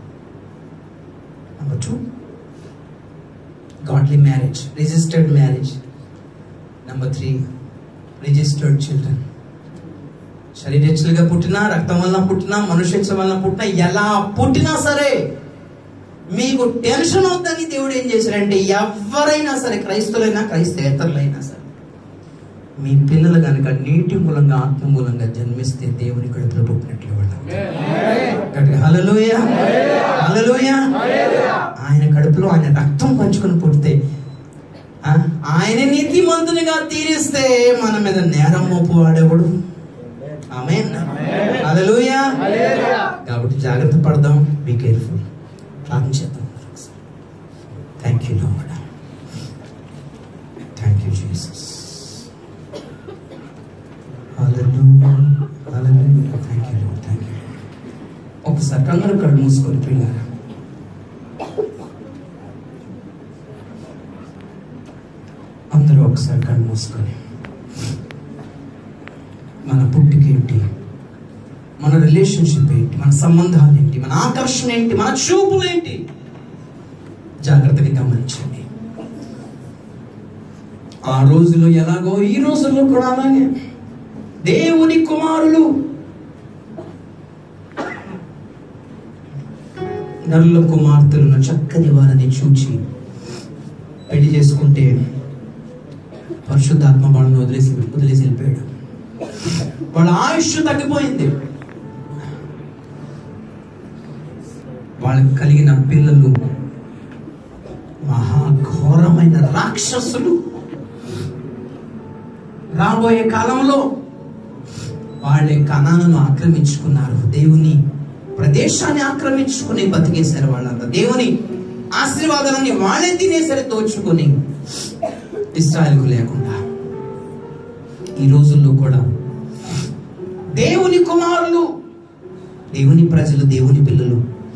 number two godly marriage registered marriage number three registered children శరీరచ్చులుగా పుట్టినా రక్తం వల్ల పుట్టినా మనుష్యత్వం వల్ల పుట్టినా ఎలా పుట్టినా సరే మీకు టెన్షన్ అవుతుందని దేవుడు ఏం చేశాడంటే ఎవరైనా సరే క్రైస్తవులైనా క్రైస్తవేతరులైనా సరే మీ పిల్లలు కనుక నీటి మూలంగా ఆత్మ మూలంగా జన్మిస్తే దేవుని కడుపులో పుట్టినట్లు వాళ్ళు హలలోయ హలలోయ ఆయన కడుపులో ఆయన రక్తం పంచుకొని పుడితే ఆ, ఆయన నీతిమంతునిగా తీరిస్తే మన మీద నేరం మోపు వాడేవాడు ఆమె హలలోయ కాబట్టి జాగ్రత్త పడదాం బీ కేర్ఫుల్ ప్రార్థన చేద్దాం thank you Lord thank you Jesus hallelujah hallelujah thank you Lord thank you ఒకసారి కంగారు కళ్ళు మూసుకొని పిల్లారా అందరూ ఒకసారి కళ్ళు మూసుకొని మన పుట్టుక ఏంటి మన రిలేషన్షిప్ ఏంటి మన సంబంధాలు ఏంటి మన ఆకర్షణ ఏంటి మన చూపులు ఏంటి జాగ్రత్తగా గమనించండి ఆ రోజులో ఎలాగో ఈ రోజుల్లో కూడా అలాగే దేవుని కుమారులు నరుల కుమార్తెలను చక్కని వారిని చూచి పెళ్లి చేసుకుంటే పరిశుద్ధాత్మ వాళ్ళని వదిలేసి వదిలేసి వెళ్ళిపోయాడు వాళ్ళ ఆయుష్ తగ్గిపోయింది వాళ్ళకి కలిగిన పిల్లలు మహాఘోరమైన రాక్షసులు రాబోయే కాలంలో వాళ్ళే కణాలను ఆక్రమించుకున్నారు దేవుని ప్రదేశాన్ని ఆక్రమించుకుని బతికేశారు వాళ్ళంతా దేవుని ఆశీర్వాదాలని వాళ్ళే తినేసరి దోచుకొని ఇస్రాయల్కు లేకుండా ఈ రోజుల్లో కూడా దేవుని కుమారులు దేవుని ప్రజలు దేవుని పిల్లలు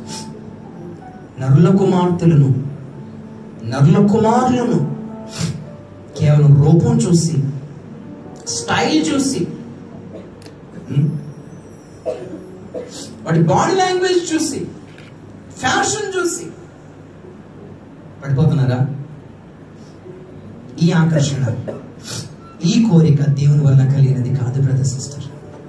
నరుల కుమార్తెలను నరుల కుమారులను కేవలం రూపం చూసి స్టైల్ చూసి ఉం? వాడి బాడీ లాంగ్వేజ్ చూసి ఫ్యాషన్ చూసి పడిపోతున్నారా ఈ ఆకర్షణ ఈ కోరిక దేవుని వల్ల కలిగినది కాదు బ్రదర్ సిస్టర్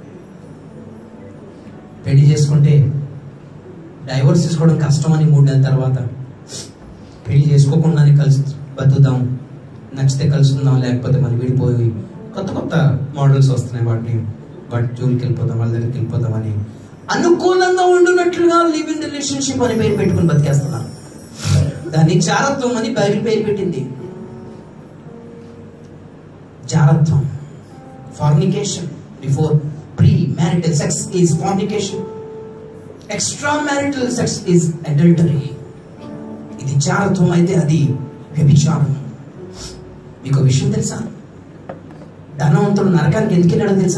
పెళ్లి చేసుకుంటే డైవర్స్ తీసుకోవడం కష్టమని మూడు నెలల తర్వాత పెళ్లి చేసుకోకుండానే కలిసి బతుకుదాం నచ్చితే కలుసుకుందాం లేకపోతే మనం విడిపోయి కొత్త కొత్త మోడల్స్ వస్తున్నాయి వాటిని వాటి జోలికి వెళ్ళిపోతాం వాళ్ళ దగ్గరికి వెళ్ళిపోతామని అనుకూలంగా ఉండున్నట్లుగా లివ్ ఇన్ రిలేషన్షిప్ అని పేరు పెట్టుకుని బతికేస్తున్నారు దాన్ని జారత్వం అని బైబిల్ పేరు పెట్టింది జారత్వం fornication before premarital sex is fornication extramarital sex is adultery ఇది చారత్వం అయితే అది వ్యభిచారం మీకు ఒక విషయం తెలుసా ధనవంతుడు నరకానికి ఎందుకు వెళ్ళాడో తెలుసా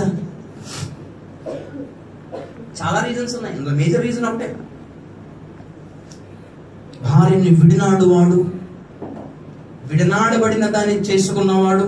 చాలా రీజన్స్ ఉన్నాయి ఇందులో మేజర్ రీజన్ ఒకటే భార్యని విడినాడు వాడు విడనాడబడిన దాన్ని చేసుకున్నవాడు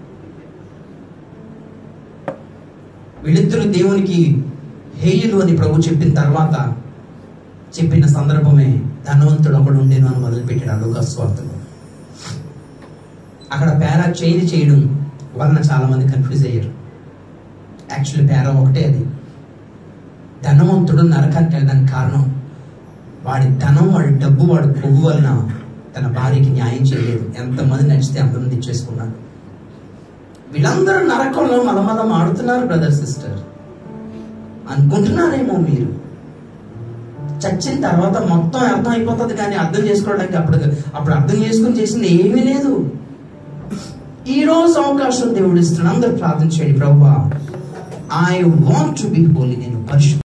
వీళ్ళిద్దరు దేవునికి హేయులు అని ప్రభు చెప్పిన తర్వాత చెప్పిన సందర్భమే ధనవంతుడు ఒకడు ఉండేను అని మొదలుపెట్టాడు లోకస్వార్థలో అక్కడ పేరా చేంజ్ చేయడం వలన చాలా మంది కన్ఫ్యూజ్ అయ్యారు యాక్చువల్లీ పేరా ఒకటే అది ధనవంతుడు నరకానికి వెళ్ళడానికి కారణం వాడి ధనం వాడి డబ్బు వాడి కొవ్వు వలన తన భార్యకి న్యాయం చేయలేదు ఎంతమంది నచ్చితే అంతమంది ఇచ్చేసుకున్నాడు వీళ్ళందరూ నరకంలో మలమలం ఆడుతున్నారు బ్రదర్ సిస్టర్ అనుకుంటున్నారేమో మీరు చచ్చిన తర్వాత మొత్తం అర్థం అయిపోతుంది కానీ అర్థం చేసుకోవడానికి అప్పుడు అప్పుడు అర్థం చేసుకుని చేసింది ఏమీ లేదు ఈ రోజు అవకాశం దేవుడు ఇస్తున్నాడు అందరూ ప్రార్థన చేయండి ప్రభు I want to be holy నేను పరిశుద్ధ